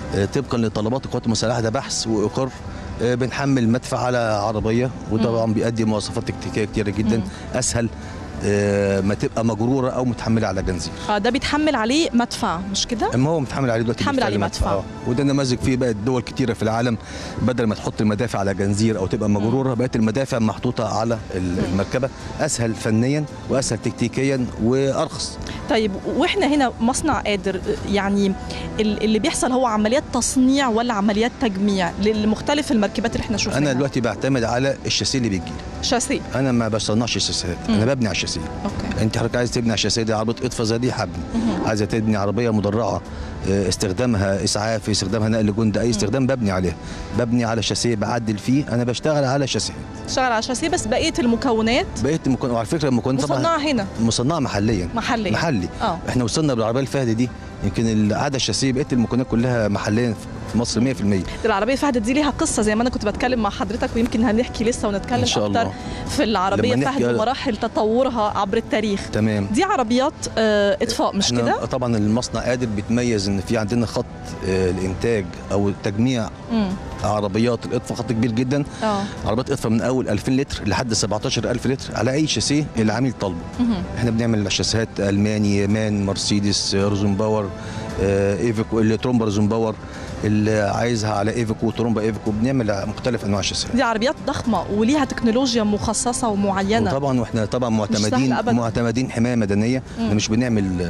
آه، طبقا لطلبات القوات المسلحه ده بحث واقر آه، بنحمل مدفع على عربيه وطبعا بيؤدي مواصفات تكتيكيه كتيره جدا اسهل آه، ما تبقى مجروره او متحمله على جنزير اه ده بيتحمل عليه مدفع مش كده اما هو متحمل عليه دلوقتي متحمل بالفعل عليه مدفع. آه. وده نماذج فيه بقت دول كتيره في العالم بدل ما تحط المدافع على جنزير او تبقى مجروره بقت المدافع محطوطه على ال- المركبه اسهل فنيا واسهل تكتيكيا وارخص طيب واحنا هنا مصنع قادر يعني ال- اللي بيحصل هو عمليات تصنيع ولا عمليات تجميع لمختلف المركبات اللي احنا شفناها انا دلوقتي بعتمد على الشاسيه اللي بيجي شاسيه انا ما بصنعش الشاسيات انا ببني على الشاسيه اوكي انت حضرتك عايز تبني على الشاسيه دي عربيه اطفاء زي دي هبني عايزه تبني عربيه مدرعه آه، استخدامها اسعاف استخدامها نقل جند اي استخدام ببني عليها ببني على شاسيه بعدل فيه انا بشتغل على شاسيه اشتغل على شاسيه بس بقيه المكونات بقيت مكون وعلى فكره المكونات طبعا مصنعه هنا مصنعه محليا محليا محلي اه احنا وصلنا بالعربيه الفهد دي يمكن العاده الشاسيه بقيه المكونات كلها محليا في مصر 100% دي العربيه فهد دي ليها قصه زي ما انا كنت بتكلم مع حضرتك ويمكن هنحكي لسه ونتكلم إن شاء اكتر الله. في العربيه لما فهد نحكي- ومراحل تطورها عبر التاريخ تمام دي عربيات آه، اطفاء مش احنا كده طبعا المصنع قادر بيتميز ان في عندنا خط آه، الانتاج او تجميع مم. عربيات الاطفاء خط كبير جدا اه عربيات اطفاء من اول 2000 لتر لحد 17000 لتر على اي شاسيه العميل طالبه مهم. احنا بنعمل شاسيهات الماني مان مرسيدس آه، روزنباور آه، ايفيكو اللي ترومبا روزنباور اللي عايزها على ايفيكو وترومبا ايفيكو بنعمل مختلف انواع الشاسيهات دي عربيات ضخمه وليها تكنولوجيا مخصصه ومعينه وطبعا واحنا طبعا سهل معتمدين أبداً. معتمدين حمايه مدنيه مم. احنا مش بنعمل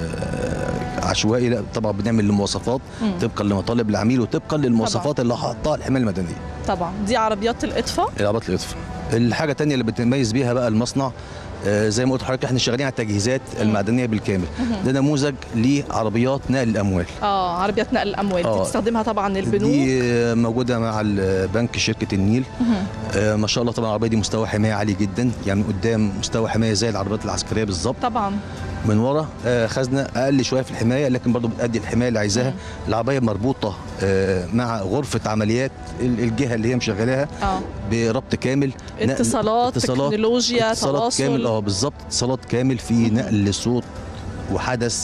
آه، عشوائي لا طبعا بنعمل لمواصفات مم. طبقا لمطالب العميل وطبقا للمواصفات اللي حطها الحمايه المدنيه طبعا دي عربيات الاطفاء العربيات الاطفاء الحاجه الثانيه اللي بتميز بيها بقى المصنع آه، زي ما قلت لحضرتك احنا شغالين على التجهيزات المعدنيه بالكامل مهم. ده نموذج لعربيات نقل الاموال اه عربيات نقل الاموال دي آه. بتستخدمها طبعا البنوك دي آه، موجوده مع البنك شركه النيل مهم. آه، ما شاء الله طبعا العربيه دي مستوى حمايه عالي جدا يعني من قدام مستوى حمايه زي العربيات العسكريه بالظبط طبعا من ورا آه، خزنه اقل شويه في الحمايه لكن برضه بتادي الحمايه اللي عايزاها العربيه مربوطه آه، مع غرفه عمليات ال- الجهه اللي هي مشغلاها اه بربط كامل نقل- اتصالات تكنولوجيا اتصالات تواصل كامل اه بالظبط اتصالات كامل في نقل صوت وحدث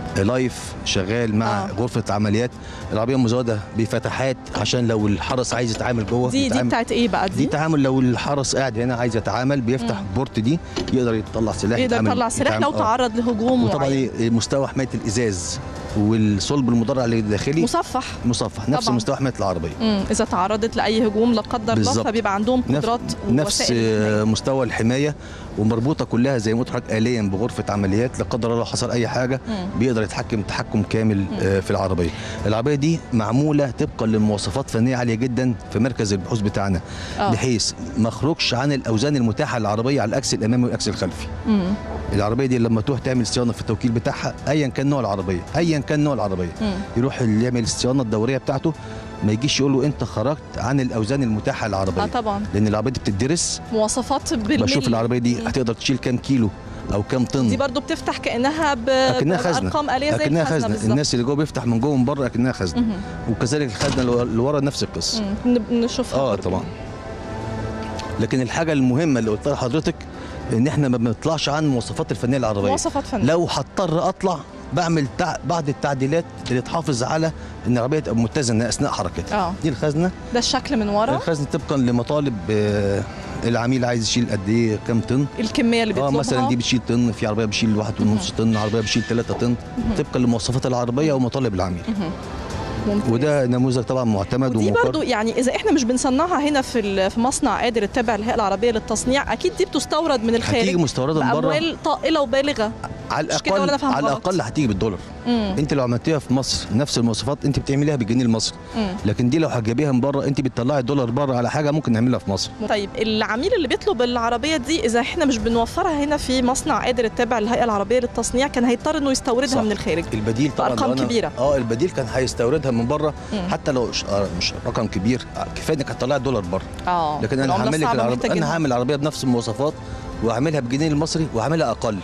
لايف شغال مع آه. غرفه عمليات العربيه مزوده بفتحات عشان لو الحرس عايز يتعامل جوه دي دي يتعامل. بتاعت ايه بقى دي دي تعامل لو الحرس قاعد هنا عايز يتعامل بيفتح مم. بورت دي يقدر يطلع سلاح يقدر يتعامل- يطلع سلاح يتعامل- لو آه. تعرض لهجوم وطبعا معين. إيه مستوى حمايه الازاز والصلب المدرع اللي داخلي مصفح مصفح نفس طبعاً. مستوى حمايه العربيه مم. اذا تعرضت لاي هجوم لا قدر الله بالظبط. فبيبقى عندهم نفس- قدرات نفس ووسائل آه، مستوى الحمايه ومربوطه كلها زي ما قلت لحضرتك اليا بغرفه عمليات لا قدر الله لو حصل اي حاجه مم. بيقدر يتحكم تحكم كامل آه، في العربيه العربيه دي معموله طبقا لمواصفات فنيه عاليه جدا في مركز البحوث بتاعنا آه. بحيث ما اخرجش عن الاوزان المتاحه للعربيه على الاكس الامامي والاكس الخلفي مم. العربيه دي لما تروح تعمل صيانه في التوكيل بتاعها ايا كان نوع العربيه ايا كان نوع العربيه مم. يروح اللي يعمل الصيانه الدوريه بتاعته ما يجيش يقول له انت خرجت عن الاوزان المتاحه للعربيه اه طبعا لان العربيه دي بتدرس مواصفات بالملي بشوف العربيه دي مم. هتقدر تشيل كام كيلو او كام طن دي برضو بتفتح كانها ب... اكنها خزنه بارقام اليه زي اكنها الخزنه خزنه بالظبط الناس اللي جوه بيفتح من جوه ومن بره اكنها خزنه مهم. وكذلك الخزنه اللي ورا- اللي ورا نفس القصه مم. نب- نشوفها اه برضو. طبعا لكن الحاجه المهمه اللي قلتها لحضرتك ان احنا ما بنطلعش عن المواصفات الفنيه للعربيه مواصفات فنيه لو هضطر اطلع بعمل تع... بعض التعديلات اللي تحافظ على ان العربيه تبقى متزنه اثناء حركتها اه دي الخزنه ده الشكل من ورا الخزنه طبقا لمطالب آه، العميل عايز يشيل قد ايه كام طن الكميه اللي اه بيطلبها مثلا دي بتشيل طن في عربيه بتشيل واحد ونص طن عربيه بتشيل 3 طن طبقا لمواصفات العربيه ومطالب العميل مهم. ممتاز. وده نموذج طبعا معتمد دي ومقر برضو يعني اذا احنا مش بنصنعها هنا في ال- في مصنع قادر التابع للهيئه العربيه للتصنيع اكيد دي بتستورد من الخارج هتيجي مستورده من بره باموال طائله وبالغه على مش كده ولا أنا الاقل فاهمة على غلط؟ الاقل هتيجي بالدولار مم. انت لو عملتيها في مصر نفس المواصفات انت بتعمليها بالجنيه المصري مم. لكن دي لو هتجيبيها من بره انت بتطلعي الدولار بره على حاجه ممكن نعملها في مصر طيب العميل اللي بيطلب العربيه دي اذا احنا مش بنوفرها هنا في مصنع قادر التابع للهيئه العربيه للتصنيع كان هيضطر انه يستوردها صح. من الخارج البديل طبعا بأرقام لو أنا- كبيرة. اه البديل كان هيستوردها من بره مم. حتى لو مش, آه مش رقم كبير آه، كفايه انك هتطلع الدولار بره اه لكن انا العملة هعمل لك الصعبة العربيه محتاجينها. انا هعمل العربيه بنفس المواصفات وهعملها بالجنيه المصري وهعملها اقل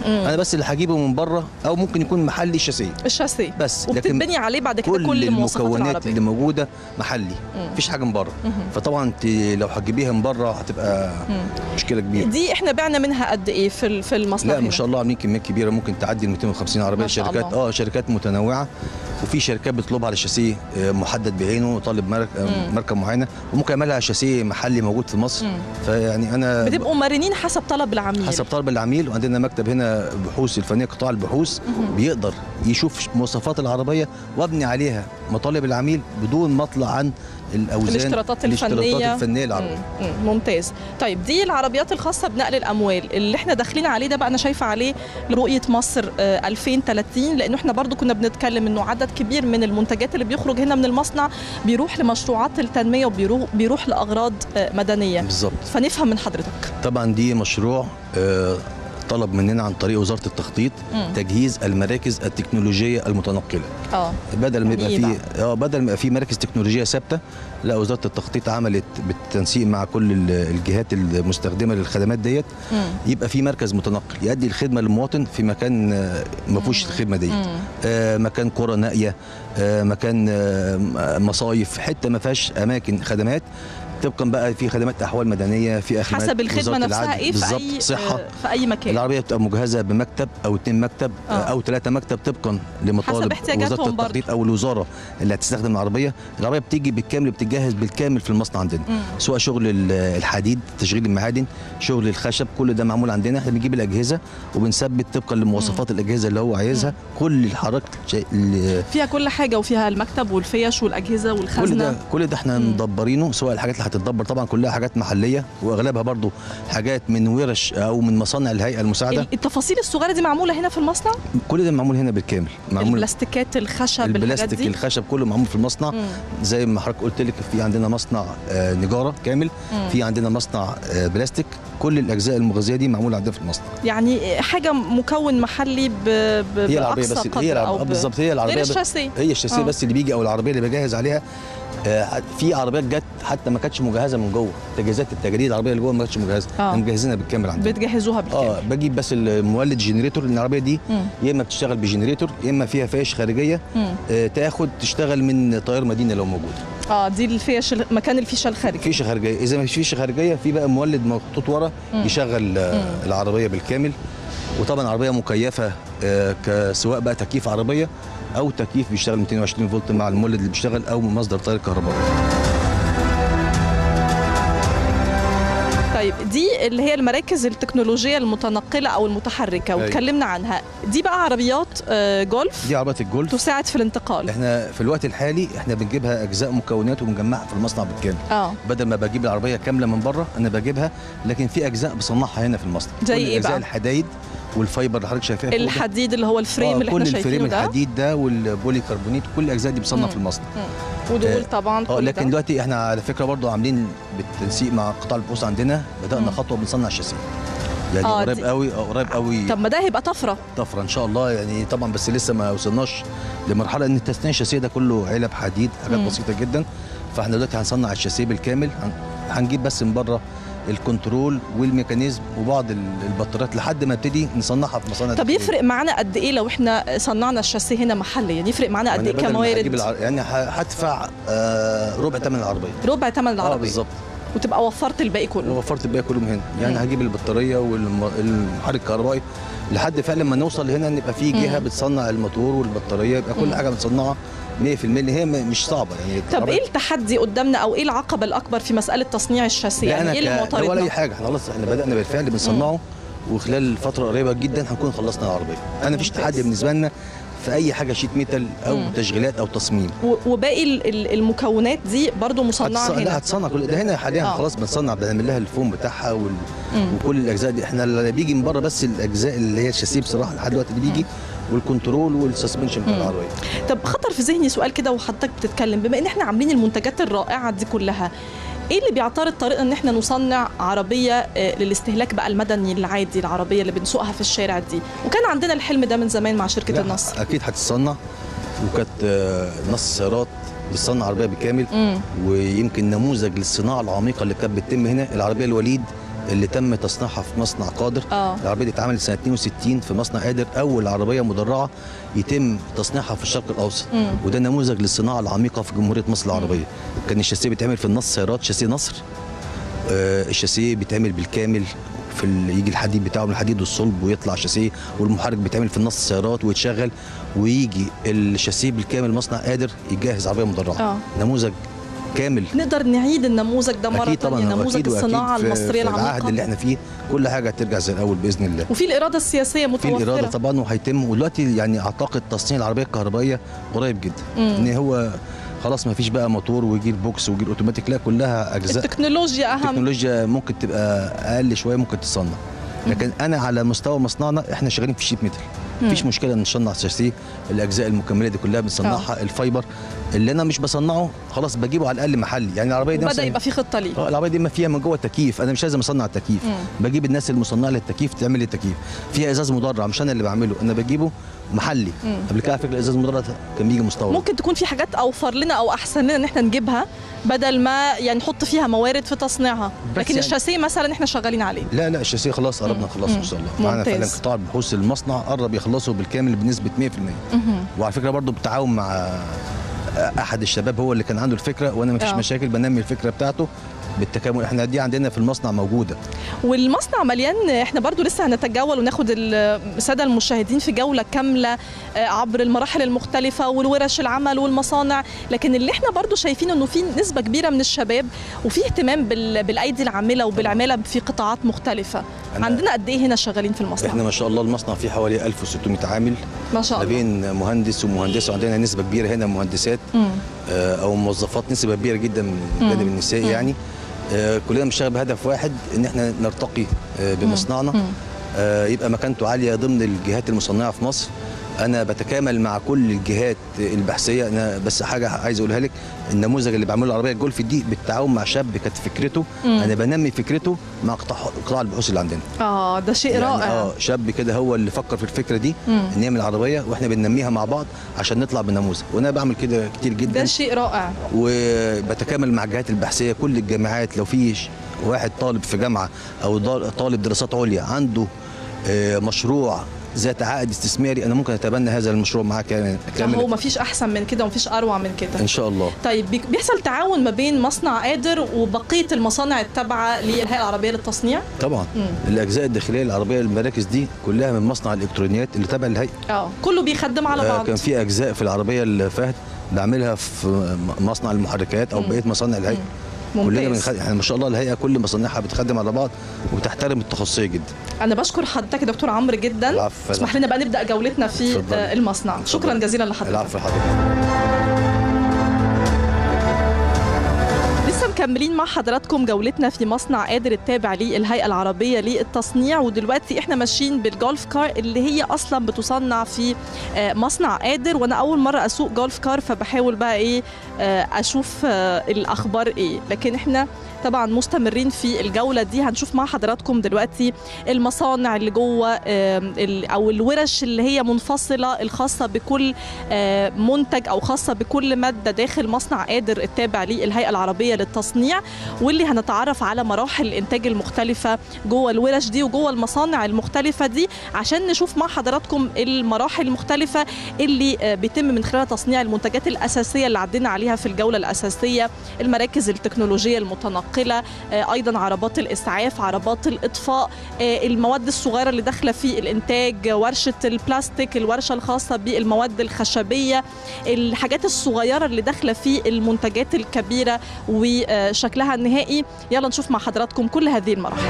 مم. انا بس اللي هجيبه من بره او ممكن يكون محلي شاسيه الشاسيه بس وبتتبني عليه بعد كده كل, كل المواصفات المكونات العربيه اللي موجوده محلي مم. مفيش حاجه من بره مم. فطبعا انت لو هتجيبيها من بره هتبقى مم. مشكله كبيره دي احنا بعنا منها قد ايه في ال- في المصنع لا هنا؟ ما شاء الله عاملين كميات كبيره ممكن تعدي ال 250 عربيه ما شاء شركات الله. اه شركات متنوعه وفي شركات بتطلبها على شاسيه آه، محدد بعينه طالب مارك آه، مم. ماركه معينه وممكن يعملها شاسيه محلي موجود في مصر مم. فيعني انا بتبقوا مرنين حسب طلب العميل حسب طلب العميل وعندنا مكتب هنا بحوث الفنيه قطاع البحوث مهم. بيقدر يشوف مواصفات العربيه وابني عليها مطالب العميل بدون ما اطلع عن الاوزان الاشتراطات الفنيه الاشتراطات الفنيه العربيه مم. مم. ممتاز طيب دي العربيات الخاصه بنقل الاموال اللي احنا داخلين عليه ده بقى انا شايفه عليه رؤيه مصر آه، 2030 لانه احنا برضو كنا بنتكلم انه عدد كبير من المنتجات اللي بيخرج هنا من المصنع بيروح لمشروعات التنميه وبيروح بيروح لاغراض آه، مدنيه بالظبط فنفهم من حضرتك طبعا دي مشروع آه، طلب مننا عن طريق وزاره التخطيط مم. تجهيز المراكز التكنولوجيه المتنقله اه بدل ما يعني يبقى إيه في اه بدل ما يبقى في مراكز تكنولوجيه ثابته لا وزاره التخطيط عملت بالتنسيق مع كل ال- الجهات المستخدمه للخدمات ديت مم. يبقى في مركز متنقل يؤدي الخدمه للمواطن في مكان آه، ما فيهوش الخدمه ديت مم. آه، مكان قرى نائيه آه، مكان آه، مصايف حته ما فيهاش اماكن خدمات طبقا بقى في خدمات احوال مدنيه في اخدمات حسب الخدمه وزارة نفسها العدل. ايه في بالظبط اي صحه آه، في اي مكان العربيه بتبقى مجهزه بمكتب او اتنين مكتب آه. آه. او ثلاثه مكتب طبقا لمطالب احتياجاتهم وزاره التخطيط او الوزاره اللي هتستخدم العربيه العربيه بتيجي بالكامل بتتجهز بالكامل في المصنع عندنا مم. سواء شغل ال- الحديد تشغيل المعادن شغل الخشب كل ده معمول عندنا احنا بنجيب الاجهزه وبنثبت طبقا لمواصفات الاجهزه اللي هو عايزها كل الحركه شيء- ال- فيها كل حاجه وفيها المكتب والفيش والاجهزه كل والخزنه ده كل ده احنا مدبرينه سواء الحاجات اللي هتتدبر طبعا كلها حاجات محليه واغلبها برضو حاجات من ورش او من مصانع الهيئه المساعده ال- التفاصيل الصغيره دي معموله هنا في المصنع كل ده معمول هنا بالكامل معمول البلاستيكات الخشب الحاجات البلاستيك دي الخشب كله معمول في المصنع مم. زي ما حضرتك قلت لك في عندنا مصنع آه، نجاره كامل مم. في عندنا مصنع آه، بلاستيك كل الاجزاء المغذيه دي معموله عندنا في المصنع يعني حاجه مكون محلي ب... ب... هي العربيه بأقصى بس قدر هي أو العربيه ب- بالظبط هي العربيه غير بس- الشاسيه هي الشاسيه آه. بس اللي بيجي او العربيه اللي بجهز عليها آه، في عربيات جت حتى ما كانتش مجهزه من جوه تجهيزات التجريد العربيه اللي جوه ما كانتش مجهزه آه. احنا مجهزينها بالكامل عندنا بتجهزوها بالكامل اه بجيب بس المولد جنريتور لان العربيه دي مم. يا اما بتشتغل بجنريتور يا اما فيها فيش خارجيه مم. آه تاخد تشتغل من طيار مدينه لو موجود اه دي الفيش مكان الفيشه الخارجي فيشه خارجيه اذا ما فيش فيشه خارجيه في بقى مولد محطوط ورا مم. يشغل آه العربيه بالكامل وطبعا عربيه مكيفه آه كسواء بقى تكييف عربيه او تكييف بيشتغل 220 فولت مع المولد اللي بيشتغل او مصدر تيار كهربائي طيب دي اللي هي المراكز التكنولوجيه المتنقله او المتحركه أيوة. واتكلمنا عنها دي بقى عربيات آه، جولف دي عربيات الجولف تساعد في الانتقال احنا في الوقت الحالي احنا بنجيبها اجزاء مكونات وبنجمعها في المصنع بالكامل اه بدل ما بجيب العربيه كامله من بره انا بجيبها لكن في اجزاء بصنعها هنا في المصنع زي كل إيه اجزاء بقى؟ الحديد والفايبر اللي حضرتك شايفاها فوق ده. الحديد اللي هو الفريم آه، اللي احنا كل شايفينه الفريم ده الحديد ده والبولي كربونيت كل الاجزاء دي بتصنع مم. في المصنع مم. ودول طبعا اه كل لكن ده. دلوقتي احنا على فكره برضو عاملين بالتنسيق مع قطاع البحوث عندنا بدانا مم. خطوه بنصنع الشاسيه يعني آه، قريب دي- قوي اه قريب قوي طب ما ده هيبقى طفره طفره ان شاء الله يعني طبعا بس لسه ما وصلناش لمرحله ان تصنيع الشاسيه ده كله علب حديد حاجات مم. بسيطه جدا فاحنا دلوقتي هنصنع الشاسيه بالكامل هن- هنجيب بس من بره الكنترول والميكانيزم وبعض ال- البطاريات لحد ما نبتدي نصنعها في مصانع طب التكنولوجيا. يفرق معانا قد ايه لو احنا صنعنا الشاسيه هنا محليا يفرق معانا قد أنا ايه بدل ما هجيب كموارد الع... يعني ه- هدفع آه ربع ثمن العربيه ربع ثمن اه العربيه بالظبط وتبقى وفرت الباقي كله وفرت الباقي كله من هنا يعني مم. هجيب البطاريه والمحرك الكهربائي لحد فعلا ما نوصل هنا نبقى في جهه مم. بتصنع الموتور والبطاريه يبقى كل مم. حاجه بنصنعها 100% اللي هي م- مش صعبه يعني طب العربية- ايه التحدي قدامنا او ايه العقبه الاكبر في مساله تصنيع الشاسيه لا يعني انا ايه اللي ك... لا ولا اي معترضنا حاجه احنا خلاص احنا بدانا بالفعل بنصنعه وخلال فتره قريبه جدا هنكون خلصنا العربيه انا مفيش ممتاز. تحدي بالنسبه لنا في اي حاجه شيت ميتال او مم. تشغيلات او تصميم و- وباقي ال- ال- المكونات دي برضو مصنعه هتص- لا هنا هتصنع كل ده هنا حاليا آه. خلاص بنصنع بنعمل لها الفوم بتاعها وال... مم. وكل الاجزاء دي احنا اللي بيجي من بره بس الاجزاء اللي هي الشاسيه بصراحه لحد دلوقتي اللي بيجي والكنترول والسسبنشن بتاع مم. العربيه طب خطر في ذهني سؤال كده وحضرتك بتتكلم بما ان احنا عاملين المنتجات الرائعه دي كلها ايه اللي بيعترض طريقنا ان احنا نصنع عربيه آه، للاستهلاك بقى المدني العادي العربيه اللي بنسوقها في الشارع دي وكان عندنا الحلم ده من زمان مع شركه لا، النصر اكيد هتتصنع وكانت آه، نص السيارات بتصنع عربيه بالكامل مم. ويمكن نموذج للصناعه العميقه اللي كانت بتتم هنا العربيه الوليد اللي تم تصنيعها في مصنع قادر آه. العربيه دي اتعملت سنه 62 في مصنع قادر اول عربيه مدرعه يتم تصنيعها في الشرق الاوسط مم. وده نموذج للصناعه العميقه في جمهوريه مصر العربيه كان الشاسيه بيتعمل في النص سيارات شاسيه نصر آه، الشاسيه بيتعمل بالكامل في ال- يجي الحديد بتاعه من الحديد والصلب ويطلع شاسيه والمحرك بيتعمل في النص السيارات ويتشغل ويجي الشاسيه بالكامل مصنع قادر يجهز عربيه مدرعه آه. نموذج كامل نقدر نعيد النموذج ده مره اكيد طبعا ثانيه نموذج أكيد وأكيد الصناعه في- المصريه في العهد العميقه اللي احنا فيه كل حاجه هترجع زي الاول باذن الله وفي الاراده السياسيه في متوفره الاراده طبعا وهيتم ودلوقتي يعني اعتقد تصنيع العربيه الكهربائيه قريب جدا مم. ان هو خلاص ما فيش بقى موتور وجير بوكس وجير اوتوماتيك لا كلها اجزاء التكنولوجيا اهم التكنولوجيا ممكن تبقى اقل شويه ممكن تصنع لكن انا على مستوى مصنعنا احنا شغالين في الشيت ميتال مم. مفيش مشكله نصنع شاسيه الاجزاء المكمله دي كلها بنصنعها الفايبر اللي انا مش بصنعه خلاص بجيبه على الاقل محلي يعني العربيه دي وبدا مثلاً- يبقى في خطه ليه اه العربيه دي ما فيها من جوه تكييف انا مش لازم اصنع التكييف مم. بجيب الناس المصنعه للتكييف تعمل لي التكييف فيها ازاز مدرع مش انا اللي بعمله انا بجيبه محلي مم. قبل كده على فكره الازاز المدرع ده كان بيجي مستورد ممكن تكون في حاجات اوفر لنا او احسن لنا ان احنا نجيبها بدل ما يعني نحط فيها موارد في تصنيعها بس لكن يعني- الشاسيه مثلا احنا شغالين عليه لا لا الشاسيه خلاص قربنا نخلصه ان شاء الله معانا ممتاز. فعلا قطاع بحوث المصنع قرب يخلصه بالكامل بنسبه 100% مهم. وعلى فكره برضو بالتعاون مع احد الشباب هو اللي كان عنده الفكره وانا ما فيش آه. مشاكل بنمي الفكره بتاعته بالتكامل احنا دي عندنا في المصنع موجوده والمصنع مليان احنا برضو لسه هنتجول وناخد الساده المشاهدين في جوله كامله آه، عبر المراحل المختلفه والورش العمل والمصانع لكن اللي احنا برضو شايفين انه في نسبه كبيره من الشباب وفي اهتمام بال- بالايدي العامله وبالعماله في قطاعات مختلفه أنا- عندنا قد ايه هنا شغالين في المصنع احنا ما شاء الله المصنع فيه حوالي 1600 عامل ما شاء ما الله بين مهندس ومهندسه وعندنا نسبه كبيره هنا مهندسات مم. آه، او موظفات نسبه كبيره جدا من مم. الجانب النسائي مم. يعني آه، كلنا بنشتغل بهدف واحد ان احنا نرتقي آه، بمصنعنا مم. آه، يبقى مكانته عاليه ضمن الجهات المصنعه في مصر انا بتكامل مع كل الجهات البحثيه انا بس حاجه عايز اقولها لك النموذج اللي بعمله العربيه الجولف دي بالتعاون مع شاب كانت فكرته مم. انا بنمي فكرته مع قطاع قطاع البحوث اللي عندنا اه ده شيء يعني رائع اه شاب كده هو اللي فكر في الفكره دي مم. ان يعمل عربيه واحنا بننميها مع بعض عشان نطلع بنموذج وانا بعمل كده كتير جدا ده شيء رائع وبتكامل مع الجهات البحثيه كل الجامعات لو في ش- واحد طالب في جامعه او ضال- طالب دراسات عليا عنده آه، مشروع ذات عائد استثماري انا ممكن اتبنى هذا المشروع معاه كامل هو كامل ما فيش احسن من كده ومفيش اروع من كده ان شاء الله طيب بي- بيحصل تعاون ما بين مصنع قادر وبقيه المصانع التابعه للهيئه العربيه للتصنيع طبعا مم. الاجزاء الداخليه العربيه المراكز دي كلها من مصنع الالكترونيات اللي تابع للهيئه اه كله بيخدم على آه، بعض كان في اجزاء في العربيه الفهد بعملها في م- مصنع المحركات او مم. بقيه مصانع الهيئه ممتاز. كلنا بنخد... يعني ما شاء الله الهيئه كل مصانعها بتخدم على بعض وبتحترم التخصصيه جدا انا بشكر حضرتك يا دكتور عمرو جدا العفو. اسمح لنا بقى نبدا جولتنا في اتفضلي. آه، المصنع شكرا جزيلا لحضرتك العفو حضرتك لسه مكملين مع حضراتكم جولتنا في مصنع قادر التابع للهيئة العربية للتصنيع ودلوقتي احنا ماشيين بالجولف كار اللي هي اصلا بتصنع في آه، مصنع قادر وانا اول مرة اسوق جولف كار فبحاول بقى ايه آه، اشوف آه، الاخبار ايه لكن احنا طبعا مستمرين في الجولة دي هنشوف مع حضراتكم دلوقتي المصانع اللي جوه آم، ال- او الورش اللي هي منفصلة الخاصة بكل آه، منتج او خاصة بكل مادة داخل مصنع قادر التابع للهيئة العربية للتصنيع واللي هنتعرف على مراحل الانتاج المختلفة جوه الورش دي وجوه المصانع المختلفة دي عشان نشوف مع حضراتكم المراحل المختلفة اللي آه، بيتم من خلالها تصنيع المنتجات الأساسية اللي عدينا عليها في الجولة الأساسية المراكز التكنولوجية المتنقلة آه، أيضا عربات الإسعاف عربات الإطفاء آه، المواد الصغيرة اللي داخلة في الإنتاج ورشة البلاستيك الورشة الخاصة بالمواد الخشبية الحاجات الصغيرة اللي داخلة في المنتجات الكبيرة وشكلها النهائي يلا نشوف مع حضراتكم كل هذه المراحل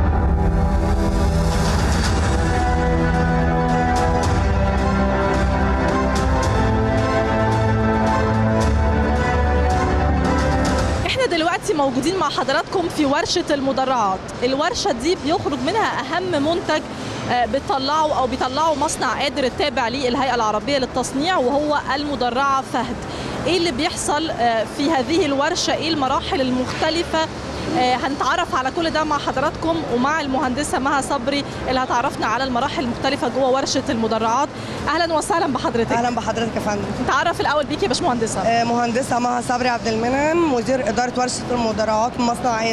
احنا دلوقتي موجودين مع حضراتكم في ورشة المدرعات الورشة دي بيخرج منها أهم منتج آه، بتطلعه أو بيطلعه مصنع قادر التابع للهيئة العربية للتصنيع وهو المدرعة فهد ايه اللي بيحصل آه، في هذه الورشة ايه المراحل المختلفة آه، هنتعرف على كل ده مع حضراتكم ومع المهندسة مها صبري اللي هتعرفنا على المراحل المختلفة جوه ورشة المدرعات أهلا وسهلا بحضرتك اهلا بحضرتك يا فندم نتعرف الأول بيكي يا باشمهندسة آه، مهندسه مها صبري عبد المنعم مدير اداره ورشه المدرعات من مصنع قادر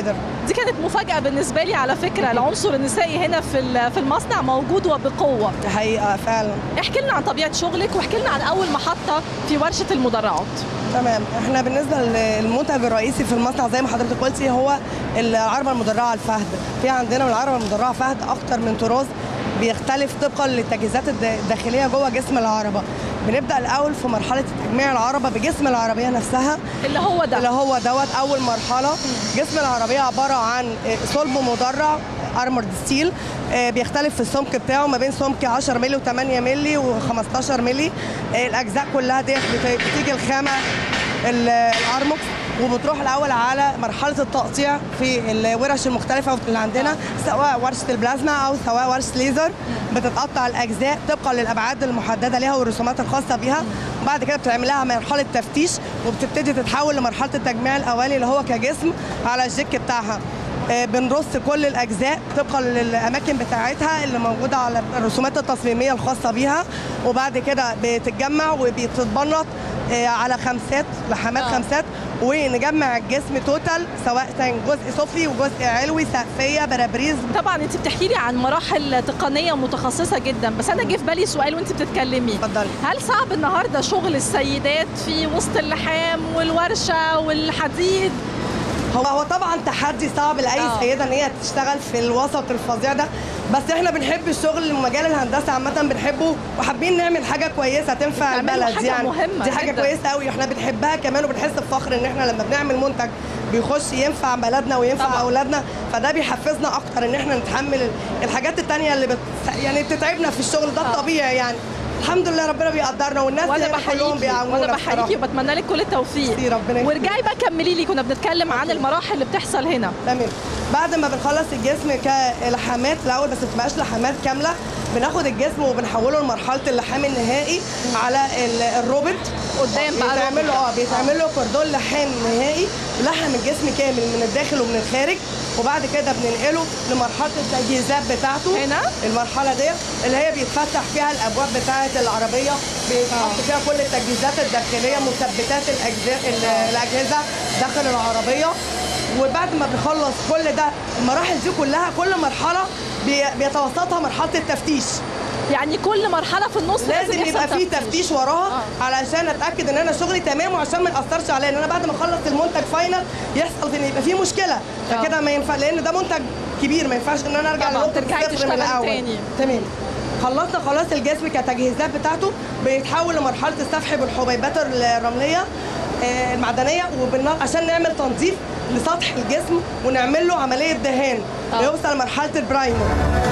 دي كانت مفاجاه بالنسبه لي على فكره العنصر النسائي هنا في ال- في المصنع موجود وبقوه دي حقيقه فعلا احكي لنا عن طبيعه شغلك واحكي لنا عن اول محطه في ورشه المدرعات تمام احنا بالنسبه للمنتج الرئيسي في المصنع زي ما حضرتك قلتي هو العربه المدرعه الفهد في عندنا من العربه المدرعه فهد اكتر من طراز بيختلف طبقا للتجهيزات الد- الداخليه جوه جسم العربه بنبدا الاول في مرحله تجميع العربه بجسم العربيه نفسها اللي هو ده اللي هو دوت اول مرحله جسم العربيه عباره عن صلب مدرع ارمورد ستيل بيختلف في السمك بتاعه ما بين سمك 10 مللي و8 مللي و15 مللي آه، الاجزاء كلها ديت بت- بتيجي الخامه ال- الارموكس وبتروح الاول على مرحله التقطيع في الورش المختلفه اللي عندنا سواء ورشه البلازما او سواء ورشه ليزر بتتقطع الاجزاء طبقا للابعاد المحدده ليها والرسومات الخاصه بيها وبعد كده بتعمل لها مرحله تفتيش وبتبتدي تتحول لمرحله التجميع الاولي اللي هو كجسم على الجيك بتاعها آه، بنرص كل الاجزاء طبقا للاماكن بتاعتها اللي موجوده على الرسومات التصميميه الخاصه بيها وبعد كده بتتجمع وبتتبنط آه، على خمسات لحامات آه. خمسات ونجمع الجسم توتال سواء كان جزء سفلي وجزء علوي سقفيه برابريز طبعا انت بتحكي لي عن مراحل تقنيه متخصصه جدا بس انا جه في بالي سؤال وانت بتتكلمي اتفضلي هل صعب النهارده شغل السيدات في وسط اللحام والورشه والحديد هو هو طبعا تحدي صعب لاي آه. سيده ان هي تشتغل في الوسط الفظيع ده بس احنا بنحب الشغل مجال الهندسه عامه بنحبه وحابين نعمل حاجه كويسه تنفع بتعملوا البلد حاجة يعني مهمة دي حاجه جداً. كويسه قوي احنا بنحبها كمان وبنحس بفخر ان احنا لما بنعمل منتج بيخش ينفع بلدنا وينفع طبعاً. اولادنا فده بيحفزنا اكتر ان احنا نتحمل ال- الحاجات التانية اللي بت... يعني بتتعبنا في الشغل ده الطبيعي يعني الحمد لله ربنا بيقدرنا والناس وانا هنا كلهم بحييكي بيعاونونا وانا بصراحة. بحييكي وبتمنى لك كل التوفيق ربنا يخليك. وارجعي بقى كملي لي كنا بنتكلم عن المراحل اللي بتحصل هنا تمام بعد ما بنخلص الجسم كلحامات الاول بس ما بتبقاش لحامات كامله بناخد الجسم وبنحوله لمرحله اللحام النهائي على ال- الروبوت قدام بقى بيتعمل له الروبوت. اه بيتعمل له كوردون لحام نهائي لحم الجسم كامل من الداخل ومن الخارج وبعد كده بننقله لمرحله التجهيزات بتاعته هنا المرحله دي اللي هي بيتفتح فيها الابواب بتاعه العربيه بيتحط فيها كل التجهيزات الداخليه مثبتات الاجزاء ال- الاجهزه داخل العربيه وبعد ما بنخلص كل ده المراحل دي كلها كل مرحله بي- بيتوسطها مرحله التفتيش يعني كل مرحله في النص لازم يحصل يبقى فيه تفتيش وراها آه. علشان اتاكد ان انا شغلي تمام وعشان ما ياثرش عليا ان انا بعد ما اخلص المنتج فاينل يحصل ان يبقى فيه مشكله فكده ما ينفع لان ده منتج كبير ما ينفعش ان انا ارجع طبعاً، لنقطه ترجعي الصفر من تشتغلي الاول تاني. تمام خلصنا خلاص الجسم كتجهيزات بتاعته بيتحول لمرحله السفح بالحبيبات الرمليه آه، المعدنيه وبالنار عشان نعمل تنظيف لسطح الجسم ونعمل له عمليه دهان آه. يوصل لمرحله البرايمر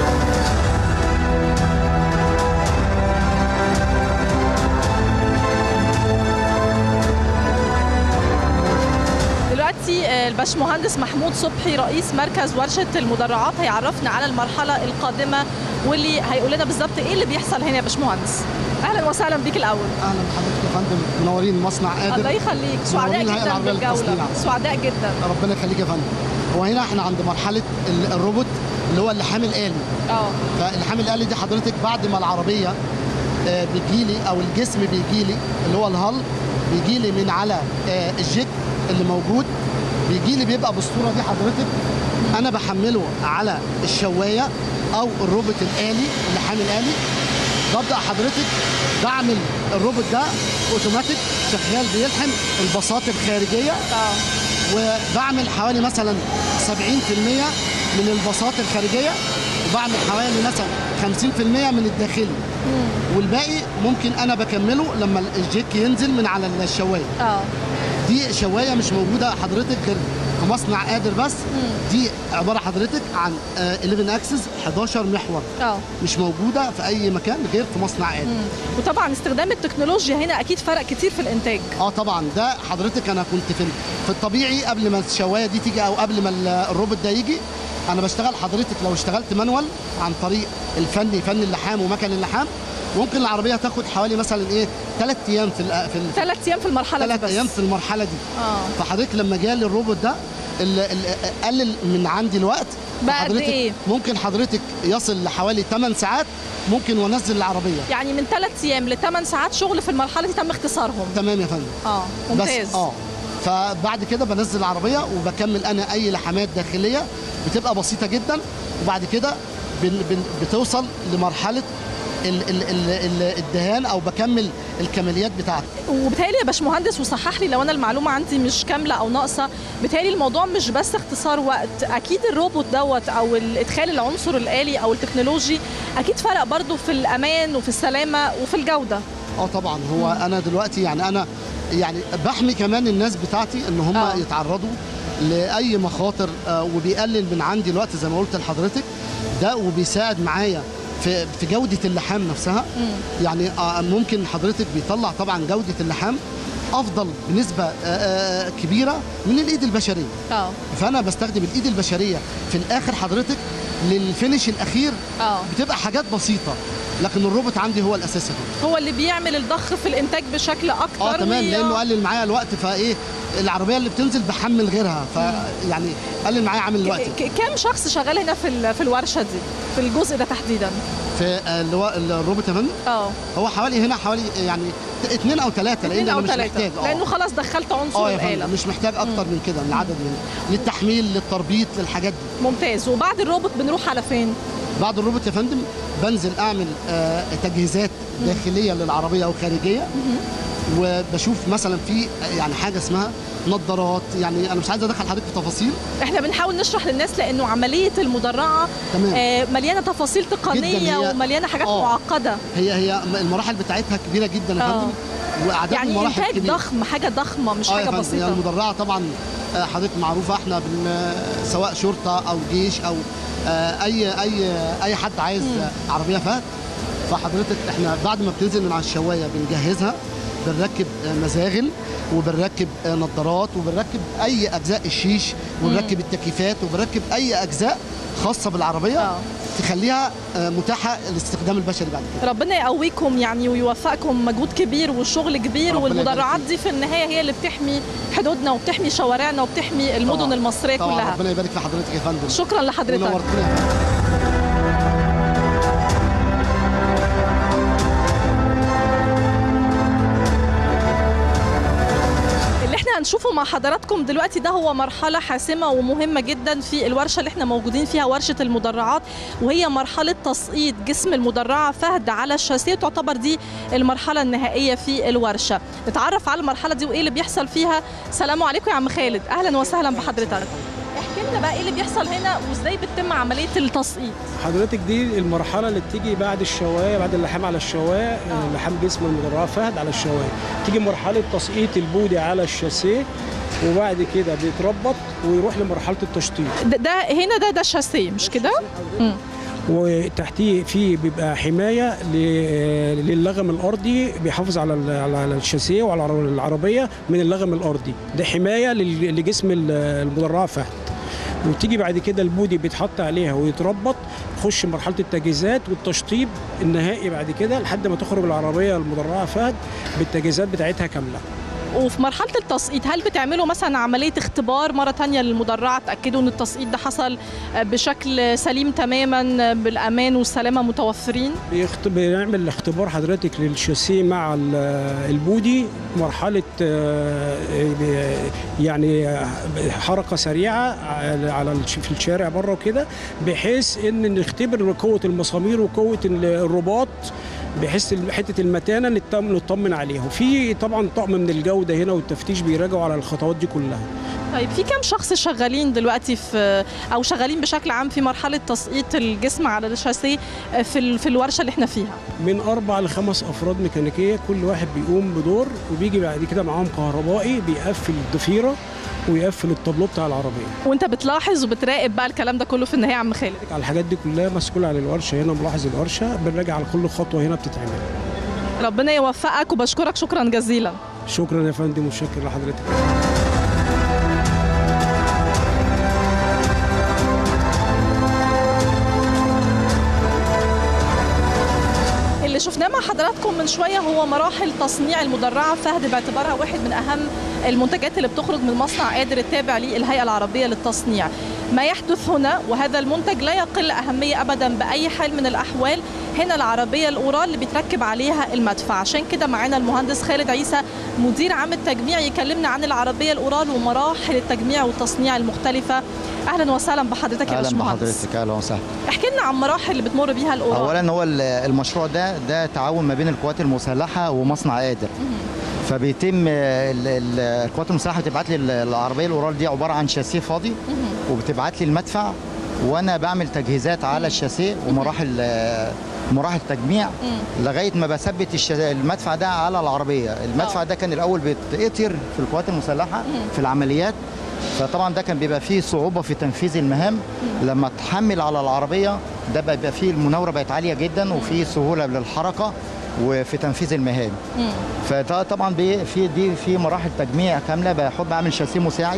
دلوقتي آه، الباشمهندس محمود صبحي رئيس مركز ورشه المدرعات هيعرفنا على المرحله القادمه واللي هيقول لنا بالظبط ايه اللي بيحصل هنا يا باشمهندس اهلا وسهلا بيك الاول اهلا بحضرتك يا فندم منورين مصنع قادر الله يخليك سعداء منورين الهيئة جدا العربية بالجوله للتصنيع. سعداء جدا ربنا يخليك يا فندم هو هنا احنا عند مرحله ال- الروبوت اللي هو اللحام الالي اه فاللحام الالي دي حضرتك بعد ما العربيه آه، بيجيلي او الجسم بيجيلي اللي هو الهل بيجيلي من على آه، الجيك اللي موجود بيجيلي بيبقى بالصوره دي حضرتك انا بحمله على الشوايه او الروبوت الالي اللحام الالي ببدا حضرتك بعمل الروبوت ده اوتوماتيك شغال بيلحم البساط الخارجيه وبعمل حوالي مثلا 70% من البساط الخارجيه وبعمل حوالي مثلا 50% من الداخلي والباقي ممكن انا بكمله لما الجيك ينزل من على الشوايه اه دي شوايه مش موجوده حضرتك غير في مصنع قادر بس دي عباره حضرتك عن آه، 11 اكسس 11 محور اه مش موجوده في اي مكان غير في مصنع قادر وطبعا استخدام التكنولوجيا هنا اكيد فرق كتير في الانتاج اه طبعا ده حضرتك انا كنت في في الطبيعي قبل ما الشوايه دي تيجي او قبل ما ال- الروبوت ده يجي انا بشتغل حضرتك لو اشتغلت مانوال عن طريق الفني فن اللحام ومكن اللحام ممكن العربيه تاخد حوالي مثلا ايه ثلاث ايام في ال- في ال- ثلاث ايام في المرحله دي ثلاث بس ايام في المرحله دي اه فحضرتك لما جالي الروبوت ده ال- ال- قلل من عندي الوقت بقى قد فحضرتك إيه؟ ممكن حضرتك يصل لحوالي 8 ساعات ممكن وانزل العربيه يعني من ثلاث ايام لثمان ساعات شغل في المرحله دي تم اختصارهم تمام يا فندم اه ممتاز بس اه فبعد كده بنزل العربيه وبكمل انا اي لحمات داخليه بتبقى بسيطه جدا وبعد كده بن بن بتوصل لمرحله ال- ال- ال- ال- الدهان او بكمل الكماليات بتاعتي وبالتالي يا باشمهندس وصحح لي لو انا المعلومه عندي مش كامله او ناقصه بالتالي الموضوع مش بس اختصار وقت اكيد الروبوت دوت او ادخال العنصر الالي او التكنولوجي اكيد فرق برضو في الامان وفي السلامه وفي الجوده اه طبعا هو انا دلوقتي يعني انا يعني بحمي كمان الناس بتاعتي ان هم آه. يتعرضوا لاي مخاطر آه، وبيقلل من عندي الوقت زي ما قلت لحضرتك ده وبيساعد معايا في في جوده اللحام نفسها يعني آه، ممكن حضرتك بيطلع طبعا جوده اللحام افضل بنسبه آه، آه، كبيره من الايد البشريه اه فانا بستخدم الايد البشريه في الاخر حضرتك للفينش الاخير اه بتبقى حاجات بسيطه لكن الروبوت عندي هو الاساس هنا هو اللي بيعمل الضخ في الانتاج بشكل اكتر اه تمام وي- لانه قلل معايا الوقت فايه العربيه اللي بتنزل بحمل غيرها فيعني قلل معايا عامل الوقت ك- كام شخص شغال هنا في ال- في الورشه دي في الجزء ده تحديدا في آه، اللي هو الروبوت يا فندم اه هو حوالي هنا حوالي يعني اثنين او ثلاثه اثنين لان او انا مش ثلاثه محتاج لانه خلاص دخلت عنصر اه يا الاله فندم مش محتاج اكتر من كده من العدد هنا للتحميل للتربيط للحاجات دي ممتاز وبعد الروبوت بنروح على فين بعد الروبوت يا فندم بنزل اعمل آه، تجهيزات داخليه للعربيه او خارجيه وبشوف مثلا في يعني حاجه اسمها نظارات يعني انا مش عايز ادخل حضرتك في تفاصيل احنا بنحاول نشرح للناس لانه عمليه المدرعه تمام. آه مليانه تفاصيل تقنيه جداً هي- ومليانه حاجات آه. معقده هي هي المراحل بتاعتها كبيره جدا يا آه. فندم واعداد يعني المراحل انتاج كبيرة. ضخم حاجه ضخمه مش آه يا حاجه فندم، بسيطه يعني المدرعه طبعا آه، حضرتك معروفه احنا بن آه، سواء شرطه او جيش او آه، اي اي اي حد عايز آه، عربيه فهد فحضرتك احنا بعد ما بتنزل من على الشوايه بنجهزها بنركب آه، مزاغل وبنركب آه، نظارات وبنركب اي اجزاء الشيش وبنركب التكييفات وبنركب اي اجزاء خاصه بالعربيه تخليها آه، متاحه للاستخدام البشري بعد كده ربنا يقويكم يعني ويوفقكم مجهود كبير والشغل كبير ربنا والمدرعات دي في النهايه هي اللي بتحمي حدودنا وبتحمي شوارعنا وبتحمي المدن طبعاً. المصريه طبعا كلها ربنا يبارك في حضرتك يا فندم شكرا لحضرتك ونورتنا يا فندم. اللي احنا هنشوفه مع حضراتكم دلوقتي ده هو مرحلة حاسمة ومهمة جدا في الورشة اللي احنا موجودين فيها ورشة المدرعات وهي مرحلة تسقيط جسم المدرعة فهد على الشاسيه تعتبر دي المرحلة النهائية في الورشة نتعرف على المرحلة دي وايه اللي بيحصل فيها سلام عليكم يا عم خالد اهلا وسهلا بحضرتك احكي لنا بقى ايه اللي بيحصل هنا وازاي بتتم عملية التسقيط حضرتك دي المرحله اللي بتيجي بعد الشوايه بعد اللحام على الشوايه لحام جسم المدرعه فهد على الشوايه تيجي مرحله تسقيط البودي على الشاسيه وبعد كده بيتربط ويروح لمرحله التشطيب ده, ده هنا ده ده الشاسيه مش كده؟ مم. وتحتيه في بيبقى حمايه ل- للغم الارضي بيحافظ على ال- على الشاسيه وعلى العربيه من اللغم الارضي ده حمايه لل- لجسم ال- المدرعه فهد وتيجي بعد كده البودي بيتحط عليها ويتربط تخش مرحله التجهيزات والتشطيب النهائي بعد كده لحد ما تخرج العربيه المدرعه فهد بالتجهيزات بتاعتها كامله وفي مرحلة التسقيط هل بتعملوا مثلا عملية اختبار مرة تانية للمدرعة تأكدوا ان التسقيط ده حصل بشكل سليم تماما بالأمان والسلامة متوفرين؟ بيخت... بنعمل اختبار حضرتك للشاسيه مع ال- البودي مرحلة آه، ب- يعني آه، حركة سريعة على على الش- في الشارع بره وكده بحيث ان نختبر قوة المسامير وقوة ال- الرباط بحيث ال- حتة المتانة نطمن نطمن عليها وفي طبعا طقم من الجودة هنا والتفتيش بيراجعوا على الخطوات دي كلها طيب في كم شخص شغالين دلوقتي في أو شغالين بشكل عام في مرحلة تسقيط الجسم على الشاسيه في ال- في الورشة اللي احنا فيها؟ من أربع لخمس أفراد ميكانيكية كل واحد بيقوم بدور وبيجي بعد كده معاهم كهربائي بيقفل الضفيرة ويقفل الطابلو بتاع العربية وانت بتلاحظ وبتراقب بقى الكلام ده كله في النهاية يا عم خالد على الحاجات دي كلها مسؤول عن الورشة هنا ملاحظ الورشة بنراجع على كل خطوة هنا بتتعمل ربنا يوفقك وبشكرك شكرا جزيلا شكرا يا فندم وشكرا لحضرتك اللي شفناه مع حضراتكم من شويه هو مراحل تصنيع المدرعه فهد باعتبارها واحد من اهم المنتجات اللي بتخرج من مصنع قادر التابع للهيئه العربيه للتصنيع ما يحدث هنا وهذا المنتج لا يقل أهمية أبدا بأي حال من الأحوال هنا العربية الأورال اللي بيتركب عليها المدفع عشان كده معانا المهندس خالد عيسى مدير عام التجميع يكلمنا عن العربية الأورال ومراحل التجميع والتصنيع المختلفة أهلا وسهلا بحضرتك يا اهلا باشمهندس بحضرتك اهلا وسهلا احكي لنا عن مراحل اللي بتمر بيها الأورال اولا هو ال- المشروع ده ده تعاون ما بين القوات المسلحه ومصنع قادر فبيتم ال- ال- القوات المسلحه بتبعت لي ال- العربيه الاورال دي عباره عن شاسيه فاضي وبتبعت لي المدفع وانا بعمل تجهيزات على الشاسيه ومراحل آه، مراحل تجميع لغايه ما بثبت الش- المدفع ده على العربيه المدفع ده كان الاول بيتقطر في القوات المسلحه في العمليات فطبعا ده كان بيبقى فيه صعوبه في تنفيذ المهام لما تحمل على العربيه ده بقى بيبقى فيه المناوره بقت عاليه جدا وفي سهوله للحركه وفي تنفيذ المهام فده طبعا بي- في دي في مراحل تجميع كامله بحب اعمل شاسيه مساعد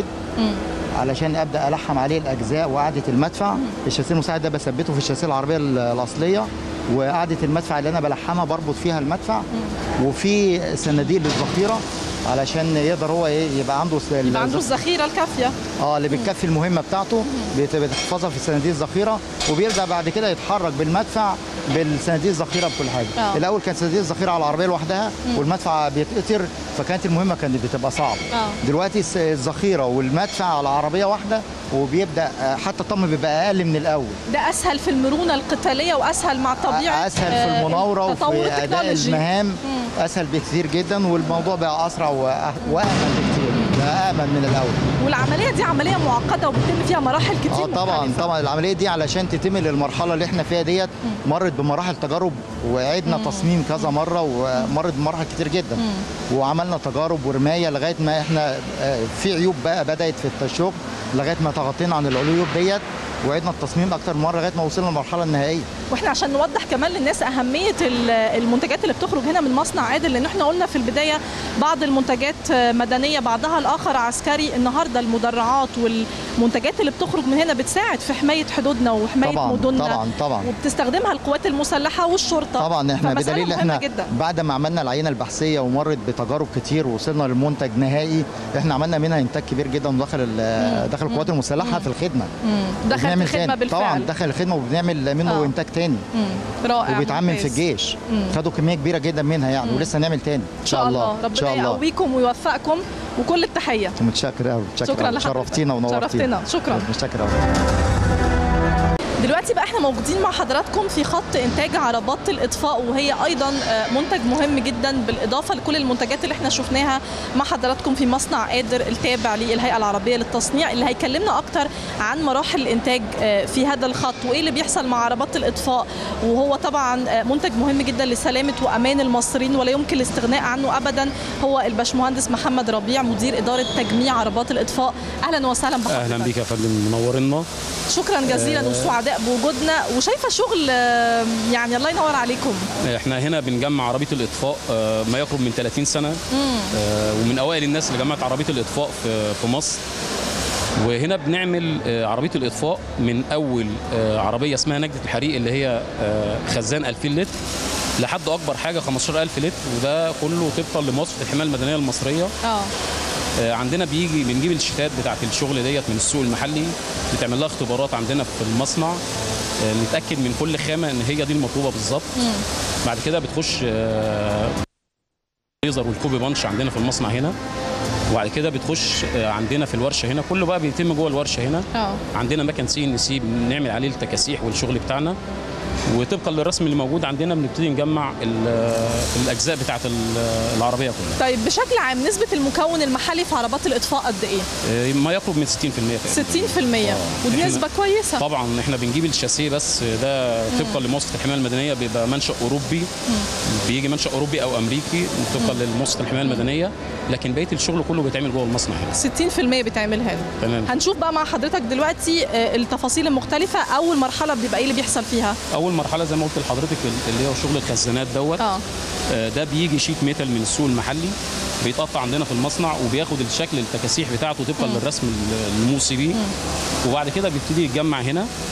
علشان ابدا الحم عليه الاجزاء وقعده المدفع الشاسيه المساعد ده بثبته في الشاسيه العربيه ال- الاصليه وقعده المدفع اللي انا بلحمها بربط فيها المدفع وفي صناديق للذخيره علشان يقدر هو ايه يبقى عنده س- يبقى عنده الذخيرة الكافية اه اللي بتكفي المهمه بتاعته بت- بتحفظها في صناديق الذخيره وبيرجع بعد كده يتحرك بالمدفع بالصناديق الذخيره بكل حاجه آه. الاول كان صناديق الذخيره على العربيه لوحدها مم. والمدفع بيتقطر فكانت المهمه كانت بتبقى صعبه آه. دلوقتي الس- الذخيره والمدفع على عربيه واحده وبيبدا آه، حتى الطم بيبقى اقل من الاول ده اسهل في المرونه القتاليه واسهل مع الطبيعه اسهل في المناوره تطور وفي اداء التكنولوجي. المهام مم. اسهل بكثير جدا والموضوع بقى اسرع وأ- وامن بكثير بقى امن من الاول والعمليه دي عمليه معقده وبتتم فيها مراحل كتير اه طبعا مختلفة. طبعا العمليه دي علشان تتم للمرحله اللي احنا فيها ديت مرت بمراحل تجارب وعدنا تصميم كذا مره ومرت بمراحل كتير جدا وعملنا تجارب ورمايه لغايه ما احنا آه، في عيوب بقى بدات في الشغل لغايه ما تغطينا عن العيوب ديت وعدنا التصميم اكتر من مره لغايه ما وصلنا للمرحله النهائيه واحنا عشان نوضح كمان للناس اهميه ال- المنتجات اللي بتخرج هنا من مصنع عادل لان احنا قلنا في البدايه بعض المنتجات مدنيه بعضها الاخر عسكري النهارده المدرعات والمنتجات اللي بتخرج من هنا بتساعد في حمايه حدودنا وحمايه طبعا مدننا طبعا طبعا وبتستخدمها القوات المسلحه والشرطه طبعا احنا فمسألة بدليل مهمة احنا جدا بعد ما عملنا العينه البحثيه ومرت بتجارب كتير ووصلنا لمنتج نهائي احنا عملنا منها انتاج كبير جدا داخل ال- داخل القوات المسلحه في الخدمه مم. دخلت وبنعمل الخدمه تاني. بالفعل طبعا دخل الخدمه وبنعمل منه آه. انتاج تاني مم. رائع وبيتعمل في ممتاز. الجيش مم. خدوا كميه كبيره جدا منها يعني مم. ولسه نعمل تاني ان شاء الله ان ربنا شاء الله يقويكم ويوفقكم وكل التحيه متشكر قوي شكراً متشكر لحضرتك. شرفتينا ونورتينا شرفتنا. شكراً. متشكر قوي دلوقتي بقى احنا موجودين مع حضراتكم في خط انتاج عربات الاطفاء وهي ايضا آه، منتج مهم جدا بالاضافه لكل المنتجات اللي احنا شفناها مع حضراتكم في مصنع قادر التابع للهيئه العربيه للتصنيع اللي هيكلمنا اكتر عن مراحل الانتاج آه، في هذا الخط وايه اللي بيحصل مع عربات الاطفاء وهو طبعا آه، منتج مهم جدا لسلامه وامان المصريين ولا يمكن الاستغناء عنه ابدا هو الباشمهندس محمد ربيع مدير اداره تجميع عربات الاطفاء اهلا وسهلا بحضرتك اهلا بيك يا فندم منورنا شكرا جزيلا آه. وسعداء بوجودنا وشايفه شغل آه، يعني الله ينور عليكم احنا هنا بنجمع عربيه الاطفاء آه، ما يقرب من 30 سنه مم. آه، ومن اوائل الناس اللي جمعت عربيه الاطفاء في في مصر وهنا بنعمل آه، عربيه الاطفاء من اول آه، عربيه اسمها نجده الحريق اللي هي آه، خزان 2000 لتر لحد اكبر حاجه 15000 لتر وده كله طبقا لمواصفه الحمايه المدنيه المصريه اه آه، عندنا بيجي بنجيب الشتات بتاعت الشغل ديت من السوق المحلي بتعمل لها اختبارات عندنا في المصنع آه، نتاكد من كل خامه ان هي دي المطلوبه بالظبط بعد كده بتخش آه، ليزر والكوبي بانش عندنا في المصنع هنا وبعد كده بتخش آه، عندنا في الورشه هنا كله بقى بيتم جوه الورشه هنا اه عندنا مكن سي ان سي بنعمل عليه التكاسيح والشغل بتاعنا وطبقا للرسم اللي موجود عندنا بنبتدي نجمع ال- الاجزاء بتاعت ال- العربيه كلها طيب بشكل عام نسبه المكون المحلي في عربات الاطفاء قد ايه آه، ما يقرب من 60% تقريبا 60% ودي إحنا- نسبه كويسه طبعا احنا بنجيب الشاسيه بس ده طبقا لمواصفه الحمايه المدنيه بيبقى منشا اوروبي بيجي منشا اوروبي او امريكي طبقا لمواصفه الحمايه المدنيه لكن بقيه الشغل كله بيتعمل جوه المصنع هنا 60% بيتعمل هنا تمام هنشوف بقى مع حضرتك دلوقتي آه، التفاصيل المختلفه اول مرحله بيبقى ايه اللي بيحصل فيها اول مرحله زي ما قلت لحضرتك اللي هو شغل الخزانات دوت اه آه، ده بيجي شيت ميتال من السوق المحلي بيتقطع عندنا في المصنع وبياخد الشكل التكاسيح بتاعته طبقا مم. للرسم ال- الموصي بيه وبعد كده بيبتدي يتجمع هنا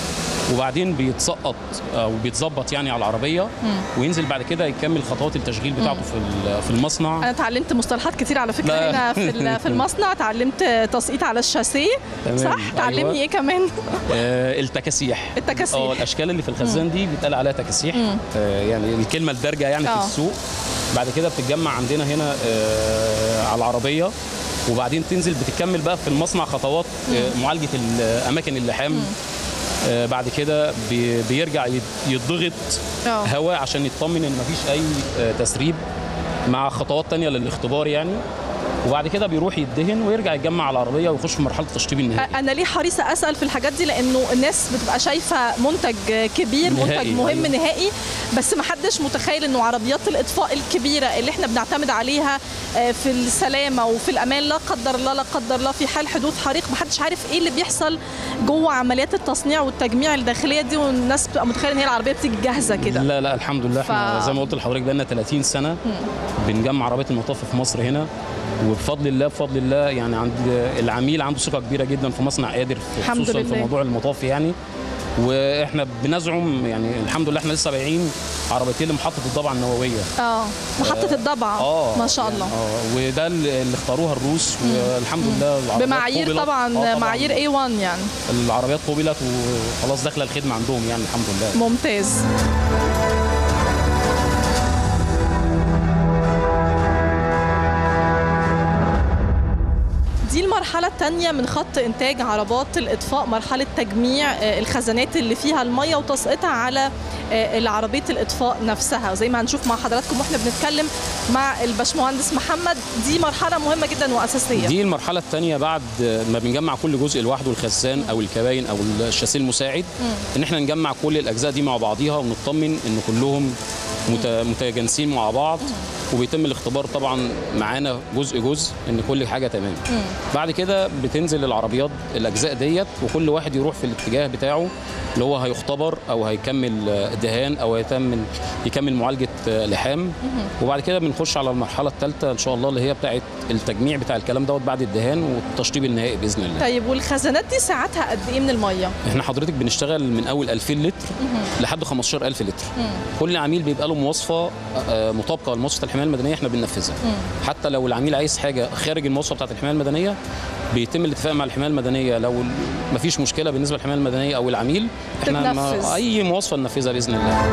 وبعدين بيتسقط او بيتظبط يعني على العربيه وينزل بعد كده يكمل خطوات التشغيل بتاعته في ال- في المصنع انا اتعلمت مصطلحات كتير على فكره لا. هنا في ال- في المصنع اتعلمت تسقيط على الشاسيه تمام. صح تعلمني أيوة. ايه كمان آه، التكاسيح التكاسيح. اه الاشكال اللي في الخزان دي بيتقال عليها تكاسيح مم. آه، يعني الكلمه الدارجه يعني آه. في السوق بعد كده بتتجمع عندنا هنا آه، على العربيه وبعدين تنزل بتكمل بقى في المصنع خطوات آه، معالجه الاماكن اللحام آه، بعد كده بي- بيرجع يت- يتضغط آه. هواء عشان يطمن ان مفيش اي آه، تسريب مع خطوات تانية للاختبار يعني وبعد كده بيروح يدهن ويرجع يتجمع على العربيه ويخش في مرحله التشطيب النهائي انا ليه حريصه اسال في الحاجات دي لانه الناس بتبقى شايفه منتج كبير منتج نهائي، مهم أيوة. نهائي بس ما حدش متخيل انه عربيات الاطفاء الكبيره اللي احنا بنعتمد عليها آه، في السلامه وفي الامان لا قدر الله لا قدر الله في حال حدوث حريق ما حدش عارف ايه اللي بيحصل جوه عمليات التصنيع والتجميع الداخليه دي والناس بتبقى متخيله ان هي العربيه بتيجي جاهزه كده لا لا الحمد لله احنا ف- زي ما قلت لحضرتك بقالنا 30 سنه بنجمع عربيات المطاف في مصر هنا وبفضل الله بفضل الله يعني عند العميل عنده ثقه كبيره جدا في مصنع قادر في- الحمد خصوصا في لله. موضوع المطاف يعني واحنا بنزعم يعني الحمد لله احنا لسه بايعين عربيتين لمحطه الضبعه النوويه اه محطه الضبعه اه ما شاء الله اه وده اللي اللي اختاروها الروس والحمد لله العربيات بمعايير قبلت. طبعا آه معايير A1 يعني العربيات قبلت وخلاص داخله الخدمه عندهم يعني الحمد لله ممتاز دي المرحلة الثانية من خط إنتاج عربات الإطفاء مرحلة تجميع آه، الخزانات اللي فيها المية وتسقيطها على آه، العربية الإطفاء نفسها زي ما هنشوف مع حضراتكم واحنا بنتكلم مع الباشمهندس محمد دي مرحلة مهمة جدا وأساسية دي المرحلة الثانية بعد ما بنجمع كل جزء لوحده الخزان أو الكباين أو الشاسيه المساعد إن إحنا نجمع كل الأجزاء دي مع بعضيها ونطمن إن كلهم مت- متجانسين مع بعض وبيتم الاختبار طبعا معانا جزء جزء ان كل حاجه تمام بعد كده بتنزل العربيات الاجزاء ديت وكل واحد يروح في الاتجاه بتاعه اللي هو هيختبر او هيكمل آه، دهان او هيكمل يكمل معالجه آه، لحام وبعد كده بنخش على المرحله الثالثه ان شاء الله اللي هي بتاعه التجميع بتاع الكلام دوت بعد الدهان والتشطيب النهائي باذن الله طيب والخزانات دي ساعتها قد إيه من المية؟ احنا حضرتك بنشتغل من اول 2000 لتر لحد 15000 لتر كل عميل بيبقى له مواصفه آه، مطابقه لمواصفه الحمايه المدنيه احنا بننفذها حتى لو العميل عايز حاجه خارج المواصفه بتاعه الحمايه المدنيه بيتم الاتفاق مع الحمايه المدنيه لو ما فيش مشكله بالنسبه للحمايه المدنيه او العميل احنا ما تتنفذ. اي مواصفه ننفذها باذن الله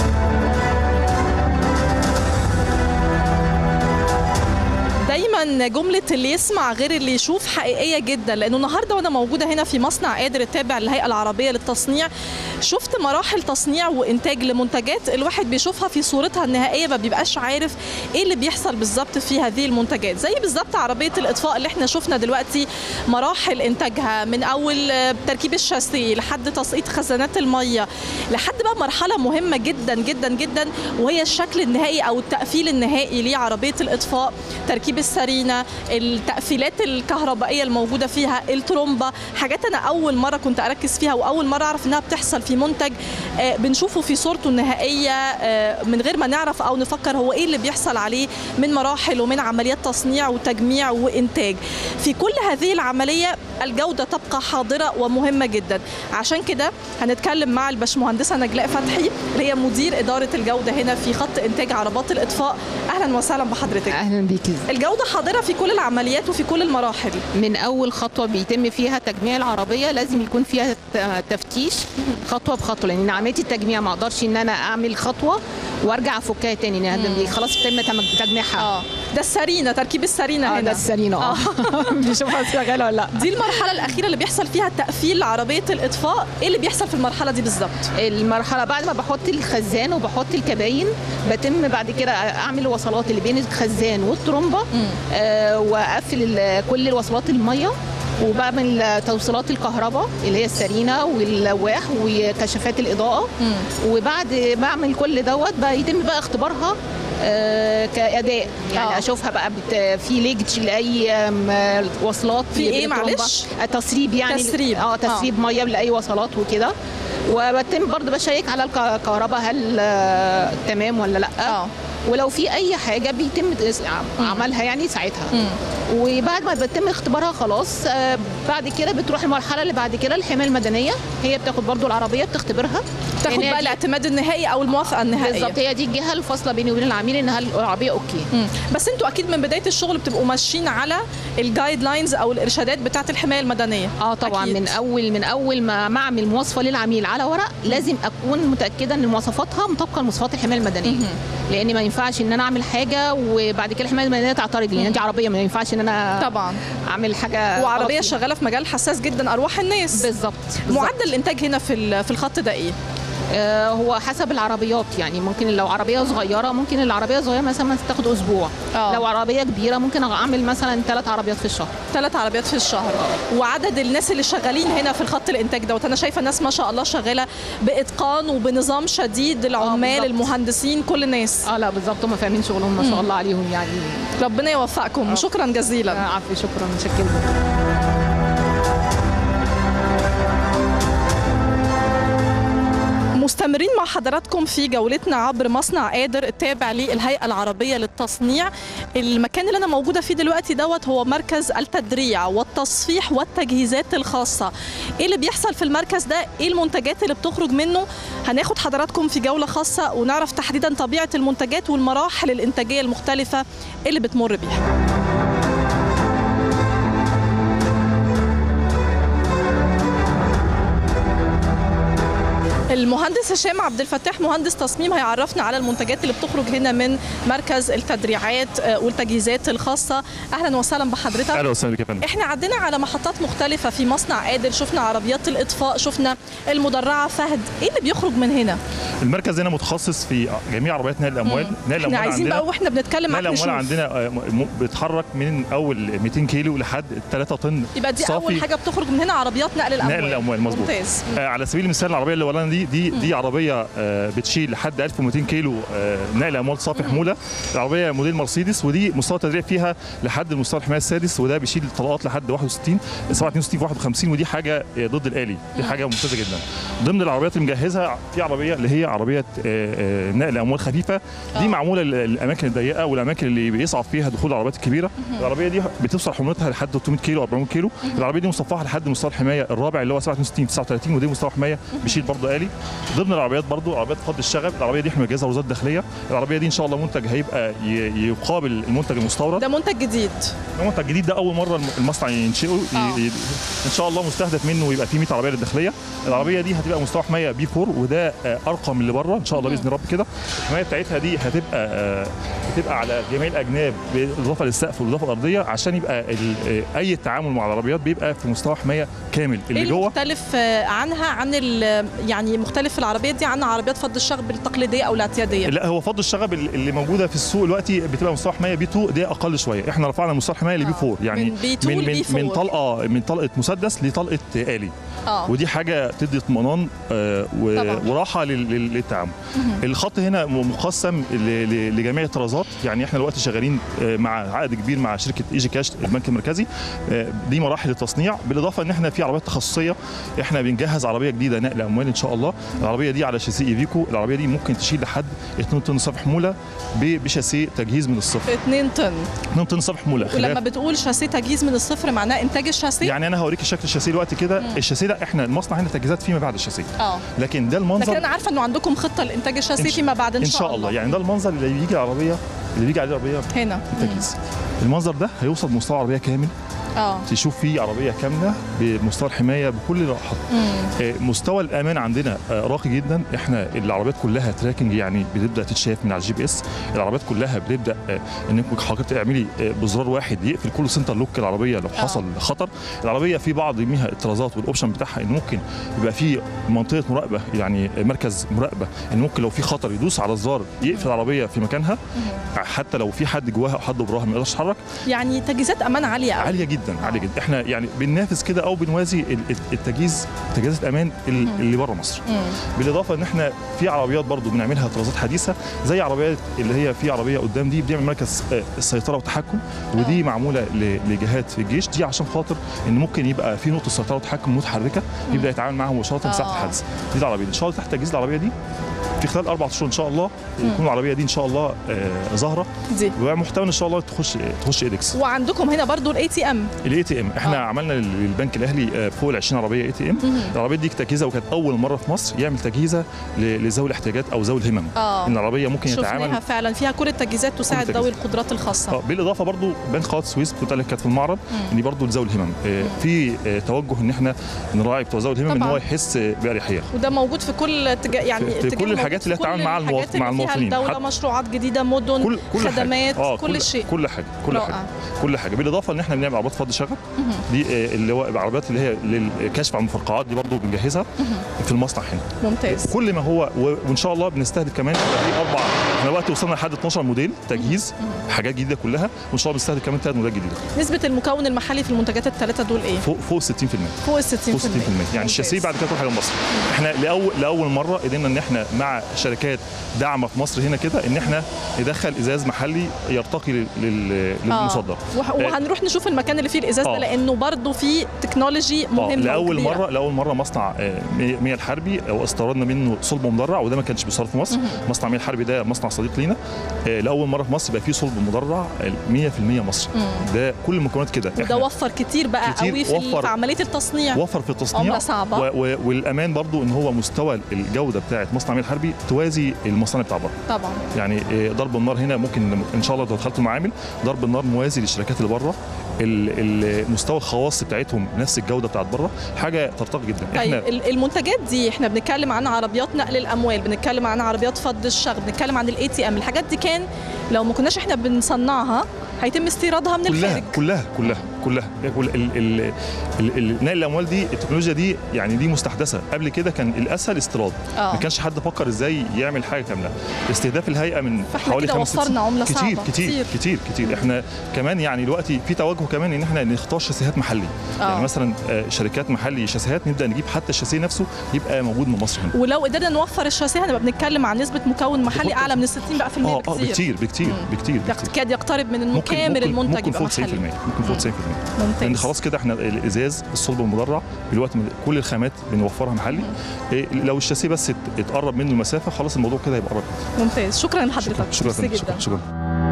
دايما جملة اللي يسمع غير اللي يشوف حقيقية جدا لأنه النهاردة وأنا موجودة هنا في مصنع قادر التابع للهيئة العربية للتصنيع شفت مراحل تصنيع وإنتاج لمنتجات الواحد بيشوفها في صورتها النهائية ما بيبقاش عارف إيه اللي بيحصل بالظبط في هذه المنتجات زي بالظبط عربية الإطفاء اللي احنا شفنا دلوقتي مراحل إنتاجها من أول آه، تركيب الشاسيه لحد تسقيط خزانات المية لحد بقى مرحلة مهمة جدا جدا جدا وهي الشكل النهائي أو التقفيل النهائي لعربية الإطفاء تركيب السرينة التقفيلات الكهربائية الموجودة فيها الترومبة حاجات أنا أول مرة كنت أركز فيها وأول مرة أعرف إنها بتحصل في منتج آه، بنشوفه في صورته النهائية آه، من غير ما نعرف أو نفكر هو إيه اللي بيحصل عليه من مراحل ومن عمليات تصنيع وتجميع وإنتاج في كل هذه العملية الجودة تبقى حاضرة ومهمة جدا عشان كده هنتكلم مع الباشمهندسة نجلاء فتحي اللي هي مدير إدارة الجودة هنا في خط إنتاج عربات الإطفاء أهلا وسهلا بحضرتك اهلا بيكي الجودة حاضرة في كل العمليات وفي كل المراحل من اول خطوه بيتم فيها تجميع العربيه لازم يكون فيها ت- تفتيش خطوه بخطوه لان عمليه التجميع ما اقدرش ان انا اعمل خطوه وارجع افكها تاني لان خلاص تم تم- تجميعها اه ده السرينه تركيب السرينه آه، هنا ده السرينه اه بنشوفها شغاله ولا لا دي المرحله الاخيره اللي بيحصل فيها تقفيل عربيه الاطفاء ايه اللي بيحصل في المرحله دي بالظبط المرحله بعد ما بحط الخزان وبحط الكباين بتم بعد كده اعمل الوصلات اللي بين الخزان والترومبه آه واقفل ال- كل الوصلات الميه وبعمل توصيلات الكهرباء اللي هي السرينه واللواح وكشافات الاضاءه وبعد ما اعمل كل دوت بقى يتم بقى اختبارها آه كاداء يعني آه. اشوفها بقى بت... في ليج لاي آم، وصلات في إيه بالترومبة. معلش؟ آه، تسريب يعني تسريب. اه تسريب ميه لاي وصلات وكده وبتم برضه بشيك على الك- الكهرباء هل آه، تمام ولا لا اه ولو في اي حاجه بيتم عملها يعني ساعتها وبعد ما بيتم اختبارها خلاص آه، بعد كده بتروح المرحله اللي بعد كده الحمايه المدنيه هي بتاخد برضو العربيه بتختبرها تاخد لأن هي بقى دي- الاعتماد النهائي او الموافقه النهائيه بالظبط هي دي الجهه الفاصله بيني وبين العميل انها العربيه اوكي مم. بس انتوا اكيد من بدايه الشغل بتبقوا ماشيين على الجايد لاينز او الارشادات بتاعه الحمايه المدنيه اه طبعا أكيد. من اول من اول ما ما اعمل مواصفه للعميل على ورق لازم اكون متاكده ان مواصفاتها مطابقه لمواصفات الحمايه المدنيه لان ما ينفعش ان انا اعمل حاجه وبعد كده الحمايه المدنيه تعترض لان دي عربيه ما ينفعش ان انا طبعا اعمل حاجه وعربيه غلط. شغاله في مجال حساس جدا ارواح الناس بالظبط معدل الانتاج هنا في ال- في الخط ده ايه آه، هو حسب العربيات يعني ممكن لو عربيه صغيره ممكن العربيه صغيره مثلا تاخد اسبوع آه. لو عربيه كبيره ممكن اعمل مثلا ثلاث عربيات في الشهر ثلاث عربيات في الشهر وعدد الناس اللي شغالين هنا في الخط الانتاج دوت انا شايفه الناس ما شاء الله شغاله باتقان وبنظام شديد العمال بالظبط. المهندسين كل الناس اه لا بالظبط هم فاهمين شغلهم ما شاء الله عليهم يعني ربنا يوفقكم شكرا جزيلا عفوا شكرا متشكره مستمرين مع حضراتكم في جولتنا عبر مصنع قادر التابع للهيئة العربية للتصنيع المكان اللي أنا موجودة فيه دلوقتي دوت هو مركز التدريع والتصفيح والتجهيزات الخاصة إيه اللي بيحصل في المركز ده إيه المنتجات اللي بتخرج منه هناخد حضراتكم في جولة خاصة ونعرف تحديدا طبيعة المنتجات والمراحل الإنتاجية المختلفة اللي بتمر بيها المهندس هشام عبد الفتاح مهندس تصميم هيعرفنا على المنتجات اللي بتخرج هنا من مركز التدريعات آه، والتجهيزات الخاصه اهلا وسهلا بحضرتك اهلا وسهلا بك يا فندم احنا عدينا على محطات مختلفه في مصنع قادر شفنا عربيات الاطفاء شفنا المدرعه فهد ايه اللي بيخرج من هنا المركز هنا متخصص في جميع عربيات نقل الاموال نقل احنا عايزين عندنا بقى واحنا بنتكلم نقل معاك نشوف الاموال عندنا آه، م- بيتحرك من اول 200 كيلو لحد 3 طن يبقى دي صافي اول حاجه بتخرج من هنا عربيات نقل الاموال نقل الاموال مظبوط ممتاز آه على سبيل المثال العربيه اللي ورانا دي دي دي عربيه آه بتشيل لحد 1200 كيلو آه نقل اموال صافي حموله العربيه موديل مرسيدس ودي مستوى التدريع فيها لحد المستوى الحمايه السادس وده بيشيل طلقات لحد 61 762 في 51 ودي حاجه آه، ضد الالي دي حاجه ممتازه جدا ضمن العربيات اللي مجهزها في عربيه اللي هي عربيه آه، آه، نقل اموال خفيفه دي معموله للاماكن الضيقه والاماكن اللي بيصعب فيها دخول العربيات الكبيره العربيه دي بتوصل حمولتها لحد 300 كيلو 400 كيلو العربيه دي مصفحه لحد مستوى الحمايه الرابع اللي هو 67 39 ودي مستوى حمايه بيشيل برضه آلي ضمن العربيات برضه عربيات فض الشغب العربيه دي احنا مجهزها وزاره الداخليه العربيه دي ان شاء الله منتج هيبقى ي- يقابل المنتج المستورد ده منتج جديد المنتج الجديد ده اول مره الم- المصنع ينشئه ي- ي- ان شاء الله مستهدف منه يبقى فيه 100 عربيه للداخليه العربيه دي هتبقى مستوى حمايه بي 4 وده آه، ارقى من اللي بره ان شاء الله باذن رب كده الحمايه بتاعتها دي هتبقى آه، هتبقى على جميع الاجناب بالاضافه للسقف والاضافه الارضيه عشان يبقى ال- آه، اي تعامل مع العربيات بيبقى في مستوى حمايه كامل اللي ايه جوه المختلف آه، عنها عن ال- يعني مختلف في العربيات دي عن عربيات فض الشغب التقليديه او الاعتياديه لا هو فض الشغب اللي اللي موجوده في السوق دلوقتي بتبقى مستوى حمايه بي 2 دي اقل شويه احنا رفعنا مستوى الحمايه لبي 4 يعني من B2 من لبي من, من 4. طلقه من طلقه مسدس لطلقه آلي اه ودي حاجه تدي اطمئنان آه، و- طبعاً. وراحه لل- لل- للتعامل مهم. الخط هنا م- مقسم ل- ل- لجميع الطرازات يعني احنا دلوقتي شغالين آه، مع عقد كبير مع شركه ايجي كاش البنك المركزي آه، دي مراحل التصنيع بالاضافه ان احنا في عربيات تخصصيه احنا بنجهز عربيه جديده نقل اموال ان شاء الله العربيه دي على شاسيه ايفيكو العربيه دي ممكن تشيل لحد 2 طن صافي حموله ب- بشاسيه تجهيز من الصفر 2 طن 2 طن صافي حموله ولما خلاف بتقول شاسيه تجهيز من الصفر معناه انتاج الشاسيه يعني انا هوريك شكل الشاسيه دلوقتي كده الشاسيه ده احنا المصنع هنا تجهيزات فيما بعد الشاسيه اه لكن ده المنظر لكن انا عارفه انه عندكم خطه لانتاج الشاسيه إن شاء- فيما بعد ان, ان شاء الله يعني ده المنظر اللي بيجي العربيه اللي بيجي عليه العربيه هنا التجهيز المنظر ده هيوصل مستوى عربيه كامل اه تشوف فيه عربيه كامله بمستوى الحمايه بكل راحه آه، مستوى الامان عندنا آه، راقي جدا احنا العربيات كلها تراكنج يعني بتبدا تتشاف من على الجي بي اس العربيات كلها بتبدا آه، انك حضرتك تعملي آه، بزرار واحد يقفل كل سنتر لوك العربيه لو حصل خطر العربيه في بعض منها الطرازات والاوبشن بتاعها ان ممكن يبقى في منطقه مراقبه يعني مركز مراقبه ان ممكن لو في خطر يدوس على الزرار يقفل العربيه في مكانها حتى لو في حد جواها او حد براها ما يقدرش يتحرك يعني تجهيزات امان عاليه قوي عاليه جدا عاليه جدا احنا يعني بننافس كده او بنوازي ال- ال- التجهيز تجهيزات الامان ال- اللي بره مصر بالاضافه ان احنا في عربيات برضو بنعملها طرازات حديثه زي عربيات اللي هي في عربيه قدام دي بنعمل مركز آه، السيطره والتحكم ودي معموله ل- لجهات في الجيش دي عشان خاطر ان ممكن يبقى في نقطه سيطره وتحكم متحركه يبدا يتعامل معاها مباشره ساعه آه. الحادث دي العربيه ان شاء الله تحت تجهيز العربيه دي في خلال اربع شهور ان شاء الله مم. يكون العربيه دي ان شاء الله آه، ظاهره دي ومحتمل ان شاء الله تخش تخش ايدكس وعندكم هنا برضو الاي تي ام الاي تي ام احنا آه. عملنا للبنك الاهلي آه، فوق ال 20 عربيه اي تي ام مهم. العربيه دي تجهيزها وكانت اول مره في مصر يعمل تجهيزه ل- لذوي الاحتياجات او ذوي الهمم اه ان العربيه ممكن شفناها يتعامل فعلا فيها كل التجهيزات تساعد التجهيزات. ذوي القدرات الخاصه اه بالاضافه برضو بنك قناه السويس كنت قال لك كانت في المعرض ان برضو لذوي الهمم آه، في آه، توجه ان احنا نراعي بتوع ذوي الهمم ان طبعاً. هو يحس آه، باريحيه وده موجود في كل اتجاه يعني في- في اتجاه كل موجود الحاجات في اللي كل هتتعامل مع المواط- الحاجات مع اللي فيها المواطنين. الدوله حتى- مشروعات جديده مدن كل كل خدمات حاجة. آه كل, كل شيء كل حاجه كل رائع. حاجه كل حاجه بالاضافه ان احنا بنعمل عربيات فض شغب مهم. دي آه، اللي هو العربيات اللي هي للكشف عن المفرقعات دي برضو بنجهزها في المصنع هنا ممتاز كل ما هو و- وان شاء الله بنستهدف كمان يبقى في اربع احنا دلوقتي وصلنا لحد 12 موديل تجهيز حاجات جديده كلها وان شاء الله بنستهدف كمان ثلاث موديلات جديده نسبه المكون المحلي في المنتجات الثلاثه دول ايه فوق فوق 60% فوق ال 60% فوق 60% يعني الشاسيه بعد كده كل حاجه مصر احنا لاول لاول مره قدرنا ان احنا مع شركات داعمه في مصر هنا كده ان احنا ندخل ازاز محلي يرتقي لل- لل- للمصدر وه- آه، وهنروح نشوف المكان اللي فيه الازاز ده آه. لانه برضه فيه تكنولوجي اه مهمه لاول وكبيرة. مره لاول مره مصنع آه، مية مية الحربي او استوردنا منه صلب مدرع وده ما كانش بيصرف في مصر مهم. مصنع مية الحربي ده مصنع صديق لينا آه، لاول مره في مصر يبقى فيه صلب مدرع آه، 100% مصري مم. ده كل المكونات كده وده وفر كتير بقى كتير قوي في, ال- وفر- في عمليه التصنيع وفر في التصنيع عمله صعبه و و والامان برضو ان هو مستوى الجوده بتاعه مصنع مية الحربي توازي المصانع بتاع بره طبعا يعني آه، ضرب النار هنا ممكن ان شاء الله لو دخلت المعامل ضرب النار موازي للشركات اللي بره ال- المستوى الخواص بتاعتهم نفس الجوده بتاعت بره حاجه ترتقي جدا طيب ال- المنتجات دي احنا بنتكلم عن عربيات نقل الاموال بنتكلم عن عربيات فض الشغل بنتكلم عن الاي تي ام الحاجات دي كان لو ما كناش احنا بنصنعها هيتم استيرادها من كلها الخارج كلها كلها كلها كل ال ال ال ال نقل الاموال دي التكنولوجيا دي يعني دي مستحدثه قبل كده كان الاسهل استيراد آه. ما كانش حد فكر ازاي يعمل حاجه كامله استهداف الهيئه من فإحنا حوالي كده خمس ست وفرنا سنين. عملة كتير صعبة. كتير كتير. كتير كتير احنا كمان يعني دلوقتي في توجه كمان ان احنا نختار شاسيهات محلي آه. يعني مثلا آه، شركات محلي شاسيهات نبدا نجيب حتى الشاسيه نفسه يبقى موجود من مصر هنا ولو قدرنا نوفر الشاسيه هنبقى بنتكلم عن نسبه مكون محلي اعلى من ال 60 بقى في المية اه اه بكتير بكتير بكتير بكتير يكاد يقترب من انه كامل المنتج ممكن يبقى فوق 90% محلي ممكن فوق 90% ممتاز. لان خلاص كده احنا الازاز الصلب المدرع دلوقتي من- كل الخامات بنوفرها محلي إيه لو الشاسيه بس ات- اتقرب منه المسافه خلاص الموضوع كده هيبقى قرب ممتاز شكرا لحضرتك شكرا ميرسي شكرا جدا شكرا, شكرا.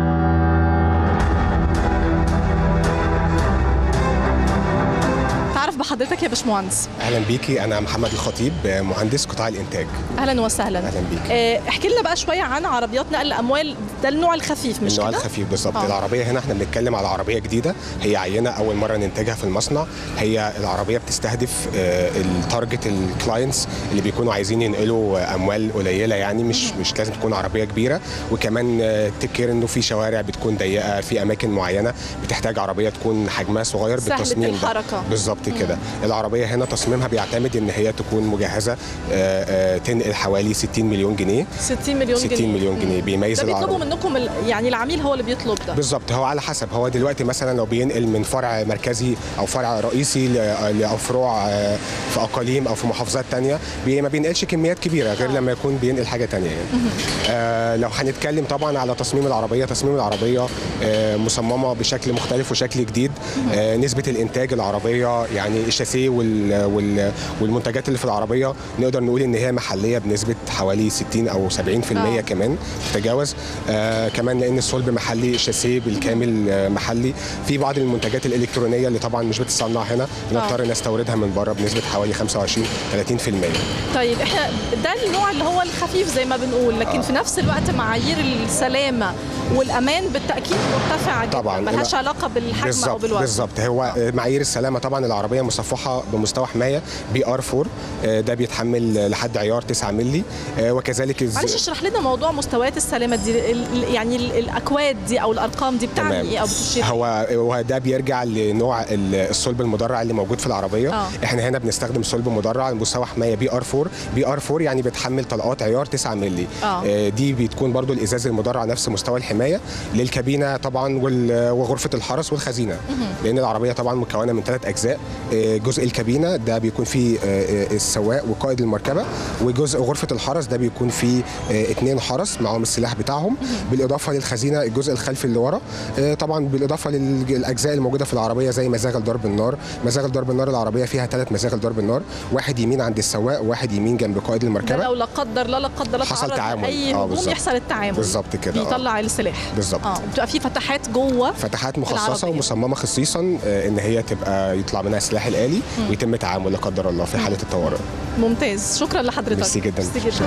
تعرف بحضرتك يا باشمهندس اهلا بيكي انا محمد الخطيب مهندس قطاع الانتاج اهلا وسهلا اهلا بيك آه، احكي لنا بقى شويه عن عربيات نقل الاموال ده النوع الخفيف مش النوع كده الخفيف بالظبط آه. العربيه هنا احنا بنتكلم على عربيه جديده هي عينه اول مره ننتجها في المصنع هي العربيه بتستهدف آه، التارجت الكلاينتس اللي بيكونوا عايزين ينقلوا آه، اموال قليله يعني مش مش لازم تكون عربيه كبيره وكمان آه، تكير انه في شوارع بتكون ضيقه في اماكن معينه بتحتاج عربيه تكون حجمها صغير سهلة بالتصميم ده الحركة. بالظبط كده العربيه هنا تصميمها بيعتمد ان هي تكون مجهزه آه، آه، تنقل حوالي 60 مليون جنيه 60 مليون 60 جنيه مليون جنيه بيميز ده بيطلبوا العربيه منكم ال- يعني العميل هو اللي بيطلب ده بالظبط هو على حسب هو دلوقتي مثلا لو بينقل من فرع مركزي او فرع رئيسي ل- لافروع آه، في اقاليم او في محافظات تانية بي ما بينقلش كميات كبيره غير لما يكون بينقل حاجه تانية يعني. آه لو هنتكلم طبعا على تصميم العربيه تصميم العربيه آه مصممه بشكل مختلف وشكل جديد آه نسبه الانتاج العربيه يعني الشاسيه وال وال والمنتجات اللي في العربيه نقدر نقول ان هي محليه بنسبه حوالي 60 او 70% آه. كمان تتجاوز آه كمان لان الصلب محلي الشاسيه بالكامل آه محلي في بعض المنتجات الالكترونيه اللي طبعا مش بتتصنع هنا بنضطر نستوردها من بره بنسبه حوالي 25 30% طيب احنا ده النوع اللي هو الخفيف زي ما بنقول لكن آه. في نفس الوقت معايير السلامه والامان بالتاكيد مرتفعه جدا طبعاً. ملهاش لا. علاقه بالحجم او بالظبط بالوزن بالظبط هو معايير السلامه طبعا العربيه مصفحه بمستوى حمايه بي ار 4 آه، ده بيتحمل لحد عيار 9 مللي آه، وكذلك الز- معلش اشرح لنا موضوع مستويات السلامه دي ال- ال- يعني ال- الاكواد دي او الارقام دي بتعني تمام. ايه او بتشير هو هو ده بيرجع لنوع ال- الصلب المدرع اللي موجود في العربيه آه. احنا هنا بنستخدم صلب مدرع مستوى حمايه بي ار 4 بي ار 4 يعني بتحمل طلقات عيار 9 مللي آه. آه، دي بتكون برضو الازاز المدرع نفس مستوى الحمايه للكابينه طبعا وال- وغرفه الحرس والخزينه لان العربيه طبعا مكونه من ثلاث اجزاء آه، وجزء الكابينه ده بيكون فيه آه، آه، السواق وقائد المركبه وجزء غرفه الحرس ده بيكون فيه آه، اتنين حرس معاهم السلاح بتاعهم بالاضافه للخزينه الجزء الخلفي اللي ورا آه، طبعا بالاضافه للاجزاء الموجوده في العربيه زي مزاغل ضرب النار مزاغل ضرب النار العربيه فيها ثلاث مزاغل ضرب النار واحد يمين عند السواق وواحد يمين جنب قائد ده المركبه لو لا قدر الله لا قدر الله حصل تعرض تعامل. لاي آه، هجوم بالظبط. يحصل التعامل بالظبط كده آه. بيطلع السلاح بالظبط اه بتبقى في فتحات جوه فتحات مخصصه العربية. ومصممه خصيصا آه، ان هي تبقى يطلع منها السلاح الالي مم. ويتم تعامل لا قدر الله في حاله الطوارئ ممتاز شكرا لحضرتك ميرسي جدا. ميرسي جدا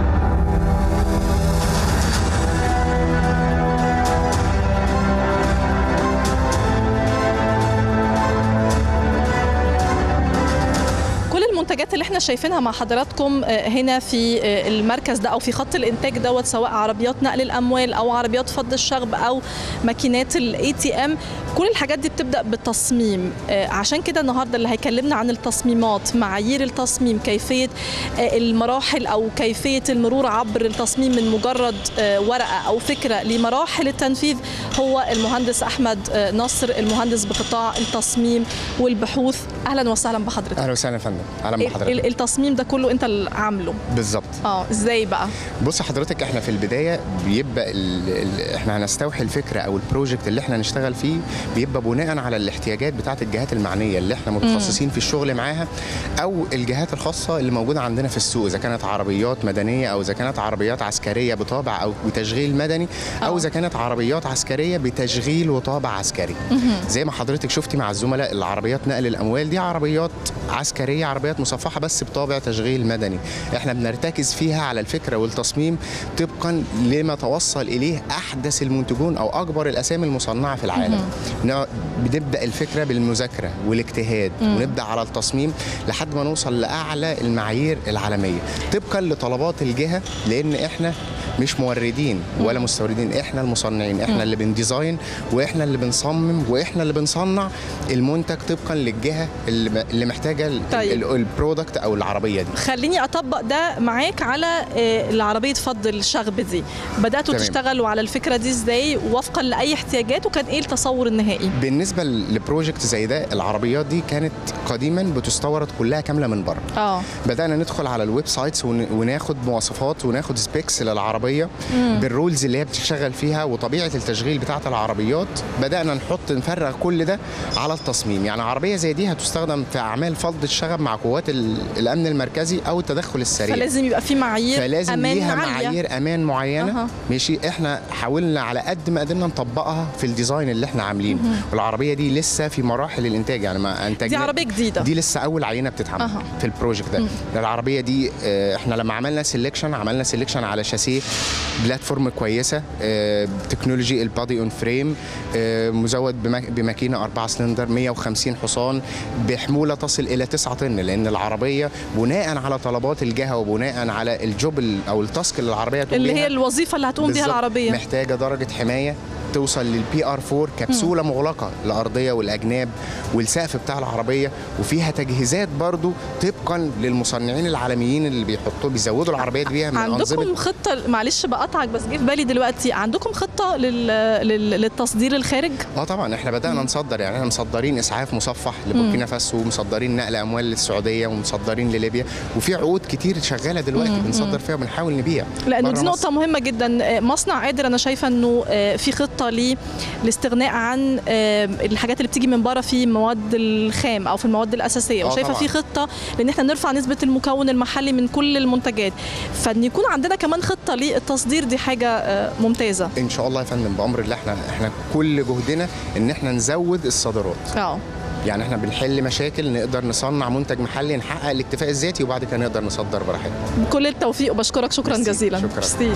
كل المنتجات اللي احنا شايفينها مع حضراتكم آه، هنا في آه، المركز ده او في خط الانتاج دوت سواء عربيات نقل الاموال او عربيات فض الشغب او ماكينات الاي تي ام كل الحاجات دي بتبدا بالتصميم آه، عشان كده النهارده اللي هيكلمنا عن التصميمات معايير التصميم كيفيه آه، المراحل او كيفيه المرور عبر التصميم من مجرد آه، ورقه او فكره لمراحل التنفيذ هو المهندس احمد آه، نصر المهندس بقطاع التصميم والبحوث اهلا وسهلا بحضرتك اهلا وسهلا يا فندم اهلا ال- بحضرتك ال- التصميم ده كله انت اللي عامله بالظبط اه ازاي بقى بص حضرتك احنا في البدايه بيبقى ال ال احنا هنستوحي الفكره او البروجكت اللي احنا هنشتغل فيه بيبقى بناء على الاحتياجات بتاعه الجهات المعنيه اللي احنا متخصصين في الشغل معاها او الجهات الخاصه اللي موجوده عندنا في السوق اذا كانت عربيات مدنيه او اذا كانت عربيات عسكريه بطابع او بتشغيل مدني او اذا كانت عربيات عسكريه بتشغيل وطابع عسكري زي ما حضرتك شفتي مع الزملاء العربيات نقل الاموال دي عربيات عسكريه عربيات مصفحه بس بطابع تشغيل مدني احنا بنرتكز فيها على الفكره والتصميم طبقا لما توصل اليه احدث المنتجون او اكبر الاسامي المصنعه في العالم نوع- بنبدا الفكره بالمذاكره والاجتهاد مم. ونبدا على التصميم لحد ما نوصل لاعلى المعايير العالميه طبقا لطلبات الجهه لان احنا مش موردين ولا مستوردين احنا المصنعين احنا مم. اللي بنديزاين واحنا اللي بنصمم واحنا اللي بنصنع المنتج طبقا للجهه اللي اللي محتاجه ال- طيب. ال- البرودكت او العربيه دي خليني اطبق ده معاك على آه، العربيه فض الشغب دي بداتوا تمام. تشتغلوا على الفكره دي ازاي وفقا لاي احتياجات وكان ايه التصور النهائي بالنسبه لبروجكت زي ده العربيات دي كانت قديما بتستورد كلها كامله من بره اه بدانا ندخل على الويب سايتس ون- وناخد مواصفات وناخد سبيكس للعربيه مم. بالرولز اللي هي بتشتغل فيها وطبيعه التشغيل بتاعه العربيات بدانا نحط نفرغ كل ده على التصميم يعني عربيه زي دي هتستخدم في اعمال فض الشغب مع قوات ال- الامن المركزي او التدخل السريع فلازم يبقى في معايير فلازم امان ليها عالية. معايير امان معينه أها. ماشي احنا حاولنا على قد ما قدرنا نطبقها في الديزاين اللي احنا عاملينه مهم. والعربيه دي لسه في مراحل الانتاج يعني ما انتجنا دي عربيه جديده دي لسه اول عينه بتتعمل أها. في البروجكت ده مم. العربيه دي آه، احنا لما عملنا سيلكشن عملنا سيلكشن على شاسيه بلاتفورم كويسه آه، تكنولوجي البادي اون فريم آه، مزود بما- بماكينه 4 سلندر 150 حصان بحموله تصل الى 9 طن لان العربيه بناء على طلبات الجهه وبناء على الجوب ال- او التاسك اللي العربيه تقوم اللي بيها هي الوظيفه اللي هتقوم بيها بالظبط. العربيه محتاجه درجه حمايه توصل للبي ار 4 كبسوله مغلقه الارضيه والاجناب والسقف بتاع العربيه وفيها تجهيزات برضو طبقا للمصنعين العالميين اللي بيحطوا بيزودوا العربيات بيها من عندكم انظمه خطه معلش بقطعك بس جه في بالي دلوقتي عندكم خطه لل... لل... للتصدير الخارج اه طبعا احنا بدانا نصدر يعني احنا مصدرين اسعاف مصفح لبوركينا فاسو ومصدرين نقل اموال للسعوديه ومصدرين لليبيا وفي عقود كتير شغاله دلوقتي مم. بنصدر فيها وبنحاول نبيع لانه برا دي مصر. نقطه مهمه جدا آه، مصنع قادر انا شايفه انه آه، في خطه للاستغناء عن آه، الحاجات اللي بتيجي من بره في مواد الخام او في المواد الاساسيه آه وشايفه طبعاً. في خطه لان احنا نرفع نسبه المكون المحلي من كل المنتجات فان يكون عندنا كمان خطه للتصدير دي حاجه آه، ممتازه ان شاء الله يا فندم بامر الله احنا احنا كل جهدنا ان احنا نزود الصادرات اه يعني احنا بنحل مشاكل نقدر نصنع منتج محلي نحقق الاكتفاء الذاتي وبعد كده نقدر نصدر براحتنا كل التوفيق وبشكرك شكرا ميرسي، جزيلا شكراً. ميرسي.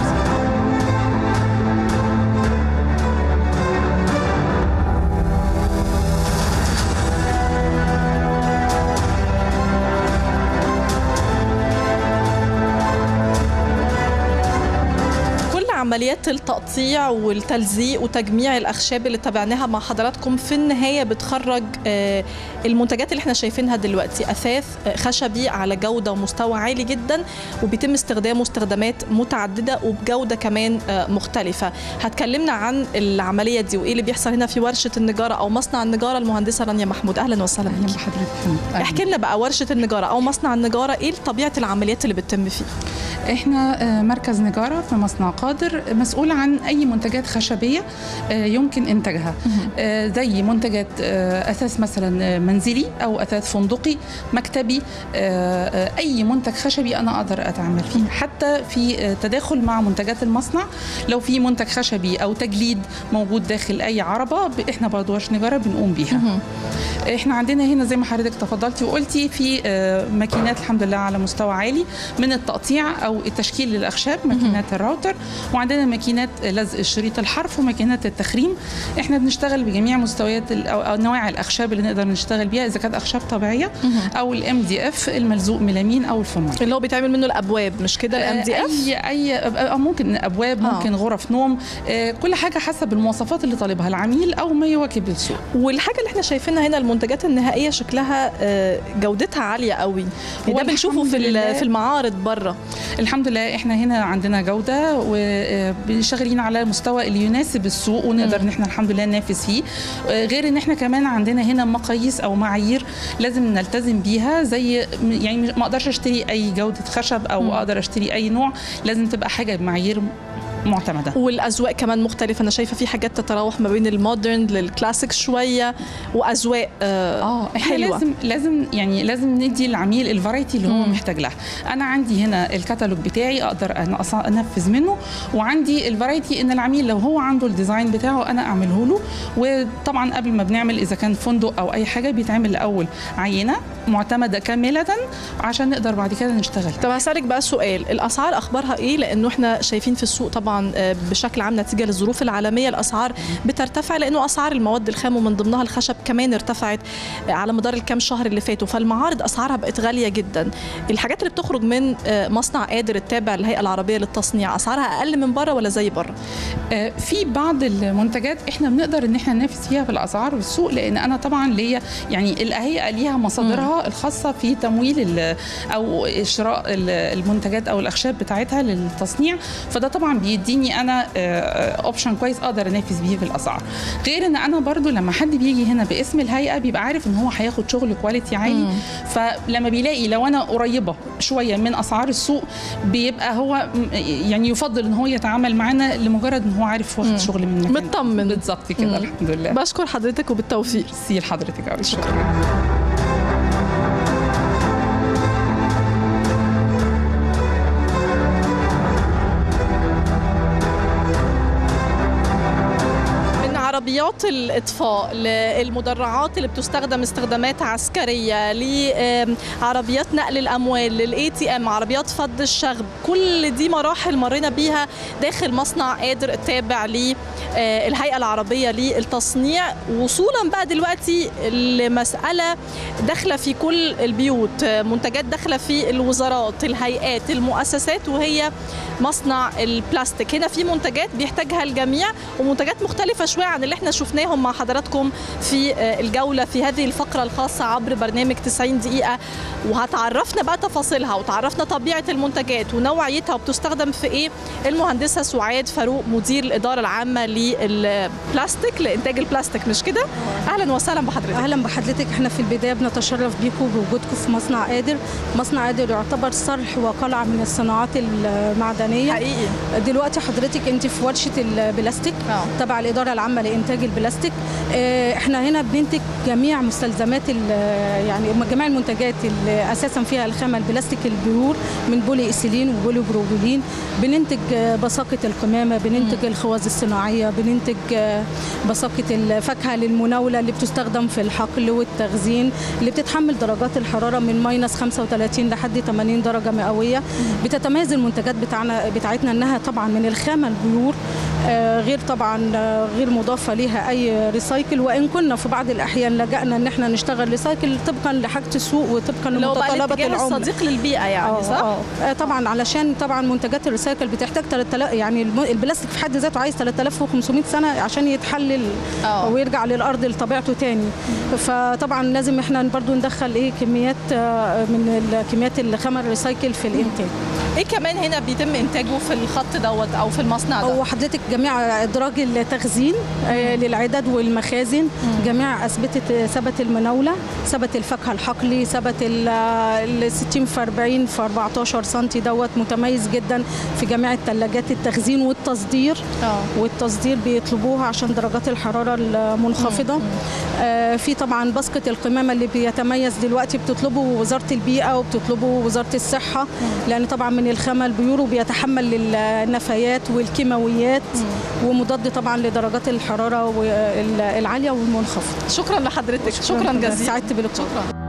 كل عمليات عمليات التقطيع والتلزيق وتجميع الاخشاب اللي تابعناها مع حضراتكم في النهايه بتخرج آه، المنتجات اللي احنا شايفينها دلوقتي اثاث آه، خشبي على جوده ومستوى عالي جدا وبيتم استخدامه استخدامات متعدده وبجوده كمان آه، مختلفه هتكلمنا عن العمليه دي وايه اللي بيحصل هنا في ورشه النجاره او مصنع النجاره المهندسه رانيا محمود اهلا وسهلا اهلا بحضرتك احكي لنا بقى ورشه النجاره او مصنع النجاره ايه طبيعه العمليات اللي بتتم فيه احنا آه، مركز نجاره في مصنع قادر مسؤول عن اي منتجات خشبيه آه، يمكن انتاجها آه، زي منتجات آه، اثاث مثلا آه، منزلي او اثاث فندقي مكتبي آه، آه، اي منتج خشبي انا اقدر اتعامل فيه حتى في آه، تداخل مع منتجات المصنع لو في منتج خشبي او تجليد موجود داخل اي عربه ب- احنا برضه ورش نجاره بنقوم بيها احنا عندنا هنا زي ما حضرتك تفضلتي وقلتي في آه، ماكينات الحمد لله على مستوى عالي من التقطيع او التشكيل للاخشاب ماكينات الراوتر وعندنا ماكينات لزق شريط الحرف وماكينات التخريم احنا بنشتغل بجميع مستويات ال- او أو انواع الاخشاب اللي نقدر نشتغل بيها اذا كانت اخشاب طبيعيه او الام دي اف الملزوق ميلامين او الفورمال اللي هو بيتعمل منه الابواب مش كده الام دي اف اي اي آه، ممكن ابواب آه. ممكن غرف نوم آه، كل حاجه حسب المواصفات اللي طالبها العميل او ما يواكب السوق والحاجه اللي احنا شايفينها هنا المنتجات النهائيه شكلها آه، جودتها عاليه قوي ده والحمد بنشوفه في ال- لله. في المعارض بره الحمد لله احنا هنا عندنا جوده وشغالين على مستوى اللي يناسب السوق ونقدر ان احنا الحمد لله ننافس فيه آه، غير ان احنا كمان عندنا هنا مقاييس او معايير لازم نلتزم بيها زي يعني ما اقدرش اشتري اي جوده خشب او مم. اقدر اشتري اي نوع لازم تبقى حاجه بمعايير معتمده والاذواق كمان مختلفه انا شايفه في حاجات تتراوح ما بين المودرن للكلاسيك شويه واذواق اه احنا حلوة. لازم لازم يعني لازم ندي العميل الفرايتي اللي هو محتاج لها انا عندي هنا الكتالوج بتاعي اقدر أنا أص- انفذ منه وعندي الفرايتي ان العميل لو هو عنده الديزاين بتاعه انا اعمله له وطبعا قبل ما بنعمل اذا كان فندق او اي حاجه بيتعمل الاول عينه معتمده كامله عشان نقدر بعد كده نشتغل طب هسألك بقى سؤال الأسعار أخبارها إيه لأنه إحنا شايفين في السوق طبعا آه، بشكل عام نتيجة للظروف العالمية الأسعار بترتفع لأنه أسعار المواد الخام ومن ضمنها الخشب كمان ارتفعت آه، على مدار الكام شهر اللي فاتوا فالمعارض أسعارها بقت غالية جدا الحاجات اللي بتخرج من آه، مصنع قادر التابع للهيئة العربية للتصنيع أسعارها أقل من بره ولا زي بره آه، في بعض المنتجات احنا بنقدر ان احنا ننافس فيها بالاسعار والسوق لان انا طبعا ليا يعني الهيئه ليها مصادرها الخاصه في تمويل ال- او شراء ال- المنتجات او الاخشاب بتاعتها للتصنيع فده طبعا بيديني انا اوبشن كويس اقدر انافس بيه في الاسعار غير ان انا برضو لما حد بيجي هنا باسم الهيئه بيبقى عارف ان هو هياخد شغل كواليتي عالي مم. فلما بيلاقي لو انا قريبه شويه من اسعار السوق بيبقى هو م- يعني يفضل ان هو يتعامل معانا لمجرد ان هو عارف واخد شغل من مكان مطمن بالظبط كده الحمد لله بشكر حضرتك وبالتوفيق سي لحضرتك أوي. شكرا من عربيات الاطفاء للمدرعات اللي بتستخدم استخدامات عسكريه لعربيات نقل الاموال للاي تي ام عربيات فض الشغب كل دي مراحل مرينا بيها داخل مصنع قادر التابع للهيئه العربيه للتصنيع وصولا بقى دلوقتي لمساله داخله في كل البيوت منتجات داخله في الوزارات الهيئات المؤسسات وهي مصنع البلاستيك هنا في منتجات بيحتاجها الجميع ومنتجات مختلفة شوية عن اللي احنا شفناهم مع حضراتكم في آه، الجولة في هذه الفقرة الخاصة عبر برنامج 90 دقيقة وهتعرفنا بقى تفاصيلها وتعرفنا طبيعة المنتجات ونوعيتها وبتستخدم في ايه المهندسة سعاد فاروق مدير الإدارة العامة للبلاستيك لإنتاج البلاستيك مش كده؟ أهلا وسهلا بحضرتك اهلا بحضرتك احنا في البدايه بنتشرف بيكم بوجودكم في مصنع قادر مصنع قادر يعتبر صرح وقلعه من الصناعات المعدنيه حقيقي دلوقتي حضرتك انت في ورشه البلاستيك تبع الاداره العامه لانتاج البلاستيك اه، احنا هنا بننتج جميع مستلزمات ال- يعني جميع المنتجات اللي اساسا فيها الخامه البلاستيك البيور من بولي ايثيلين وبولي بروبولين بننتج اه، بساقه القمامه بننتج الخواص الصناعيه بننتج اه، بساقه الفاكهه للمناوله اللي بتستخدم في الحقل والتخزين اللي بتتحمل درجات الحراره من ماينس 35 لحد 80 درجه مئويه بتتميز المنتجات بتاعنا بتاعتنا انها طبعا من الخامه البيور آه، غير طبعا آه، غير مضافه ليها اي ريسايكل وان كنا في بعض الاحيان لجأنا ان احنا نشتغل ريسايكل طبقا لحاجه السوق وطبقا لو بقى لمتطلبات الاتجاه العملاء الصديق للبيئه يعني آه، صح؟ آه. آه، طبعا علشان طبعا منتجات الريسايكل بتحتاج 3000 يعني الم- البلاستيك في حد ذاته عايز 3500 سنه عشان يتحلل ويرجع للارض لطبيعته تاني فطبعا لازم احنا برضو ندخل ايه كميات آه، من الكميات الخمر الريسايكل في الانتاج ايه كمان هنا بيتم انتاجه في الخط دوت او في المصنع ده؟ هو حضرتك جميع ادراج التخزين آه، للعدد والمخازن جميع اثبتت ثبت المناوله ثبت الفاكهه الحقلي ثبت ال ال 60 في 40 في 14 سم دوت متميز جدا في جميع الثلاجات التخزين والتصدير والتصدير بيطلبوها عشان درجات الحراره المنخفضه آه، في طبعا باسكت القمامه اللي بيتميز دلوقتي بتطلبه وزاره البيئه وبتطلبه وزاره الصحه لان طبعا من الخامه البيورو بيتحمل النفايات والكيماويات ومضاد طبعا لدرجات الحراره وال- العاليه والمنخفضه شكرا لحضرتك شكرا جزيلا سعدت بلقائك شكرا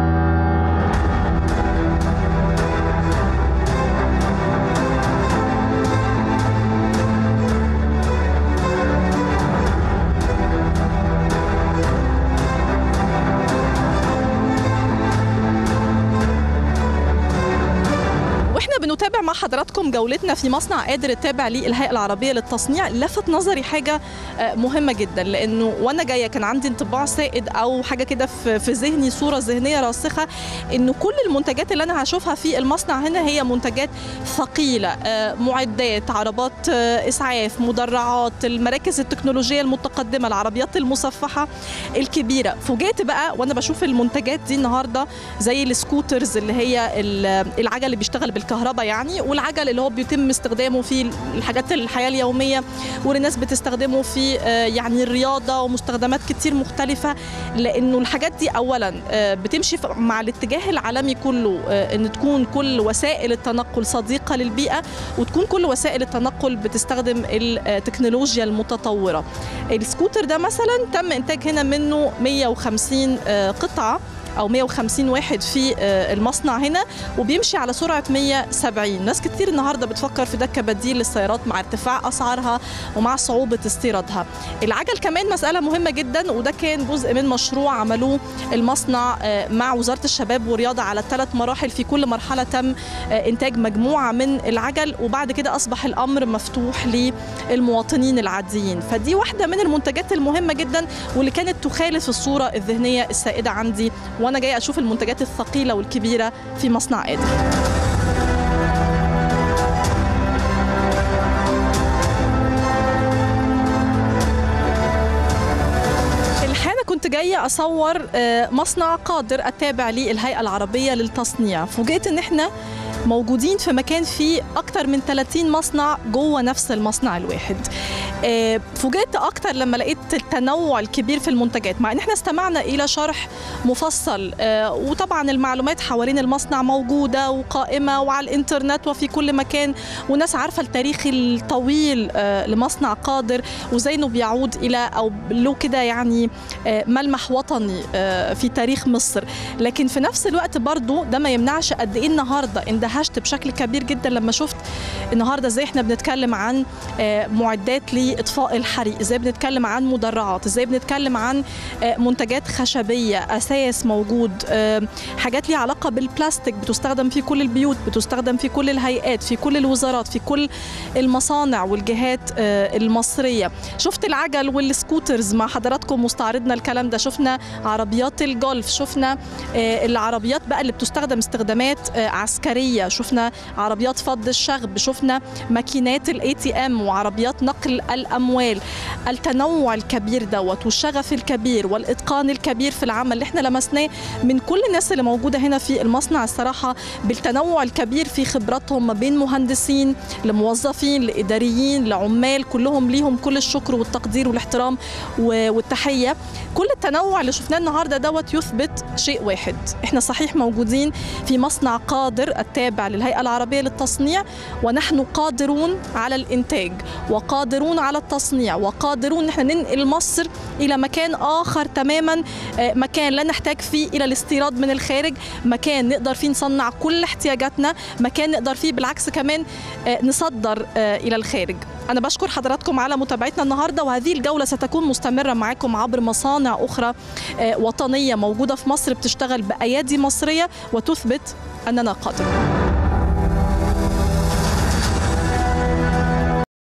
واحنا بنتابع مع حضراتكم جولتنا في مصنع قادر التابع للهيئه العربيه للتصنيع لفت نظري حاجه آه، مهمه جدا لانه وانا جايه كان عندي انطباع سائد او حاجه كده في في ذهني صوره ذهنيه راسخه انه كل المنتجات اللي انا هشوفها في المصنع هنا هي منتجات ثقيله آه، معدات عربات آه، اسعاف مدرعات المراكز التكنولوجيه المتقدمه العربيات المصفحه الكبيره فوجئت بقى وانا بشوف المنتجات دي النهارده زي السكوترز اللي هي ال- العجل اللي بيشتغل بالكهرباء يعني والعجل اللي هو بيتم استخدامه في الحاجات الحياه اليوميه والناس بتستخدمه في آه، يعني الرياضه ومستخدمات كتير مختلفه لانه الحاجات دي اولا آه، بتمشي ف- مع الاتجاه العالمي كله آه، ان تكون كل وسائل التنقل صديقه للبيئه وتكون كل وسائل التنقل بتستخدم التكنولوجيا المتطوره السكوتر ده مثلا تم انتاج هنا منه 150 آه، قطعه او 150 واحد في آه، المصنع هنا وبيمشي على سرعه 170 ناس كتير النهارده بتفكر في ده كبديل للسيارات مع ارتفاع اسعارها ومع صعوبه استيرادها العجل كمان مساله مهمه جدا وده كان جزء من مشروع عملوه المصنع آه، مع وزاره الشباب والرياضه على ثلاث مراحل في كل مرحله تم آه، انتاج مجموعه من العجل وبعد كده اصبح الامر مفتوح للمواطنين العاديين فدي واحده من المنتجات المهمه جدا واللي كانت تخالف الصوره الذهنيه السائده عندي وانا جايه اشوف المنتجات الثقيله والكبيره في مصنع قادر الحقيقه كنت جايه اصور آه، مصنع قادر التابع للهيئه العربيه للتصنيع فوجئت ان احنا موجودين في مكان فيه اكتر من 30 مصنع جوه نفس المصنع الواحد آه، فوجئت اكتر لما لقيت التنوع الكبير في المنتجات مع ان احنا استمعنا الى شرح مفصل آه، وطبعا المعلومات حوالين المصنع موجوده وقائمه وعلى الانترنت وفي كل مكان والناس عارفه التاريخ الطويل آه، لمصنع قادر وازاي انه بيعود الى او له كده يعني آه، ملمح وطني آه، في تاريخ مصر لكن في نفس الوقت برضو ده ما يمنعش قد ايه النهارده اندهشت بشكل كبير جدا لما شفت النهارده ازاي احنا بنتكلم عن آه، معدات لاطفاء الحريق ازاي بنتكلم عن مدرعات ازاي بنتكلم عن آه، منتجات خشبيه اساس موجود آه، حاجات ليها علاقه بالبلاستيك بتستخدم في كل البيوت بتستخدم في كل الهيئات في كل الوزارات في كل المصانع والجهات آه، المصريه شفت العجل والسكوترز مع حضراتكم مستعرضنا الكلام ده شفنا عربيات الجولف شفنا آه، العربيات بقى اللي بتستخدم استخدامات آه، عسكريه شفنا عربيات فض الشغب شفنا ماكينات الاي تي ام وعربيات نقل الاموال التنوع الكبير دوت والشغف الكبير والاتقان الكبير في العمل اللي احنا لمسناه من كل الناس اللي موجوده هنا في المصنع الصراحه بالتنوع الكبير في خبراتهم ما بين مهندسين لموظفين لاداريين لعمال كلهم ليهم كل الشكر والتقدير والاحترام و- والتحيه كل التنوع اللي شفناه النهارده دوت يثبت شيء واحد احنا صحيح موجودين في مصنع قادر التابع للهيئه العربيه للتصنيع ونحن قادرون على الانتاج وقادرون على على التصنيع وقادرون ان احنا ننقل مصر الى مكان اخر تماما آه، مكان لا نحتاج فيه الى الاستيراد من الخارج مكان نقدر فيه نصنع كل احتياجاتنا مكان نقدر فيه بالعكس كمان آه، نصدر آه، الى الخارج انا بشكر حضراتكم على متابعتنا النهارده وهذه الجوله ستكون مستمره معاكم عبر مصانع اخرى آه، وطنيه موجوده في مصر بتشتغل بايادي مصريه وتثبت اننا قادرون